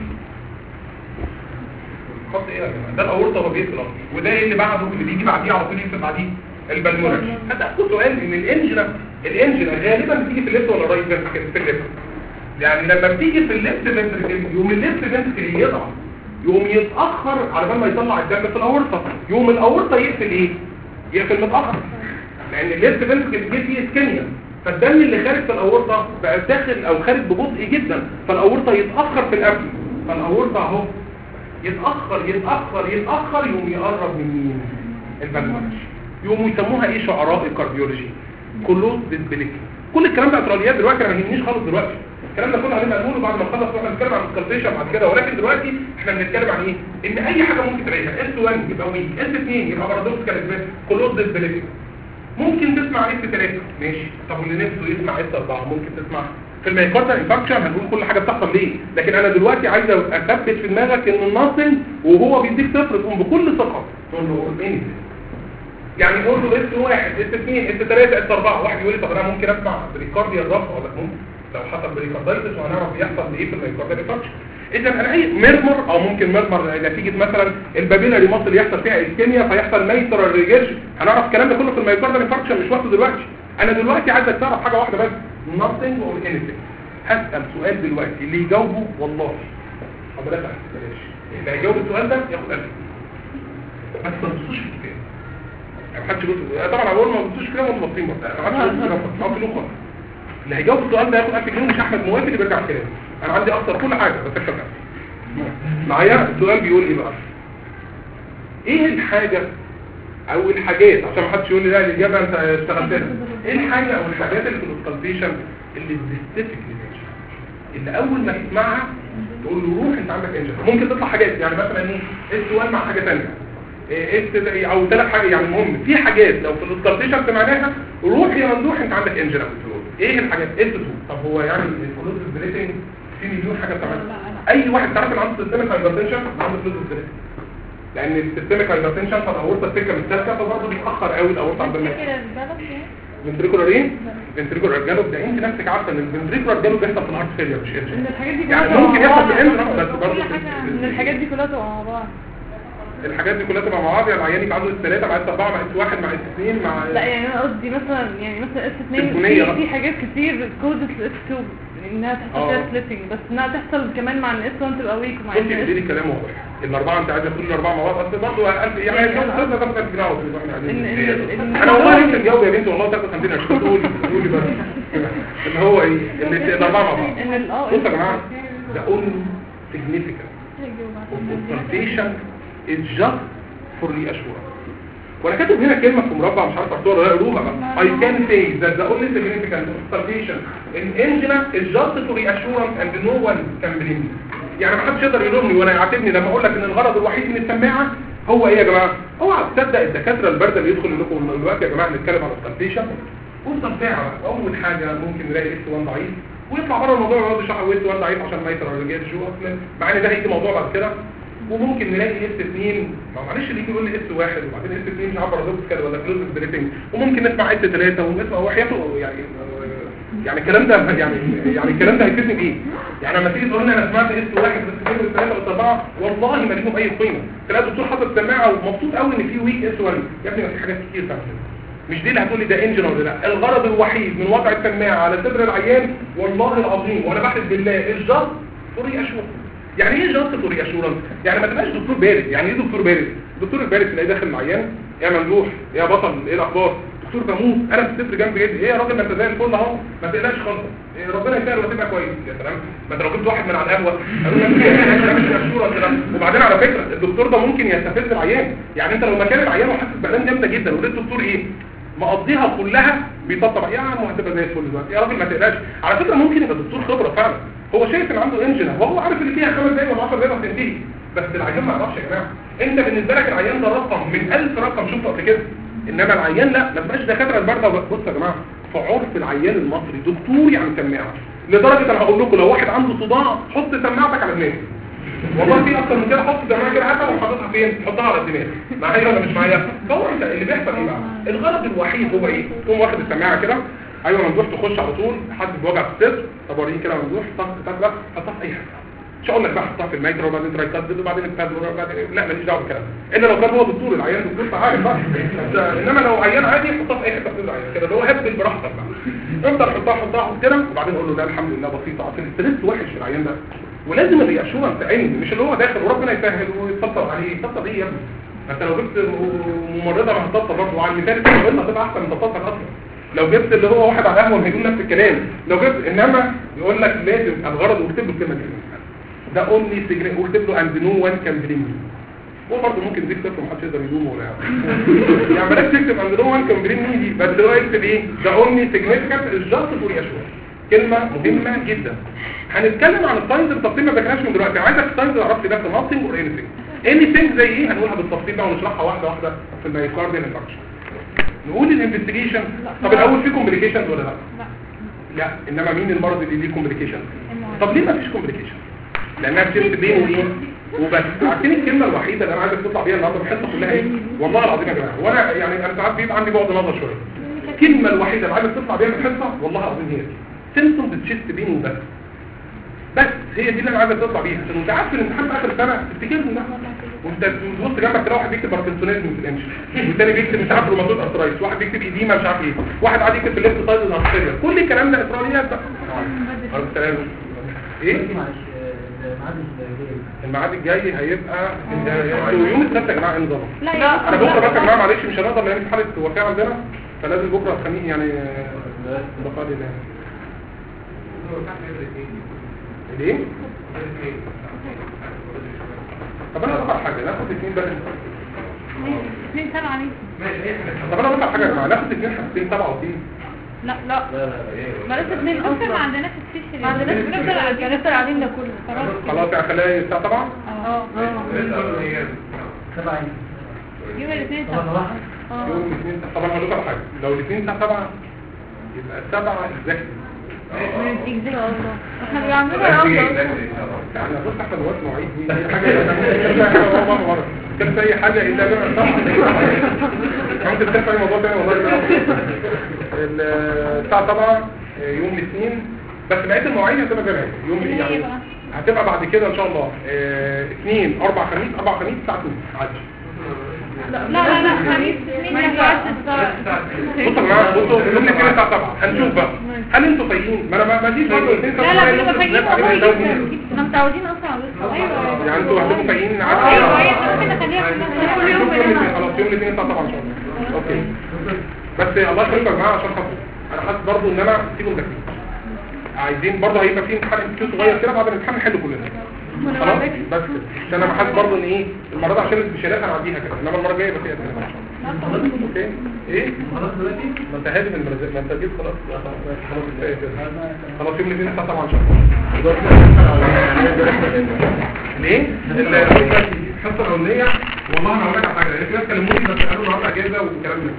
[SPEAKER 1] خط ايه يا جماعه ده الاورطه هو بيقفل اهو وده ايه اللي بعده اللي بيجي بعديه على طول يقفل بعديه البلمونري هتاخد سؤال ان الانجنا الانجنا غالبا بتيجي في الليفت ولا الرايت فنتركل في الليفت يعني لما بتيجي في الليفت فنتركل يوم الليفت فنتركل يضعف يقوم يتاخر على بال ما يطلع الدم في الاورطه يوم الاورطه يقفل ايه يقفل متاخر لان الليفت فنتركل جه فيه اسكيميا فالدم اللي خارج في الاورطه بقى داخل او خارج ببطء جدا فالاورطه يتاخر في القفل فالاورطه اهو يتأخر يتأخر يتأخر يوم يقرب من مين البلمونري يوم يسموها ايه شعراء الكارديولوجي كلوز ديسبليكي كل الكلام ده اتراليات دلوقتي انا ما يهمنيش خالص دلوقتي الكلام ده كله هنبقى نقوله بعد ما نخلص واحنا نتكلم عن الكالتيشن بعد كده ولكن دلوقتي احنا بنتكلم عن ايه ان اي حاجه ممكن تلاقيها اس 1 يبقى ويك اس 2 يبقى بارادوكسيكال كلوز ديسبليكي ممكن تسمع اس 3 ماشي طب واللي نفسه يسمع اس 4 ممكن تسمع في الميكاردال انفكشن هنقول كل حاجه بتحصل ليه لكن انا دلوقتي عايز اثبت في دماغك ان الناصل وهو بيديك صفر تقوم بكل ثقه تقول له ايه يعني قول له اس 1 اس 2 اس 3 اس 4 واحد يقول لي طب انا ممكن اسمع بريكارديا الرفع ولا ممكن لو حصل بريكاردايتس وهنعرف بيحصل ايه في الميكاردال انفكشن اذا انا اي ميرمر او ممكن ميرمر نتيجه مثلا البابيلاري ماسل يحصل فيها اسكيميا فيحصل ميترال ريجيرج هنعرف الكلام ده كله في الميكاردال انفكشن مش وقته دلوقتي انا دلوقتي عايزك تعرف حاجه واحده بس nothing or anything هسأل سؤال دلوقتي اللي يجاوبه والله طب بلاش بلاش اللي هيجاوب السؤال ده ياخد 1000 بس ما تبصوش في الكتاب يعني محدش يبص طبعا اول ما تبصوش كده وانتوا باصين بس ما حدش يبص كده او في خالص اللي هيجاوب السؤال ده ياخد 1000 جنيه مش احمد موافق اللي بيرجع كلامي انا عندي اكتر كل حاجه بس اكتب نفسي معايا السؤال بيقول ايه بقى ايه الحاجه او الحاجات عشان ما حدش يقول لي لا الاجابه انت اشتغلت لها ايه الحاجه او الحاجات اللي في الاوسكالتيشن اللي سبيسيفيك للانجن اللي اول ما تسمعها تقول له روح انت عندك انجن ممكن تطلع حاجات يعني مثلا ايه اس 1 مع حاجه ثانيه اس او ثلاث حاجات يعني المهم في حاجات لو في الاوسكالتيشن سمعناها روح يا ممدوح انت عندك انجن ايه الحاجات اس 2 طب هو يعني الكلوز بريتنج في مليون حاجه بتعملها اي واحد تعرف ان عنده سيستمك هايبرتنشن عنده كلوز بريتنج لان السيستمك هايبرتنشن فالاورطه السكه مستهلكه فبرضه بيتاخر قوي الاورطه عند الناس فنتريكولار ايه فنتريكولار جالوب ده انت نفسك عارفه ان الفنتريكولار جالوب بيحصل في الهارت فيلير مش
[SPEAKER 2] ان
[SPEAKER 1] انجن
[SPEAKER 2] الحاجات دي
[SPEAKER 1] يعني
[SPEAKER 2] كلها
[SPEAKER 1] ممكن
[SPEAKER 2] تبقى
[SPEAKER 1] يحصل
[SPEAKER 2] مع
[SPEAKER 1] في
[SPEAKER 2] بعض.
[SPEAKER 1] الانجن بس برضه
[SPEAKER 2] كل حاجة ان الحاجات دي كلها تبقى مع بعض
[SPEAKER 1] الحاجات دي كلها تبقى مع بعض يعني العيان يبقى عنده الثلاثه مع الاربعه مع واحد مع اثنين مع
[SPEAKER 2] لا يعني انا قصدي مثلا يعني مثلا اس 2
[SPEAKER 1] سيمفونية
[SPEAKER 2] في
[SPEAKER 1] بقى.
[SPEAKER 2] في حاجات كتير كودت لاس 2 انها تحصل فيها
[SPEAKER 1] آه.
[SPEAKER 2] سليبنج بس انها تحصل كمان مع ان اس 1 تبقى ويك ومع
[SPEAKER 1] شفتي
[SPEAKER 2] ان
[SPEAKER 1] اديني الكلام واضح الاربعه انت عايزه تقول الاربعه مع بعض اصل برضه ألف يعني
[SPEAKER 2] يعني
[SPEAKER 1] الجو
[SPEAKER 2] أنا
[SPEAKER 1] ده ده 1000 جنيه ولا احنا قاعدين
[SPEAKER 2] إن- إن- إن-
[SPEAKER 1] انا والله نفسي الجو يا بنتي والله تاخد 50 عشان تقولي قولي بس اللي هو ايه اللي الاربعه مع بعض
[SPEAKER 2] ان ال- اه
[SPEAKER 1] بصوا يا جماعه ده only significant consultation is just for reassurance وانا كاتب هنا كلمه في مربع مش عارف اختارها ولا لا قروها بقى I can say that the only significant consultation in angina is just for reassurance and no one can blame me يعني ما حدش يقدر يلومني وانا يعاتبني لما اقول لك ان الغرض الوحيد من السماعه هو ايه يا جماعه اوعى تصدق الدكاتره البارده اللي يدخل لكم دلوقتي يا جماعه نتكلم عن الكونسلتيشن وافضل ساعه اول حاجه ممكن نلاقي اس 1 ضعيف ويطلع بره الموضوع يقعد يشرح اس 1 ضعيف عشان ما يتر الرجال شو اصلا مع ان ده هيجي موضوع بعد كده وممكن نلاقي اس 2 ما معلش اللي يجي يقول لي اس 1 وبعدين اس 2 مش عارف بارادوكس كده ولا كلوز بريتنج وممكن نسمع اس 3 ونسمع وحياته يعني يعني الكلام ده يعني يعني الكلام ده هيفيدني بايه؟ يعني لما تيجي تقول لي انا سمعت اس 1 بس 2 3 بس 4 والله ما ليهم اي قيمه تلاقي الدكتور حاطط سماعه ومبسوط قوي ان في ويك اس 1 يا ابني ما في حاجات كتير تعمل كده. مش دي اللي هتقول لي ده انجن ولا لا الغرض الوحيد من وضع السماعه على صدر العيان والله العظيم وانا بحلف بالله الجاست فوري اشور يعني ايه جاست فوري اشورنس يعني ما تبقاش دكتور بارد يعني ايه دكتور بارد الدكتور البارد تلاقيه داخل العيان يا ممدوح يا بطل ايه الاخبار دكتور بموت انا في الصفر جنب جدي ايه يا راجل ما انت زي الفل اهو ما تقلقش خالص إيه ربنا يسهل وتبقى كويس يا سلام ما انت لو جبت واحد من على القهوه قالوا لك ده مش اشورنس ده وبعدين على فكره الدكتور ده ممكن يستفز العيان يعني انت لو مكان العيان وحاسس بألام جامده جدا ولقيت الدكتور ايه مقضيها كلها بيطبطب يا عم هتبقى زي الفل دلوقتي يا راجل ما تقلقش على فكره ممكن يبقى دكتور خبره فعلا هو شايف ان عنده انجن وهو عارف اللي فيها خمس دقايق ولا 10 دقايق وهتنتهي بس العيان ما يعرفش يا جماعه انت بالنسبه لك العيان ده رقم من 1000 رقم شفته قبل كده انما العيان لا ما تبقاش دكاتره البارده بصوا يا جماعه في عرف العيان المصري دكتور يعني سماعه لدرجه انا هقول لكم لو واحد عنده صداع حط سماعتك على دماغه والله في اكتر من كده حط سماعه كده حتى وحاططها فين حطها على الدماغ معايا ولا مش معايا فهو انت اللي بيحصل ايه بقى الغرض الوحيد هو ايه تقوم واخد السماعه كده ايوه ممدوح تخش على طول حد بوجع في الصدر طب وريني كده ممدوح طق طق لا حطها في اي حته مش هقول لك بقى حطها في الميترو وبعدين ترايكاسد وبعدين البادل وبعدين لا ماليش دعوه بالكلام ده الا لو كان هو دكتور العيان دكتور فعارف بقى بس انما لو عيان عادي حطها في اي حته في العيان كده اللي هو هبل براحتك بقى افضل حطها حطها حط كده وبعدين اقول له ده الحمد لله بسيطه اصل الاستريس وحش في العيان ده ولازم الرياشورنس علمي مش اللي هو داخل وربنا يسهل ويطبطب عليه يطبطب ايه يا ابني ما انت لو جبت ممرضه ما هتطبطب برضه وعلى المثال الممرضه هتبقى احسن من تطبطب اصلا لو جبت اللي هو واحد على القهوه هيقول نفس الكلام لو جبت انما يقول لك لازم الغرض واكتب له الكلمه دي ده اونلي سيجريت واكتب له اند نو وان كان بليم هو برضه ممكن دي صفر محدش يقدر يلومه ولا يعني يعني بلاش تكتب اند نو وان كان بليم مي دي بس هو يكتب ايه ده اونلي سيجنيفيكانت جاست فور يشور كلمه مهمه جدا هنتكلم عن الساينز بالتفصيل ما ذكرناش من دلوقتي عايزك الساينز تعرف لي بس ناثينج اور اني اني ثينج زي ايه هنقولها بالتفصيل بقى ونشرحها واحده واحده في المايوكارديال انفكشن نقول الانفستيجيشن طب الاول في كومبليكيشنز ولا لا
[SPEAKER 2] لا
[SPEAKER 1] لا انما مين المرض اللي ليه كومبليكيشن طب ليه ما فيش كومبليكيشن لانها بتشفت بين وايه وبس عارفين الكلمه الوحيده اللي انا عايزك تطلع بيها النهارده الحصه كلها ايه والله العظيم يا جماعه وانا يعني انا ساعات بيبقى عندي بعد نظر شويه الكلمه الوحيده اللي عايزك تطلع بيها من الحصه والله العظيم هي دي سيمتوم بتشفت بين وبس بس هي دي اللي انا عايزك تطلع بيها عشان انت عارف في الامتحان في اخر السنه تفتكرني ده وانت بتبص جنبك تلاقي واحد بيكتب باركنسونيزم في الانش والتاني بيكتب مش عارف روماتويد ارثرايتس واحد بيكتب ايديما مش عارف ايه واحد قاعد يكتب في الليفت سايد الارثريا كل الكلام ده اسرائيليات بقى عليكم السلام ايه
[SPEAKER 3] معلش الميعاد الجاي
[SPEAKER 1] الميعاد الجاي هيبقى يعني يوم السبت يا جماعه انظروا
[SPEAKER 2] لا
[SPEAKER 1] انا بكره بس يا جماعه معلش مش هنقدر لان في حاله وفاه عندنا فلازم بكره الخميس يعني بقى لي ليه؟ طب انا اقطع حاجه ناخد اثنين بس
[SPEAKER 2] اثنين سبعة ليه
[SPEAKER 1] ماشي ايه طب انا بقول لك حاجه يا جماعه ناخد اثنين حاجتين سبعه واتنين
[SPEAKER 2] لا لا
[SPEAKER 3] لا لا لا ايه
[SPEAKER 2] ما لسه اثنين اصلا ما عندناش السيشن ما عندناش بنفضل قاعدين بنفضل قاعدين ده كله خلاص
[SPEAKER 1] خلاص يعني خليها الساعه 7
[SPEAKER 2] اه
[SPEAKER 3] سبعة
[SPEAKER 2] يوم الاثنين
[SPEAKER 3] طبعا
[SPEAKER 2] سبعة
[SPEAKER 3] واحد
[SPEAKER 2] اه
[SPEAKER 1] يوم الاثنين طبعا هقول لك على حاجه لو الاثنين الساعه 7 يبقى السبعه اكزاكت
[SPEAKER 2] اكزاكت الله احنا بنعملها افضل
[SPEAKER 1] يعني بص احنا دلوقتي مواعيد مين اي حاجه كانت اي حاجه الا بقى صح ممكن تتفق اي موضوع تاني والله الساعه 7 يوم الاثنين بس بقيه المواعيد هتبقى زي ما هي يوم
[SPEAKER 2] اللي هي
[SPEAKER 1] يعني
[SPEAKER 2] بقى؟
[SPEAKER 1] هتبقى بعد كده ان شاء الله اه، اثنين اربع خميس اربع خميس الساعه 2 عادي
[SPEAKER 2] لا لا لا خميس ما ينفعش الساعة
[SPEAKER 1] بصوا يا جماعه بصوا يوم الاثنين الساعه 7 هنشوف بقى هل انتوا فايقين ما انا ما- ما جيش برضه الاثنين
[SPEAKER 2] لا لا
[SPEAKER 1] الساعه
[SPEAKER 2] بنبقى
[SPEAKER 1] 7
[SPEAKER 2] فايقين
[SPEAKER 1] الناس
[SPEAKER 2] والله
[SPEAKER 1] علينا
[SPEAKER 2] جدا احنا متعودين اصلا على الوصفة ايوه
[SPEAKER 1] يعني انتوا هتبقوا فايقين
[SPEAKER 2] ايوه
[SPEAKER 1] عادي
[SPEAKER 2] ايوه ممكن نخليها كلها كل يوم
[SPEAKER 1] يوم الاثنين
[SPEAKER 2] بنعمل
[SPEAKER 1] خلاص يوم الاثنين الساعه 7 ان شاء الله اوكي بس الله يخليكم يا جماعه عشان خاطر انا حاسس برضه ان انا تيجوا مذاكرين عايزين برضه هيبقى في امتحان انستيتيوت صغير كده بعد الامتحان نحله كلنا خلاص بس كده عشان انا حاسس برضه ان ايه المره دي عشان البشارات هنعديها كده انما المره الجايه يبقى فيها اسئله ان شاء الله اوكي ايه
[SPEAKER 3] خلاص دلوقتي
[SPEAKER 1] ما انت هادي من المرزق ما انت جيت خلاص خلاص كفايه كده خلاص يوم الاثنين الساعه 7 ان شاء الله ليه؟ الحصه الاولانيه والله انا هقول لك على حاجه في ناس كلموني بس قالوا النهارده اجازه والكلام ده